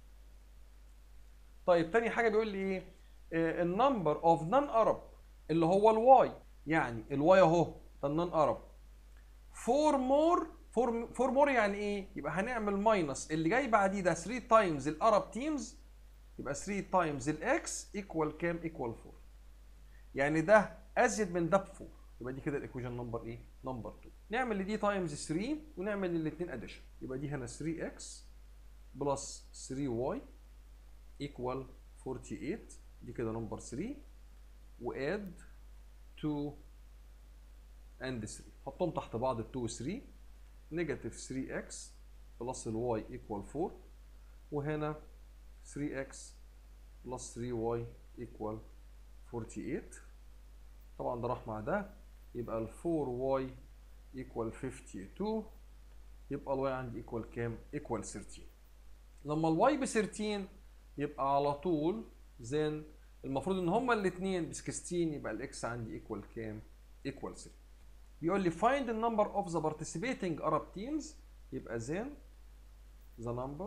طيب تاني حاجه بيقول لي ايه النمبر اوف نون ارب اللي هو الواي يعني الواي اهو ده النون ارب 4 مور 4 مور يعني ايه يبقى هنعمل ماينس اللي جاي بعديه ده 3 تايمز الارب تيمز يبقى 3 تايمز الاكس ايكوال كام ايكوال 4 يعني ده ازيد من ده ب 4 يبقى دي كده الايكويشن نمبر ايه نمبر 2 نعمل لدي تايمز 3 ونعمل للاثنين اديشن يبقى دي هنا 3x بلس 3y ايكوال 48 دي كده نمبر 3 واد 2 اند 3 حطهم تحت بعض ال 2 و 3 نيجاتيف 3x بلس الواي ايكوال 4 وهنا 3x بلس 3y ايكوال 48 طبعا ده راح مع ده يبقى ال 4y equal 52 يبقى الواي عندي equal كام؟ equal 13 لما الواي ب 13 يبقى على طول then المفروض ان هما الاثنين ب 16 يبقى الاكس عندي equal كام؟ equal 3 بيقول لي find the number of the participating Arab teams يبقى then the number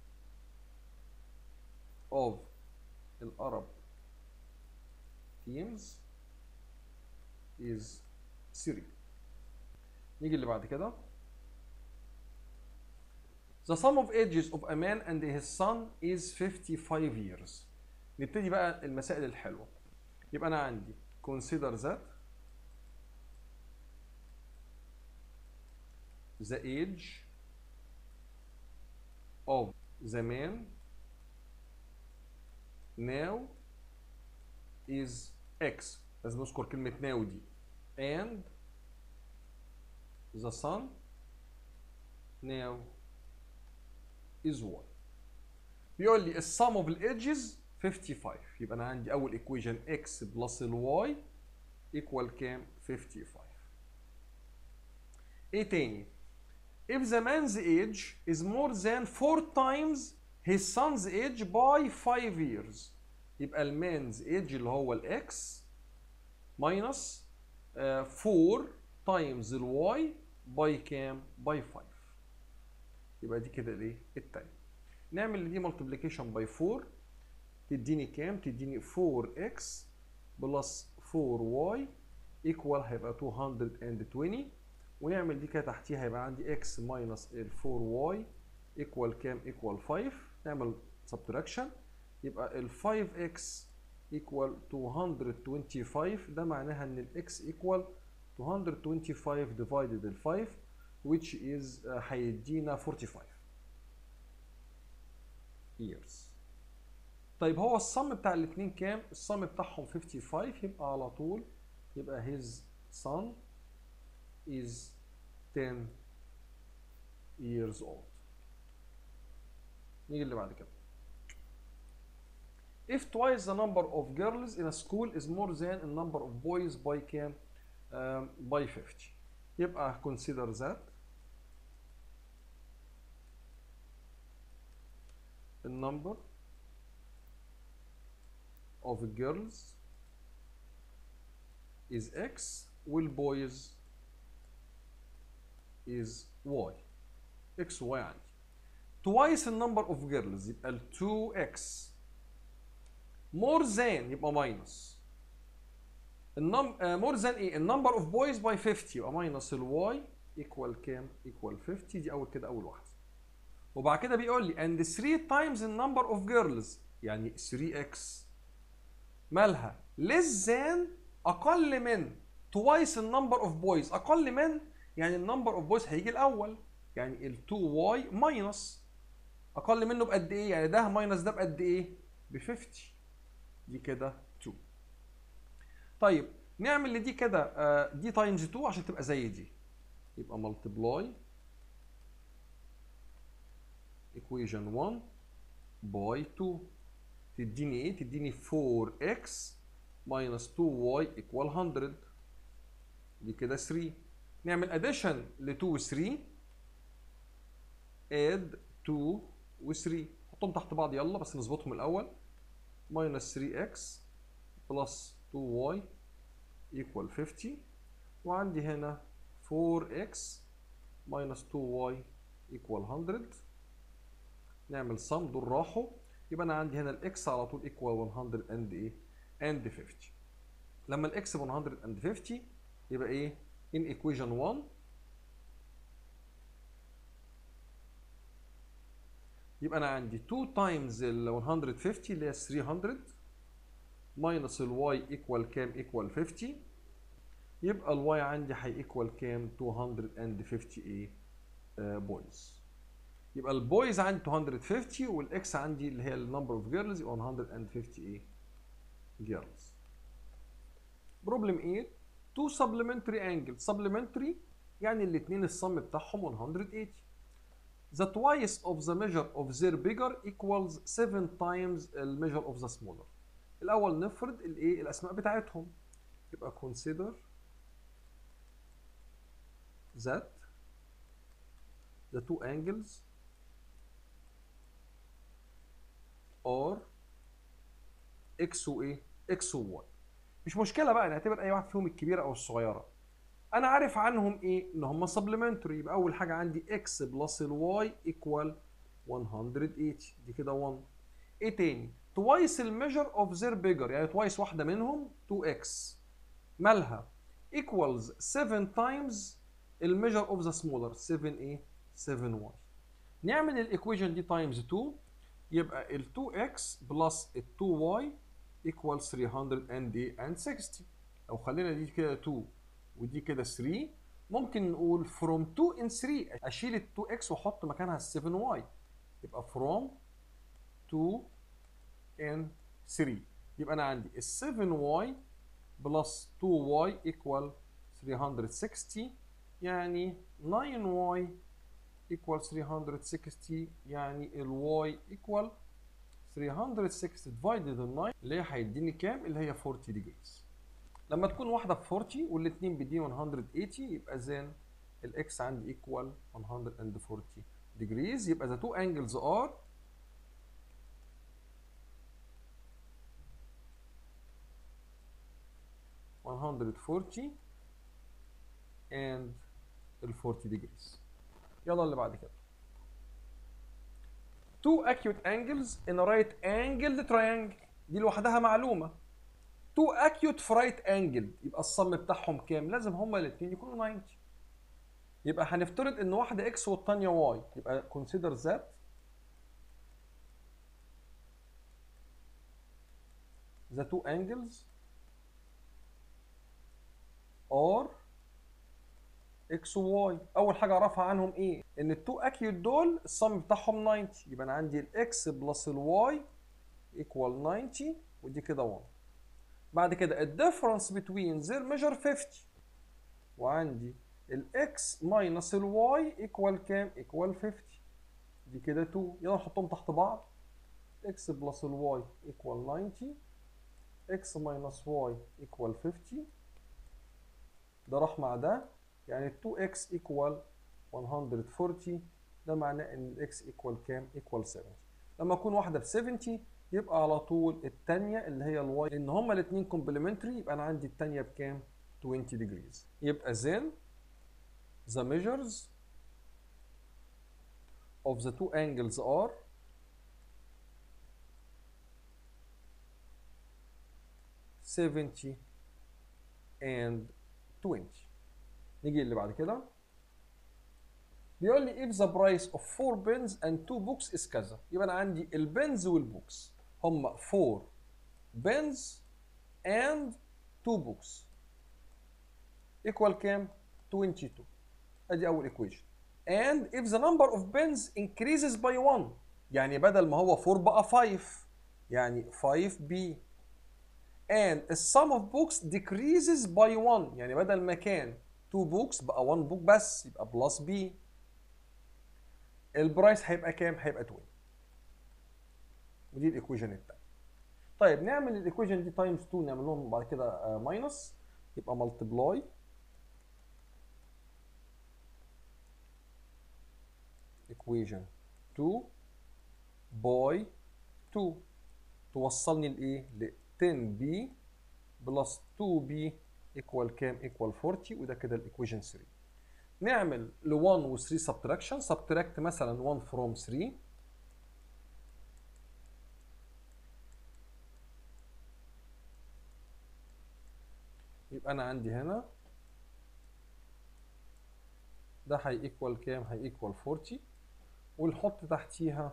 of الارب teams is 3 نيجي اللي بعد كده The sum of ages of a man and his son is 55 years نبتدي بقى المسائل الحلوة يبقى أنا عندي consider that the age of the man now is x لازم نذكر كلمة now دي and the sun now is y بيقول لي السم اوف الايدجز 55 يبقى انا عندي اول ايكويشن x بلس الواي ايكوال كام 55 ايه تاني if the man's age is more than 4 times his son's age by 5 years يبقى المانز age اللي هو الاكس minus آه، 4 times الواي باي كام باي 5 يبقى دي كده الايه التاني نعمل دي ملتبليكيشن باي 4 تديني كام تديني 4x بلس 4y ايكوال هيبقى 220 ونعمل دي كده تحتيها هيبقى عندي x ماينس ال 4y ايكوال كام ايكوال 5 نعمل سبتراكشن يبقى ال 5x ايكوال 225 ده معناها ان ال x ايكوال 225 divided ال 5 which is آه، هيدينا 45 years طيب هو الصم بتاع الاثنين كام؟ الصم بتاعهم 55 يبقى على طول يبقى his son is 10 years old. نيجي اللي بعد كده. If twice the number of girls in a school is more than the number of boys by كام؟ um, by 50. يبقى consider that the number of girls is x والboys is y x y عندي twice the number of girls يبقى ال 2x more than يبقى minus النم uh, more than ايه النمبر of boys by 50 يبقى minus ال y equal كام equal 50 دي اول كده اول واحده وبعد كده بيقول لي and 3 times the number of girls يعني 3x مالها less than اقل من twice the number of boys اقل من يعني النمبر اوف بويز هيجي الاول يعني ال 2y ماينس اقل منه بقد ايه يعني ده ماينس ده بقد ايه ب 50 دي كده 2 طيب نعمل لدي كده آه، دي تايمز 2 عشان تبقى زي دي يبقى ملتبلاي equation 1 باي 2 تديني ايه تديني 4x minus 2y equal 100 دي كده 3 نعمل addition ل 2 و 3 add 2 و 3 حطهم تحت بعض يلا بس نظبطهم الاول minus 3x plus 2y equal 50 وعندي هنا 4x minus 2y equal 100 نعمل sum دول راحوا يبقى انا عندي هنا الاكس على طول equal 100 and ايه and 50 لما الاكس ب 150 يبقى ايه in equation 1 يبقى انا عندي 2 times ال 150 اللي هي 300 minus ال y equal كام equal 50 يبقى ال y عندي هي equal كام 250 ايه بويز يبقى البويز عندي 250 والاكس عندي اللي هي النمبر اوف جيرلز يبقى 150 ايه جيرلز بروبلم 8 تو supplementary angles supplementary يعني الاثنين الصم بتاعهم 180 the twice of the measure of their bigger equals 7 times the measure of the smaller الاول نفرض الايه الاسماء بتاعتهم يبقى consider that the two angles are x و ايه x و y مش مشكله بقى نعتبر اي واحد فيهم الكبيره او الصغيره انا عارف عنهم ايه ان هم سبلمنتري يبقى اول حاجه عندي x بلس الواي ايكوال 180 دي كده 1 ايه تاني توايس الميجر اوف زير بيجر يعني توايس واحده منهم 2x مالها equals 7 times الميجر اوف ذا سمولر 7 ايه 7y نعمل الايكويشن دي تايمز 2 يبقى ال 2x بلس ال 2y equals 360 او خلينا دي كده 2 ودي كده 3 ممكن نقول from 2 in 3 اشيل ال 2x واحط مكانها ال 7y يبقى from 2 in 3 يبقى انا عندي ال 7y plus 2y equal 360 يعني 9y equal 360 يعني ال y equal 360 divided ال 9 اللي هي هيديني كام؟ اللي هي 40 degrees. لما تكون واحدة ب 40 والاثنين بيديني 180 يبقى زين الاكس عندي equal 140 degrees يبقى the two angles are one hundred forty and ال 40 degrees يلا اللي بعد كده two acute angles in a right angled triangle دي لوحدها معلومة two acute في right angled يبقى الصم بتاعهم كام؟ لازم هما الاثنين يكونوا 90 يبقى هنفترض ان واحدة x والتانية y يبقى consider that the two angles are x و y اول حاجه اعرفها عنهم ايه ان التو اكيوت دول الصم بتاعهم 90 يبقى انا عندي الاكس بلس الواي ايكوال 90 ودي كده 1 بعد كده الديفرنس بتوين زير ميجر 50 وعندي الاكس ماينس الواي ايكوال كام ايكوال 50 دي كده 2 يلا نحطهم تحت بعض اكس بلس الواي ايكوال 90 اكس ماينس واي ايكوال 50 ده راح مع ده يعني 2x equal 140 ده معناه ان الاكس equal كام؟ equal 70 لما اكون واحده ب 70 يبقى على طول الثانيه اللي هي الواي لان هما الاثنين كومبلمنتري يبقى انا عندي الثانيه بكام؟ 20 degrees يبقى then the measures of the two angles are seventy and 20 نيجي اللي بعد كده بيقول لي if the price of 4 pens and 2 books is كذا يبقى انا عندي البنز والبوكس هم 4 pens and 2 books equal كام 22 ادي اول equation and if the number of pens increases by 1 يعني بدل ما هو 4 بقى 5 يعني 5b and the sum of books decreases by 1 يعني بدل ما كان 2 books بقى 1 book بس يبقى بلس b البرايس هيبقى كام؟ هيبقى 20 ودي الايكويشن الثانيه طيب نعمل الايكويشن دي تايمز 2 نعمل لهم بعد كده ماينس يبقى ملتبلاي equation 2 باي 2 توصلني لايه؟ ل 10b بلس 2b ايكوال كام؟ ايكوال 40 وده كده الايكويشن 3 نعمل ل 1 و 3 سبتراكشن سبتراكت مثلا 1 فروم 3 يبقى انا عندي هنا ده هي ايكوال كام؟ هي ايكوال 40 ونحط تحتيها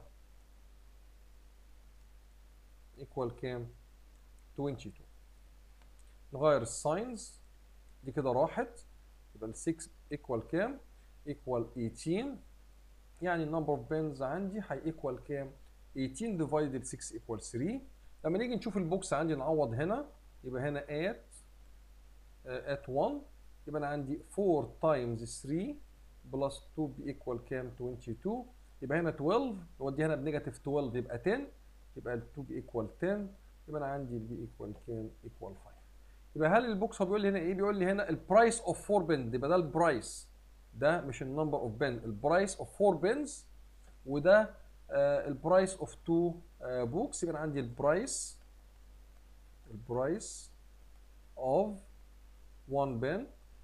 ايكوال كام؟ 22 نغير الساينز دي كده راحت يبقى ال 6 ايكوال كام؟ ايكوال 18 يعني النمبر اوف بنز عندي هي ايكوال كام؟ 18 ديفايدد 6 ايكوال 3 لما نيجي نشوف البوكس عندي نعوض هنا يبقى هنا at at 1 يبقى انا عندي 4 تايمز 3 بلس 2 بيكوال كام 22 يبقى هنا 12 نودي هنا بنيجاتيف 12 يبقى 10 يبقى ال 2 بيكوال 10 يبقى انا عندي البي ايكوال كام ايكوال 5 يبقى هل البوكس هو بيقول لي هنا ايه بيقول لي هنا البرايس اوف 4 بن يبقى ده البرايس ده مش النمبر اوف بن البرايس اوف 4 بنز وده البرايس اوف 2 بوكس يبقى انا عندي البرايس البرايس اوف 1 bin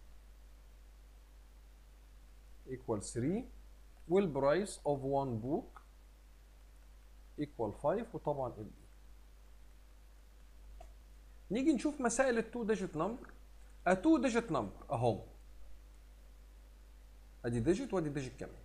equal 3 والبرايس of 1 book equal 5 وطبعا ال E. نيجي نشوف مسائل ال 2 digit number a 2 digit number اهو ادي digit وادي digit كمان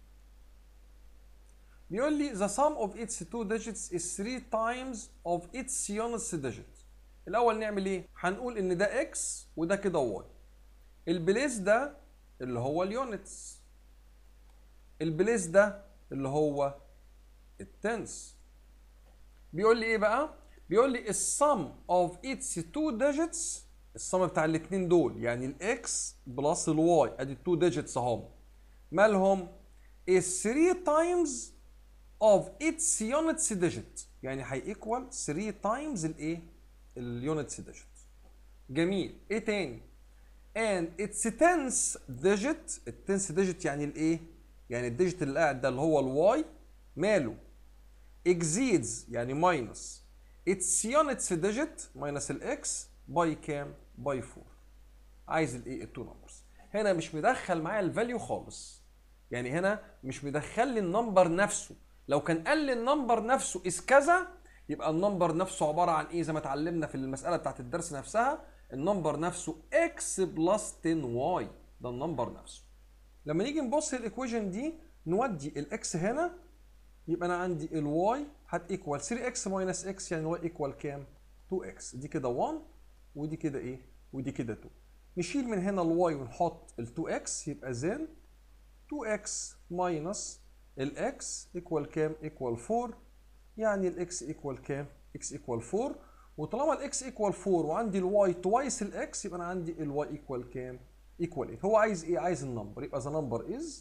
بيقول لي the sum of its two digits is 3 times of its units digit الاول نعمل ايه هنقول ان ده x وده كده y البليس ده اللي هو اليونتس البليس ده اللي هو التنس بيقول لي ايه بقى بيقول لي السم اوف its two digits السم بتاع الاثنين دول يعني الاكس بلس الواي ادي التو ديجيتس اهم مالهم is 3 times of its units digit يعني هيكوال 3 times الايه اليونتس digit جميل ايه تاني and its tenth digit التنس digit يعني الايه يعني الديجيت اللي قاعد ده اللي هو الواي ماله exceeds يعني minus its units digit minus الاكس باي كام باي 4 عايز الايه التو نمبرز هنا مش مدخل معايا الفاليو خالص يعني هنا مش مدخل لي النمبر نفسه لو كان قال لي النمبر نفسه اس كذا يبقى النمبر نفسه عباره عن ايه زي ما اتعلمنا في المساله بتاعت الدرس نفسها النمبر نفسه x بلس 10y ده النمبر نفسه لما نيجي نبص الايكويشن دي نودي الاكس هنا يبقى انا عندي الواي هت ايكوال 3x ماينس x يعني y ايكوال كام 2x دي كده 1 ودي كده ايه ودي كده 2 نشيل من هنا الواي ونحط ال 2x يبقى زين 2x ماينس الاكس ايكوال كام ايكوال 4 يعني الاكس ايكوال كام x ايكوال 4 وطالما الاكس ايكوال 4 وعندي الواي توايس الاكس يبقى انا عندي الواي ايكوال كام ايكوال 8 هو عايز ايه عايز النمبر يبقى ذا نمبر از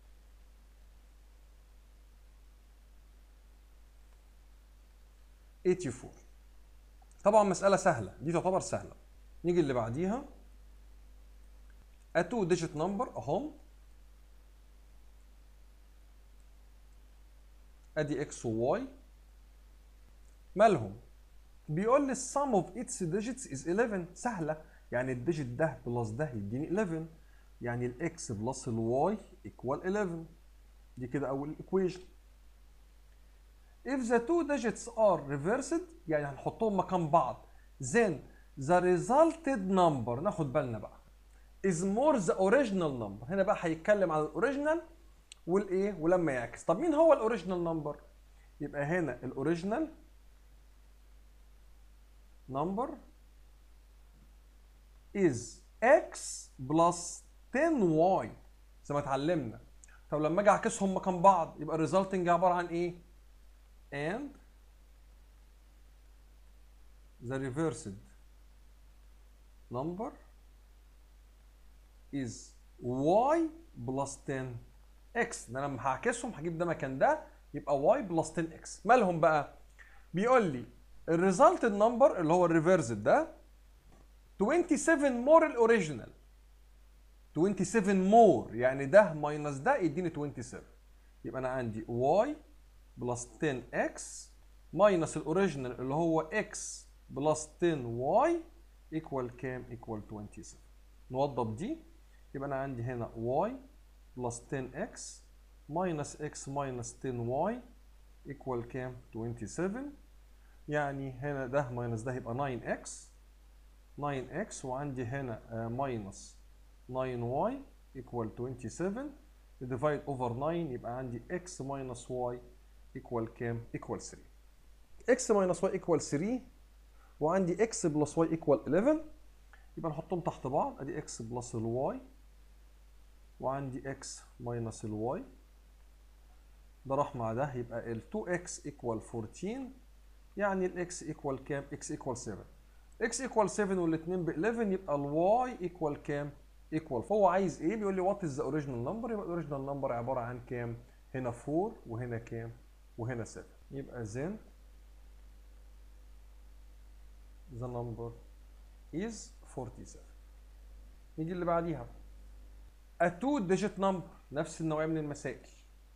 eighty four طبعا مسألة سهلة دي تعتبر سهلة نيجي اللي بعديها a two digit number اهم ادي x و y مالهم بيقول لي السم اوف its digits is 11 سهله يعني الديجيت ده بلس ده يديني 11 يعني الاكس بلس الواي ايكوال 11 دي كده اول ايكويشن if the two digits are reversed يعني هنحطهم مكان بعض then the resulted number ناخد بالنا بقى is more the original number هنا بقى هيتكلم على الاوريجينال والايه ولما يعكس طب مين هو الاوريجينال نمبر يبقى هنا الاوريجينال number is x plus 10y زي ما اتعلمنا طب لما اجي اعكسهم مكان بعض يبقى الريزلتنج عباره عن ايه and the reversed number is y plus 10 x ده انا لما هعكسهم هجيب ده مكان ده يبقى y plus 10 x مالهم بقى بيقول لي الريزلتد نمبر اللي هو الريفرسد ده 27 مور الاوريجينال 27 مور يعني ده ماينس ده يديني 27 يبقى انا عندي y بلس 10x ماينس الاوريجينال اللي هو x بلس 10y ايكوال كام ايكوال 27 نوضب دي يبقى انا عندي هنا y بلس 10x ماينس x ماينس 10y ايكوال كام 27 يعني هنا ده ماينس ده يبقى 9x 9x وعندي هنا ماينس 9y equal 27 divide over 9 يبقى عندي x minus y equal كام؟ equal 3 x minus y equal 3 وعندي x plus y equal 11 يبقى نحطهم تحت بعض ادي x plus ال y وعندي x minus ال y ده راح مع ده يبقى ال 2x equal 14 يعني ال x equal كام؟ x equal 7 x equal 7 والاثنين ب 11 يبقى ال y equal كام؟ equal فهو عايز ايه؟ بيقول لي وات از ذا اوريجينال نمبر يبقى الاوريجينال نمبر عباره عن كام؟ هنا 4 وهنا كام؟ وهنا 7 يبقى then the number is 47 نيجي اللي بعديها a two digit number نفس النوعيه من المسائل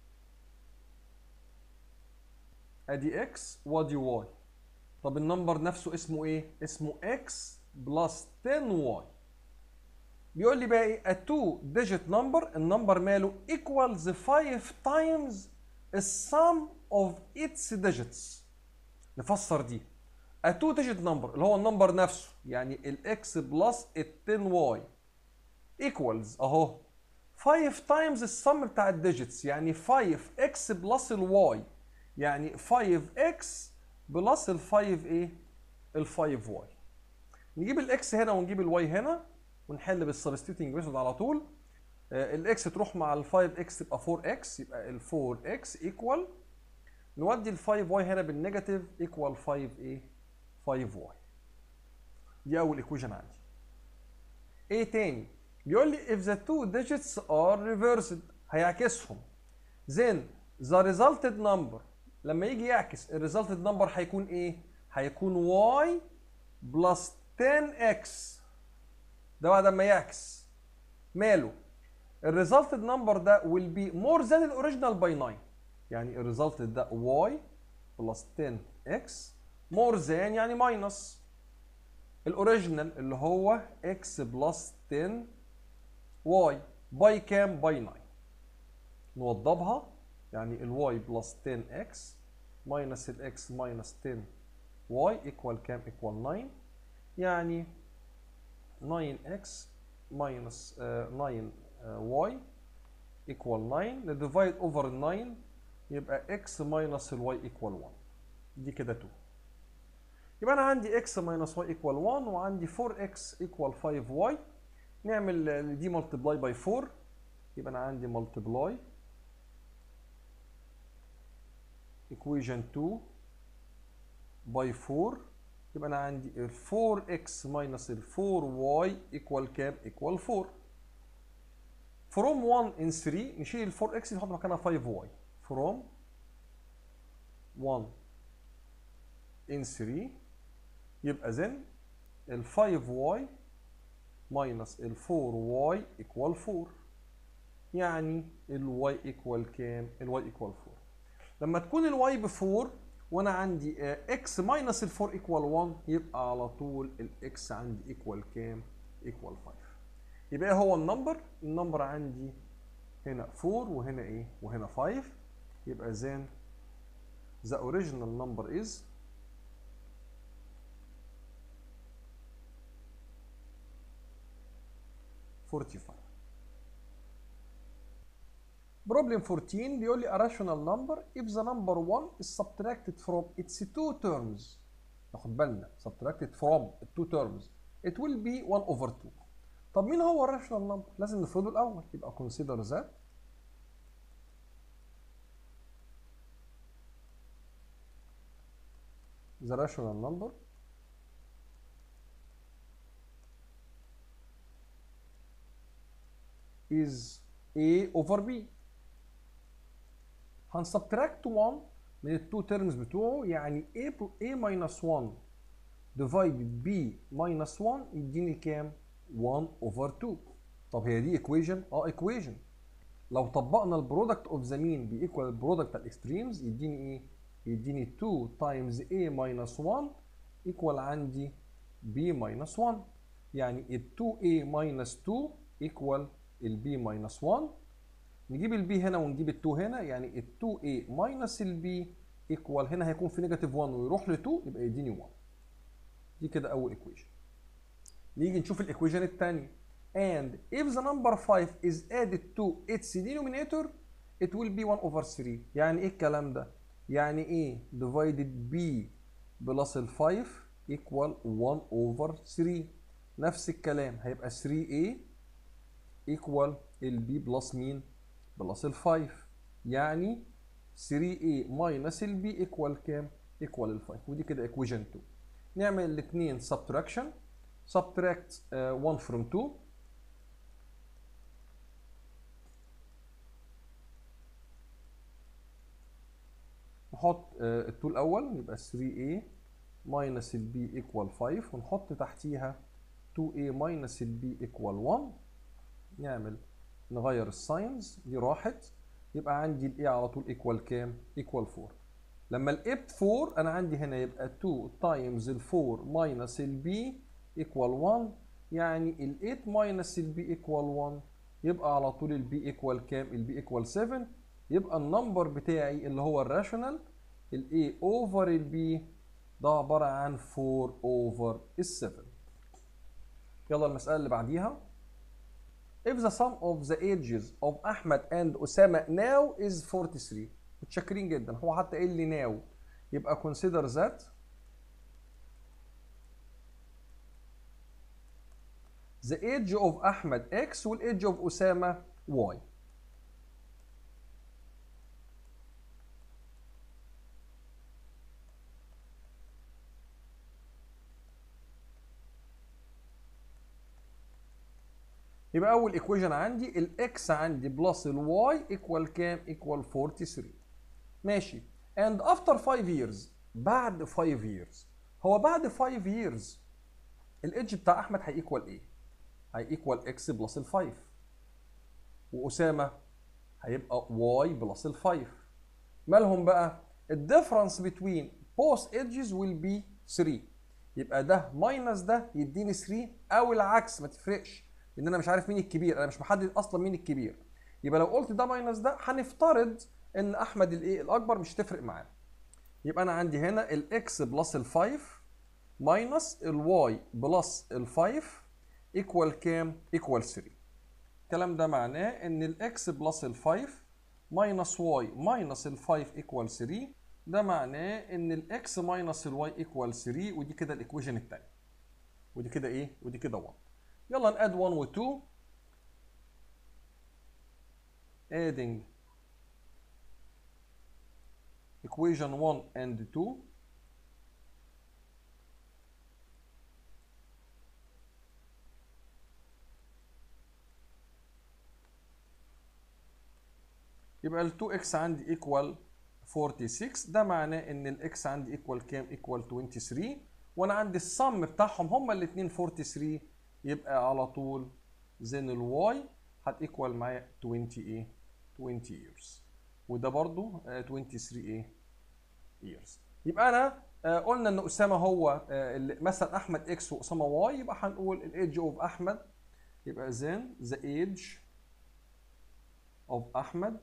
ادي x وادي y طب النمبر نفسه اسمه ايه؟ اسمه x بلس 10y بيقول لي بقى ايه؟ a two digit number النمبر ماله equals 5 times the sum of its digits نفسر دي a two digit number اللي هو النمبر نفسه يعني الاكس بلس ال 10y equals اهو 5 times السم بتاع الديجيتس يعني 5x بلس الواي يعني 5x بلس ال 5 ايه؟ ال 5y نجيب الاكس هنا ونجيب الواي هنا ونحل بالسبستيوتنج ميثود على طول الاكس تروح مع ال 5 اكس تبقى 4 اكس يبقى ال 4 اكس ايكوال نودي ال 5 واي هنا بالنيجاتيف ايكوال 5 ايه 5 واي دي اول ايكويشن عندي ايه تاني بيقول لي if the two digits are reversed هيعكسهم then the resulted number لما يجي يعكس ال resulted number هيكون ايه هيكون y plus 10x ده بعد ما يعكس ماله ال resulted number ده will be more than the original by 9 يعني ال resulted ده y plus 10x more than يعني minus الاوريجينال اللي هو x بلس 10 y باي كام باي 9 نوضبها يعني ال y بلس 10x ماينس ال x ماينس 10 y ايكوال كام ايكوال 9 يعني 9x ماينس 9 y ايكوال 9 نديفايد اوفر 9 يبقى x ماينس ال y ايكوال 1 دي كده 2 يبقى انا عندي x ماينس y ايكوال 1 وعندي 4x ايكوال 5y نعمل دي ملتبلاي باي 4 يبقى انا عندي ملتبلاي equation 2 باي 4 يبقى انا عندي ال 4x ماينس ال 4y ايكوال كام ايكوال 4 from 1 in 3 نشيل ال 4x نحط مكانها 5y from 1 in 3 يبقى then ال 5y minus ال 4y equal 4 يعني ال y equal كام؟ ال y equal 4 لما تكون ال y ب 4 وانا عندي x minus ال 4 equal 1 يبقى على طول ال x عندي equal كام؟ equal 5 يبقى ايه هو النمبر؟ النمبر عندي هنا 4 وهنا ايه؟ وهنا 5 يبقى then the original number is forty-five. Problem 14 بيقول لي a rational number if the number 1 is subtracted from its two terms ناخد بالنا subtracted from two terms it will be 1 over 2 طب مين هو الراشونال نمبر؟ لازم نفرضه الأول يبقى consider that the rational number is A over B هنسبتراكت 1 من التو تيرمز بتوعه يعني A A minus 1 divided B minus 1 يديني كام؟ 1 over 2 طب هي دي equation؟ اه equation لو طبقنا البرودكت اوف ذا مين بيكوال البرودكت بتاع الاكستريمز يديني ايه؟ يديني 2 times A minus 1 equal عندي B minus 1 يعني ال 2A minus 2 equal البي ماينس 1 نجيب البي هنا ونجيب ال 2 هنا يعني ال 2a ماينس البي ايكوال هنا هيكون في نيجاتيف 1 ويروح ل 2 يبقى يديني 1 دي كده اول ايكويشن نيجي نشوف الايكويشن الثانيه and if the number 5 is added to its denominator it will be 1 over 3 يعني ايه الكلام ده يعني ايه divided b بلس ال 5 equal 1 over 3 نفس الكلام هيبقى 3a equal البي بلس مين؟ بلس ال 5 يعني 3a minus البي equal كام؟ equal ال 5 ودي كده equation 2 نعمل الاثنين subtraction subtract uh, 1 from 2 نحط uh, ال 2 الاول يبقى 3a minus البي equal 5 ونحط تحتيها 2a minus البي equal 1 نعمل نغير الساينز دي راحت يبقى عندي الاي على طول ايكوال كام؟ ايكوال 4 لما الاي ب 4 انا عندي هنا يبقى 2 تايمز ال 4 ماينس البي ايكوال 1 يعني ال 8 ماينس البي ايكوال 1 يبقى على طول البي ايكوال كام؟ البي ايكوال 7 يبقى النمبر بتاعي اللي هو الراشونال الاي اوفر البي ده عباره عن 4 اوفر ال 7 يلا المساله اللي بعديها if the sum of the ages of أحمد and أسامة now is 43 متشكرين جدا هو حتى قايل لي now يبقى consider that the age of أحمد x وال age of أسامة y يبقى اول ايكويشن عندي الاكس عندي بلس الواي ايكوال كام ايكوال 43 ماشي and after 5 years بعد 5 years هو بعد 5 years الايدج بتاع احمد هيكوال ايه هيكوال اكس بلس ال 5 واسامه هيبقى واي بلس ال 5 مالهم بقى الديفرنس بين both edges will be 3 يبقى ده ماينس ده يديني 3 او العكس ما تفرقش لان انا مش عارف مين الكبير انا مش محدد اصلا مين الكبير يبقى لو قلت ده ماينس ده هنفترض ان احمد الايه الاكبر مش هتفرق معانا يبقى انا عندي هنا الاكس بلس ال 5 ماينس الواي بلس ال 5 ايكوال كام ايكوال 3 الكلام ده معناه ان الاكس بلس ال 5 ماينس واي ماينس ال 5 ايكوال 3 ده معناه ان الاكس ماينس الواي ايكوال 3 ودي كده الايكويشن الثانيه ودي كده ايه ودي كده 1 يلا ناد 1 و 2 adding equation 1 and 2 يبقى ال 2x عندي equal 46 ده معناه ان الاكس عندي equal كام equal 23 وانا عندي السم بتاعهم هما الاثنين 43 يبقى على طول زين الواي هتيكوال معايا 20 ايه 20 years وده برضو آه 23 ايه years يبقى انا آه قلنا ان اسامه هو آه اللي مثلا احمد اكس واسامه واي يبقى هنقول الايدج اوف احمد يبقى زين ذا ايدج اوف احمد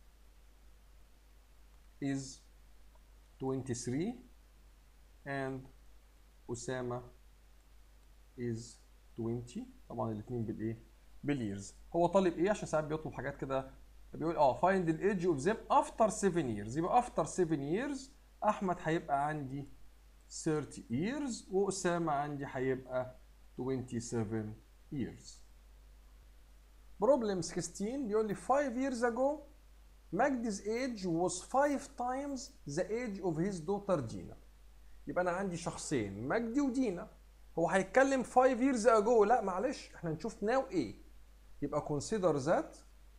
is 23 and اسامه is 20 طبعا الاثنين بالايه باليرز هو طالب ايه عشان ساعات بيطلب حاجات كده بيقول اه find the age of them after 7 years يبقى after 7 years احمد هيبقى عندي 30 years واسامه عندي هيبقى 27 years problem 16 بيقول لي 5 years ago Magdi's age was 5 times the age of his daughter Dina يبقى انا عندي شخصين مجدي ودينا هو هيتكلم 5 years ago لا معلش احنا نشوف now ايه يبقى consider that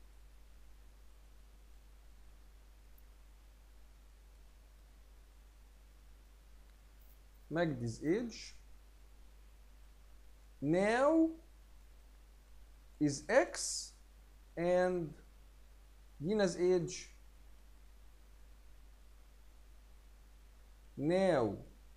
Magdi's age now is X and Dina's age now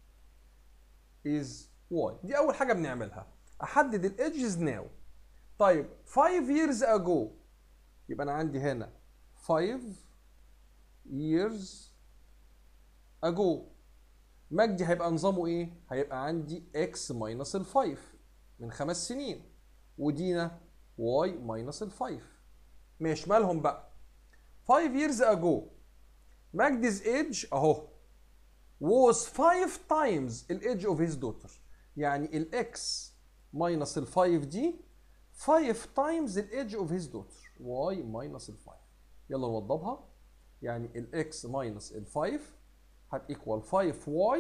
is y دي اول حاجه بنعملها احدد الايدجز now طيب 5 years ago يبقى انا عندي هنا 5 years ago مجدي هيبقى نظامه ايه هيبقى عندي x minus ال 5 من خمس سنين ودينا y minus ال 5 ماشي مالهم بقى 5 years ago مجدي's age اهو was 5 times الage of his daughter يعني الاكس minus ال 5 دي 5 times الage of his daughter y minus ال 5 يلا نوضبها يعني الاكس minus ال 5 هتيكوال 5y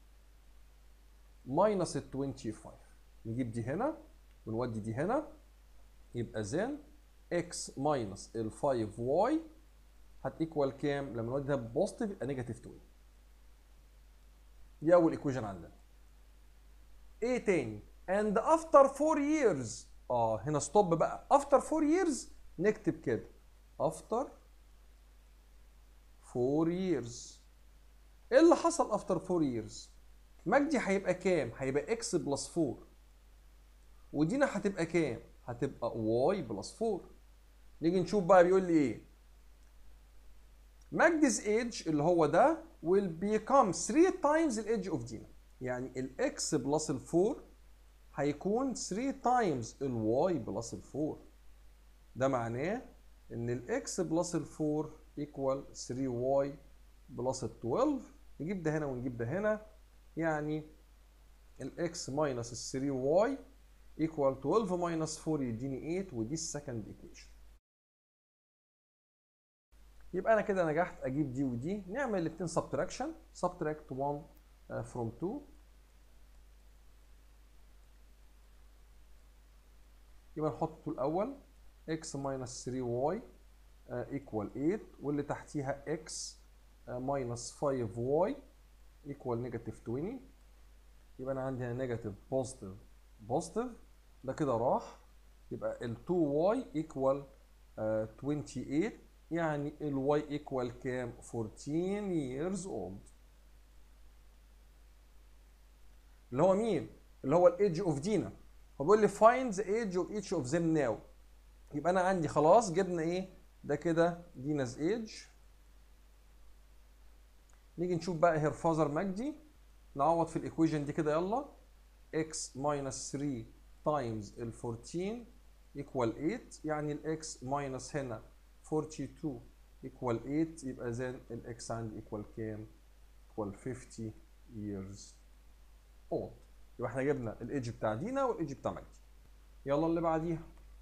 minus ال 25 نجيب دي هنا ونودي دي هنا يبقى زين x minus ال 5y هتيكوال كام لما نودي ده بوزيتيف يبقى نيجاتيف 2 دي اول ايكويشن عندنا ايه تاني and after 4 years اه هنا ستوب بقى after 4 years نكتب كده after 4 years ايه اللي حصل after 4 years مجدي هيبقى كام هيبقى x بلس 4 ودينا هتبقى كام هتبقى y بلس 4 نيجي نشوف بقى بيقول لي ايه مجدي's age اللي هو ده will become 3 times ال age of دينا يعني ال x بلس ال 4 هيكون 3 times ال y بلس ال 4 ده معناه ان ال x بلس ال 4 equal 3y بلس ال 12 نجيب ده هنا ونجيب ده هنا يعني ال x minus ال 3y equal 12 minus 4 يديني 8 ودي السكند equation يبقى انا كده نجحت اجيب دي ودي نعمل الاثنين سبتراكشن سبتراكت 1 فروم 2 يبقى نحط الاول x minus 3y equal 8 واللي تحتيها x minus 5y equal negative 20 يبقى انا عندي هنا نيجاتيف بوزيتيف بوزيتيف ده كده راح يبقى ال 2y equal uh, 28 يعني ال y equal كام 14 years old اللي هو مين اللي هو الايدج اوف دينا هو بيقول لي find the age of each of them now يبقى انا عندي خلاص جبنا ايه ده كده دينا's age نيجي نشوف بقى هير فازر مجدي نعوض في الايكويشن دي كده يلا x minus 3 times ال 14 equal 8 يعني ال x minus هنا 42 equal 8 يبقى زين ال x عندي equal كام؟ equal 50 years old يبقى احنا جبنا الايدج بتاع دينا والايدج بتاع مجدي يلا اللي بعديها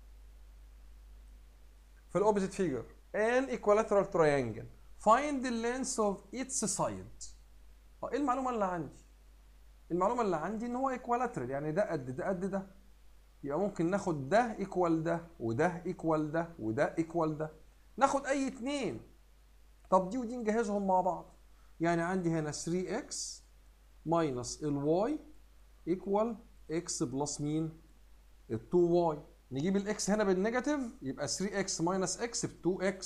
في الاوبزيت فيجر an equilateral triangle find the length of its side اه ايه المعلومه اللي عندي المعلومه اللي عندي ان هو ايكوالاترال يعني ده قد ده قد ده يبقى ممكن ناخد ده ايكوال ده وده ايكوال ده وده ايكوال ده ناخد اي اتنين طب دي ودي نجهزهم مع بعض يعني عندي هنا 3x ماينس الواي ايكوال x بلس مين ال 2y نجيب الاكس هنا بالنيجاتيف يبقى 3x ماينس x ب 2x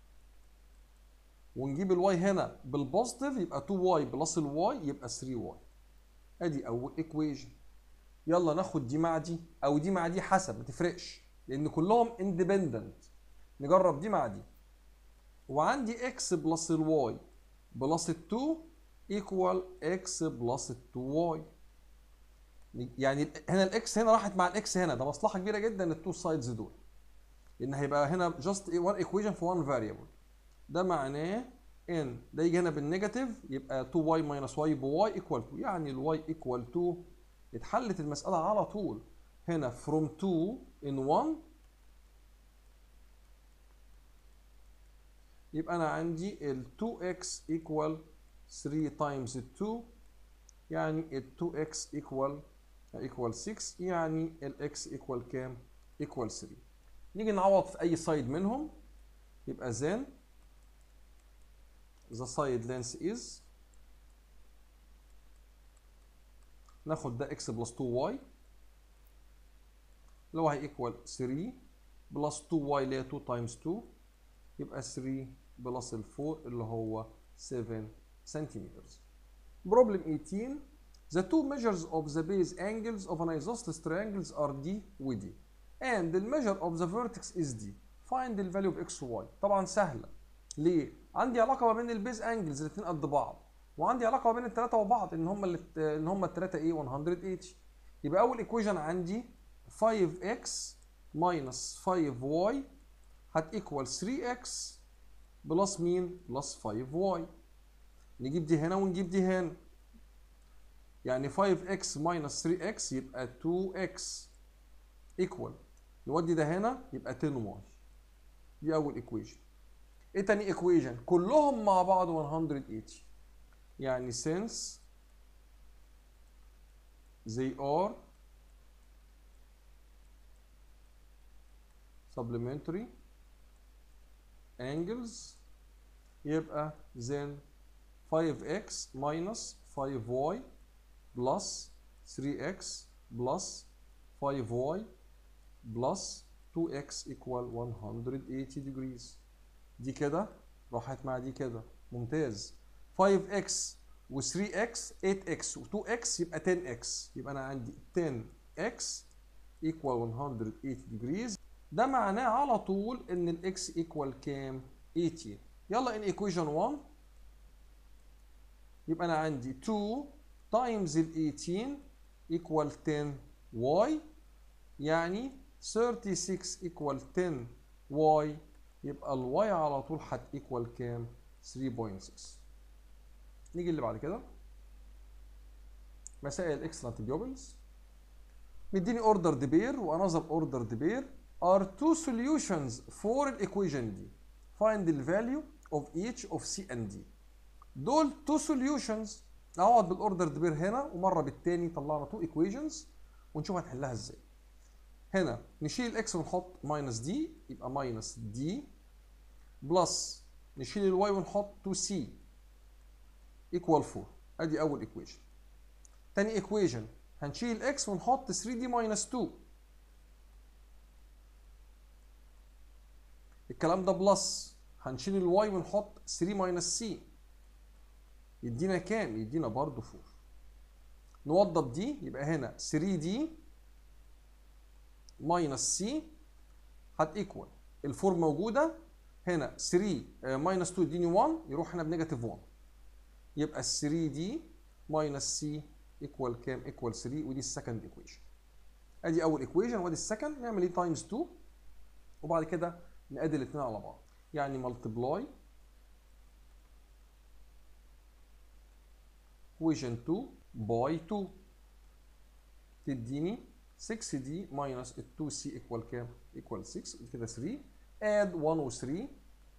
ونجيب الواي هنا بالبوزيتيف يبقى 2y بلس الواي يبقى 3y ادي اول ايكويشن يلا ناخد دي مع دي او دي مع دي حسب ما تفرقش لان كلهم اندبندنت نجرب دي مع دي وعندي x بلس الواي بلس ال 2 ايكوال x بلس ال 2y يعني هنا الاكس هنا راحت مع الاكس هنا ده مصلحه كبيره جدا التو سايدز دول لان هيبقى هنا جاست وان ايكويشن في وان فاريبل ده معناه ان ده يجي هنا بالنيجاتيف يبقى 2y minus y بy equal 2 يعني ال y equal 2 اتحلت المسألة على طول هنا from 2 in 1 يبقى أنا عندي ال 2x equal 3 times 2 يعني ال 2x equal equal 6 يعني ال x equal كام؟ equal 3 نيجي نعوض في أي سايد منهم يبقى then the side length is ناخد ده x بلس 2y اللي هو هيكوال 3 بلس 2y اللي هي 2 تايمز 2 يبقى 3 بلس ال 4 اللي هو 7 سنتيمتر. Problem 18 The two measures of the base angles of an isosceles triangles are D و D and the measure of the vertex is D. Find the value of x و y. طبعا سهلة. ليه؟ عندي علاقة ما بين البيز انجلز الاثنين قد بعض وعندي علاقة ما بين الثلاثة وبعض ان هم اللي ان هم الثلاثة ايه 180 يبقى أول ايكويشن عندي 5x minus 5y هتيكوال 3x بلس مين؟ بلس 5y نجيب دي هنا ونجيب دي هنا يعني 5x minus 3x يبقى 2x equal نودي ده هنا يبقى 10y دي أول ايكويشن ايه تاني ايكويشن كلهم مع بعض 180 يعني since they are supplementary angles يبقى then 5x minus 5y plus 3x plus 5y plus 2x equal 180 degrees دي كده راحت مع دي كده ممتاز 5x و 3x 8x و 2x يبقى 10x يبقى انا عندي 10x equal 180 degrees ده معناه على طول ان الاكس equal كام 18 يلا in equation 1 يبقى انا عندي 2 times ال 18 equal 10y يعني 36 equal 10y يبقى الواي على طول هت ايكوال كام 3.6 نيجي اللي بعد كده مسائل اكسلنت بيوبلز مديني اوردر ديبير وانذر اوردر ديبير are two solutions for الايكويشن دي find the value of each of C and D دول two solutions اقعد بالاوردر بير هنا ومره بالتاني طلعنا two equations ونشوف هنحلها ازاي هنا نشيل الاكس ونحط ماينس دي يبقى ماينس دي بلس نشيل الواي ونحط 2c ايكوال 4 ادي اول ايكويشن تاني ايكويشن هنشيل الاكس ونحط 3 دي ماينس 2 الكلام ده بلس هنشيل الواي ونحط 3 ماينس سي يدينا كام يدينا برضو 4 نوضب دي يبقى هنا 3 دي ماينس سي هت ايكوال الفور موجوده هنا 3 ماينس 2 يديني 1 يروح هنا بنيجاتيف 1 يبقى ال 3 دي ماينس سي ايكوال كام ايكوال 3 ودي السكند ايكويشن ادي اول ايكويشن وادي السكند نعمل ايه تايمز 2 وبعد كده نقاد الاثنين على بعض يعني ملتبلاي equation 2 باي 2 تديني 6 دي ماينس ال 2 سي ايكوال كام؟ ايكوال 6 كده 3 اد 1 و 3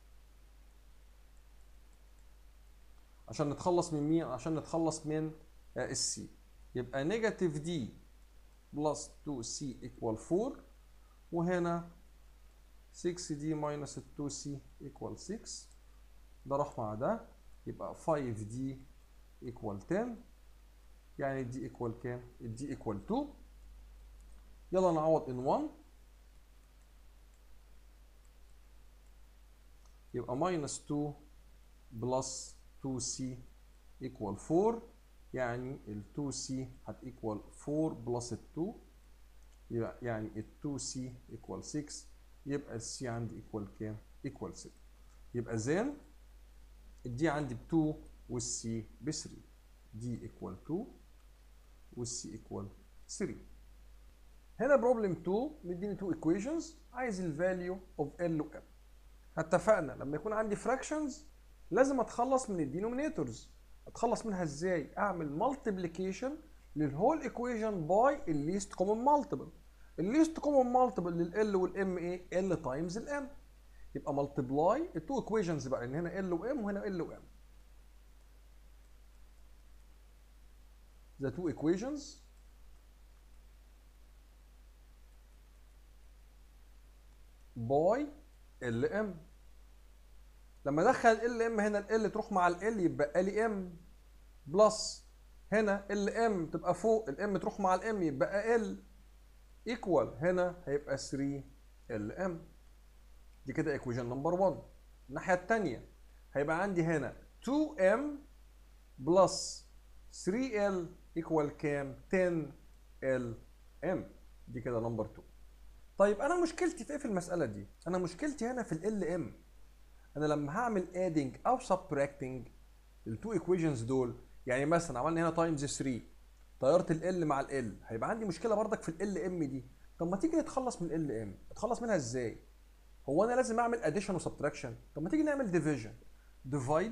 عشان نتخلص من مين؟ عشان نتخلص من السي يبقى نيجاتيف دي بلس 2 سي ايكوال 4 وهنا 6 دي ماينس 2 سي ايكوال 6 ده راح مع ده يبقى 5 دي ايكوال 10 يعني دي ايكوال كام؟ دي ايكوال 2 يلا نعوض ان 1 يبقى ماينس 2 بلس 2c ايكوال 4 يعني ال 2c هت ايكوال 4 بلس ال 2 يبقى يعني ال 2c ايكوال 6 يبقى ال c عندي ايكوال كام؟ ايكوال 6 يبقى زين الدي عندي ب 2 والسي ب 3 دي ايكوال 2 والسي ايكوال 3 هنا بروبلم 2 مديني 2 ايكويشنز عايز الفاليو اوف ال و ام اتفقنا لما يكون عندي فراكشنز لازم اتخلص من الدينومينيتورز اتخلص منها ازاي اعمل مالتيبليكيشن للهول ايكويشن باي الليست كومن مالتيبل الليست كومن مالتيبل لل والام ايه ال تايمز الام يبقى مالتيبلاي التو ايكويشنز بقى ان هنا ال وام وهنا ال وام the two equations باي ال ام لما ادخل ال ام هنا ال تروح مع ال يبقى لي ام بلس هنا ال ام تبقى فوق الام تروح مع الام يبقى ال ايكوال هنا هيبقى 3 ال ام دي كده ايكويشن نمبر 1 الناحيه الثانيه هيبقى عندي هنا 2 ام بلس 3 ال ايكوال كام 10 ال ام دي كده نمبر 2 طيب انا مشكلتي في ايه في المساله دي انا مشكلتي هنا في ال ام انا لما هعمل ادنج او سبتراكتنج التو ايكويشنز دول يعني مثلا عملنا هنا تايمز 3 طيرت ال مع ال هيبقى عندي مشكله بردك في ال ام دي طب ما تيجي نتخلص من ال ام اتخلص منها ازاي هو انا لازم اعمل اديشن وسبتراكشن طب ما تيجي نعمل ديفيجن ديفايد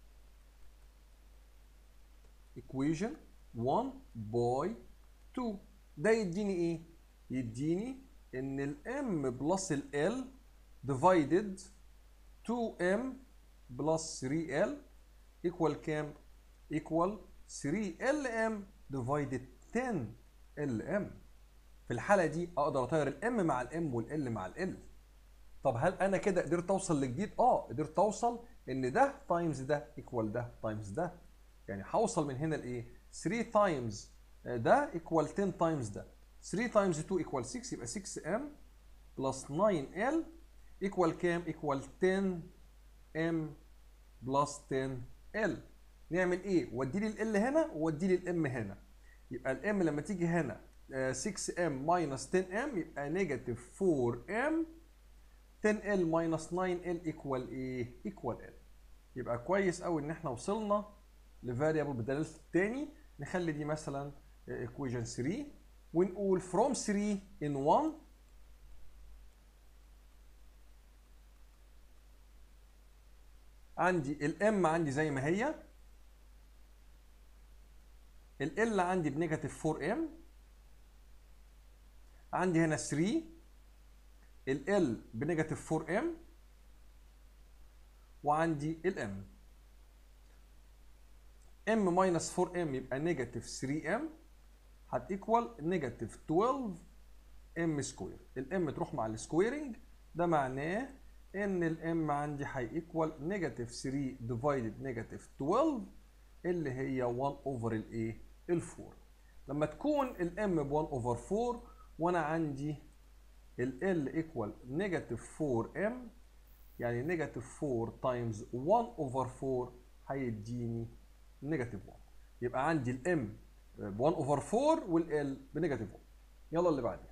equation 1 باي 2 ده يديني ايه يديني ان الام بلس ال divided 2m بلس 3l equal كام equal 3lm divided 10lm في الحالة دي اقدر اطير الام مع الام والال مع ال طب هل انا كده قدرت اوصل لجديد اه قدرت اوصل ان ده تايمز ده ايكوال ده تايمز ده يعني هوصل من هنا لايه 3 تايمز ده ايكوال 10 تايمز ده 3 تايمز 2 ايكوال 6 يبقى 6m بلس 9l ايكوال كام ايكوال 10m بلس 10l نعمل ايه ودي لي ال هنا وودي لي الام هنا يبقى الام لما تيجي هنا 6m ماينس 10m يبقى نيجاتيف 4m 10l ماينس 9l ايكوال ايه ايكوال l يبقى كويس قوي ان احنا وصلنا لفاريبل بدلاله الثاني نخلي دي مثلا equation 3 ونقول from 3 in 1 عندي الام عندي زي ما هي ال عندي بنيجاتيف 4 ام عندي هنا 3 ال بنيجاتيف 4 ام وعندي الام ام ماينس 4 ام يبقى نيجاتيف 3 ام هتيكوال نيجاتيف 12 ام سكوير الام تروح مع السكويرنج ده معناه ان الام عندي هيكوال نيجاتيف 3 ديفايدد نيجاتيف 12 اللي هي 1 اوفر الايه ال 4 لما تكون الام ب 1 اوفر 4 وانا عندي ال ال ايكوال نيجاتيف 4 ام يعني نيجاتيف 4 تايمز 1 اوفر 4 هيديني نيجاتيف 1 يبقى عندي الام ب 1 اوفر 4 والال بنيجاتيف 1 يلا اللي بعديها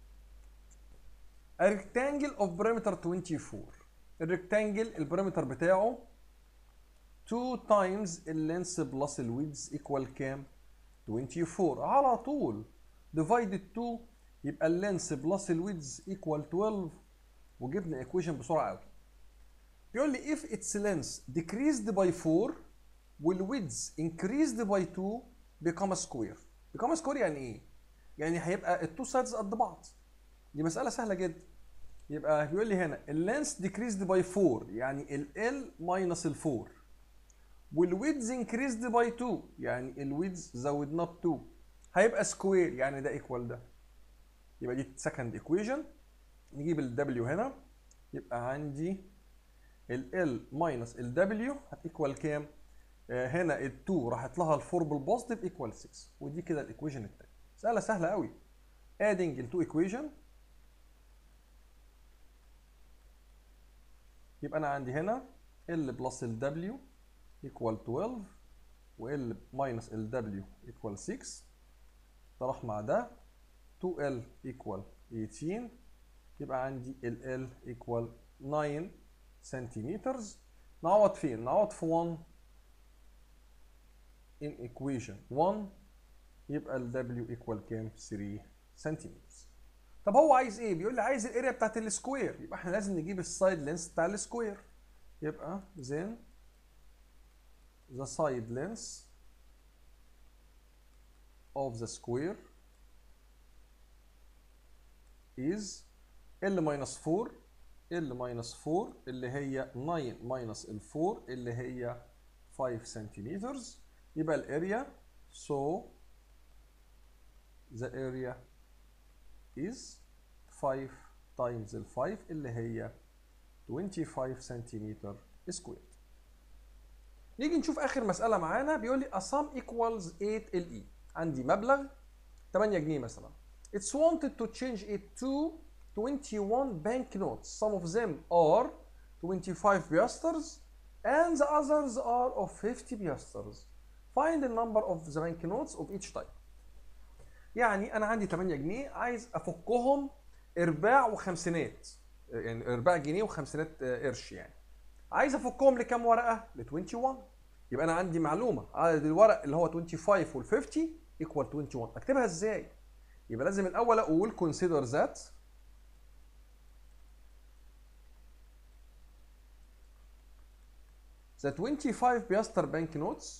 A rectangle of perimeter 24 الريكتانجل البريمتر بتاعه 2 times اللينس بلس الويدز ايكوال كام 24 على طول divided 2 يبقى اللينس بلس الويدز ايكوال 12 وجبنا ايكويشن بسرعه قوي بيقول لي if its length decreased by 4 والويدز increased by 2 become a square become a square يعني ايه يعني هيبقى التو سايدز قد بعض دي مسألة سهلة جدا يبقى بيقول لي هنا اللينس decreased by 4 يعني ال L minus ال 4 والويدز increased by 2 يعني الويدز زودناه ب 2 هيبقى سكوير يعني ده ايكوال ده يبقى دي سكند ايكويشن نجيب ال W هنا يبقى عندي ال L minus ال W هتيكوال كام؟ آه هنا ال 2 راحت لها ال 4 بالبوزيتيف ايكوال 6 ودي كده الايكويشن التاني مسألة سهلة قوي adding ال 2 equation يبقى انا عندي هنا ال بلس ال W equal 12 و L minus ال W equal 6 ده راح مع ده 2L equal 18 يبقى عندي ال L equal 9 سنتيمترز نعوض فين؟ نعوض في 1 in equation 1 يبقى ال W equal كام؟ 3 سنتيمتر طب هو عايز ايه؟ بيقول لي عايز الاريا بتاعت السكوير يبقى احنا لازم نجيب السايد لينس بتاع السكوير يبقى then the side length of the square is L minus 4 L minus 4 اللي هي 9 minus ال 4 اللي هي 5 سنتيمترز يبقى الاريا so the area is 5 times ال 5 اللي هي 25 سنتيمتر سكوير نيجي نشوف اخر مساله معانا بيقول لي a sum equals 8 LE عندي مبلغ 8 جنيه مثلا it's wanted to change it to 21 banknotes some of them are 25 piasters and the others are of 50 piasters find the number of the banknotes of each type يعني انا عندي 8 جنيه عايز افكهم ارباع وخمسينات يعني ارباع جنيه وخمسينات قرش يعني عايز افكهم لكام ورقه ل 21 يبقى انا عندي معلومه عدد الورق اللي هو 25 وال 50 ايكوال 21 اكتبها ازاي يبقى لازم الاول اقول consider that the 25 piaster banknotes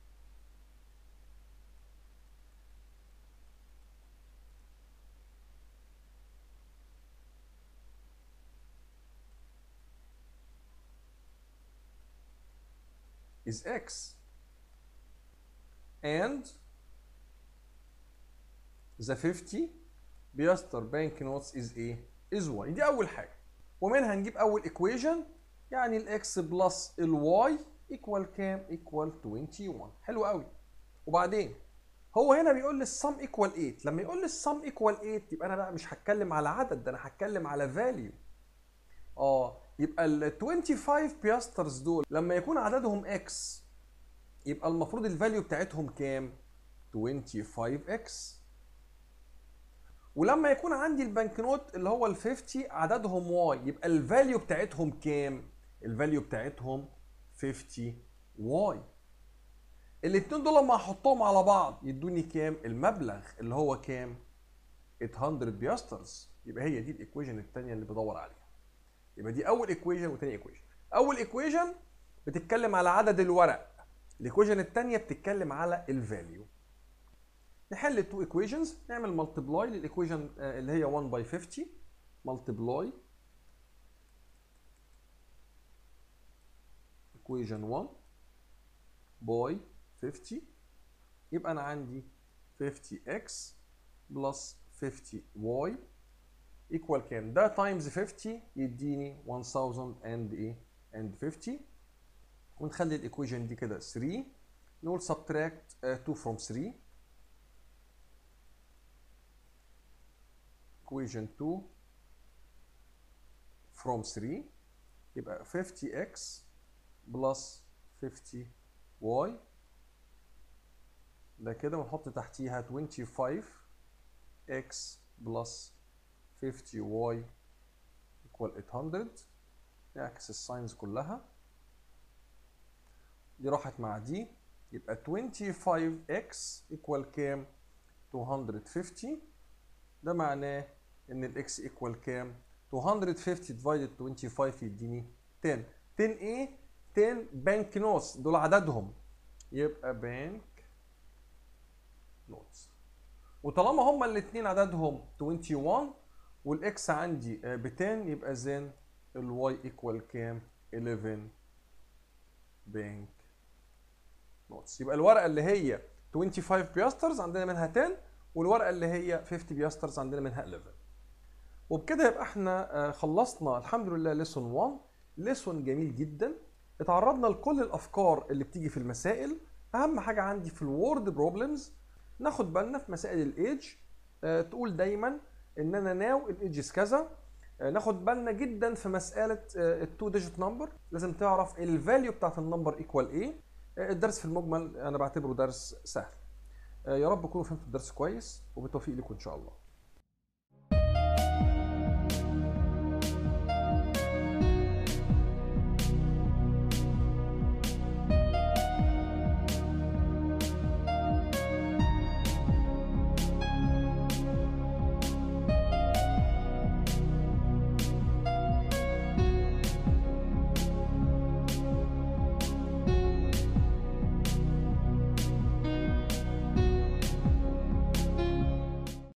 is x and the 50 بيستر بانك نوتس is ايه؟ is y دي أول حاجة ومنها نجيب أول equation يعني الاكس بلس الواي equal كام؟ equal 21 حلو قوي وبعدين هو هنا بيقول لي السم equal 8 لما يقول لي السم equal 8 يبقى أنا بقى مش هتكلم على عدد ده أنا هتكلم على value اه يبقى ال 25 بياسترز دول لما يكون عددهم اكس يبقى المفروض الفاليو بتاعتهم كام 25 اكس ولما يكون عندي البنك نوت اللي هو ال 50 عددهم واي يبقى الفاليو بتاعتهم كام الفاليو بتاعتهم 50 واي الاتنين دول لما احطهم على بعض يدوني كام المبلغ اللي هو كام 800 بياسترز يبقى هي دي الايكويشن الثانيه اللي بدور عليها يبقى دي اول ايكويشن وتاني ايكويشن اول ايكويشن بتتكلم على عدد الورق الايكويشن الثانيه بتتكلم على الفاليو نحل التو ايكويشنز نعمل ملتبلاي للايكويشن اللي هي 1 باي 50 ملتبلاي equation 1 باي 50 يبقى انا عندي 50x بلس 50y equal كام؟ ده تايمز 50 يديني 1000 and ايه؟ and 50 ونخلي الايكويشن دي كده 3 نقول subtract uh, 2 from 3 equation 2 from 3 يبقى 50x plus 50y ده كده ونحط تحتيها 25x plus 50y equal 800 نعكس الساينز كلها دي راحت مع دي يبقى 25x equal كام 250 ده معناه ان الاكس equal كام 250 divided 25 يديني 10 10 ايه 10 بانك نوتس دول عددهم يبقى بانك نوتس وطالما هما الاثنين عددهم 21 والاكس عندي ب 10 يبقى زين الواي ايكوال كام 11 بانك نوتس يبقى الورقه اللي هي 25 بياسترز عندنا منها 10 والورقه اللي هي 50 بياسترز عندنا منها 11 وبكده يبقى احنا خلصنا الحمد لله ليسون 1 ليسون جميل جدا اتعرضنا لكل الافكار اللي بتيجي في المسائل اهم حاجه عندي في الوورد بروبلمز ناخد بالنا في مسائل الايدج اه تقول دايما ان انا ناو الايدجز كذا اه ناخد بالنا جدا في مساله التو ديجيت نمبر لازم تعرف الفاليو بتاعت النمبر ايكوال ايه اه الدرس في المجمل انا بعتبره درس سهل يا رب تكونوا فهمتوا الدرس كويس وبالتوفيق لكم ان شاء الله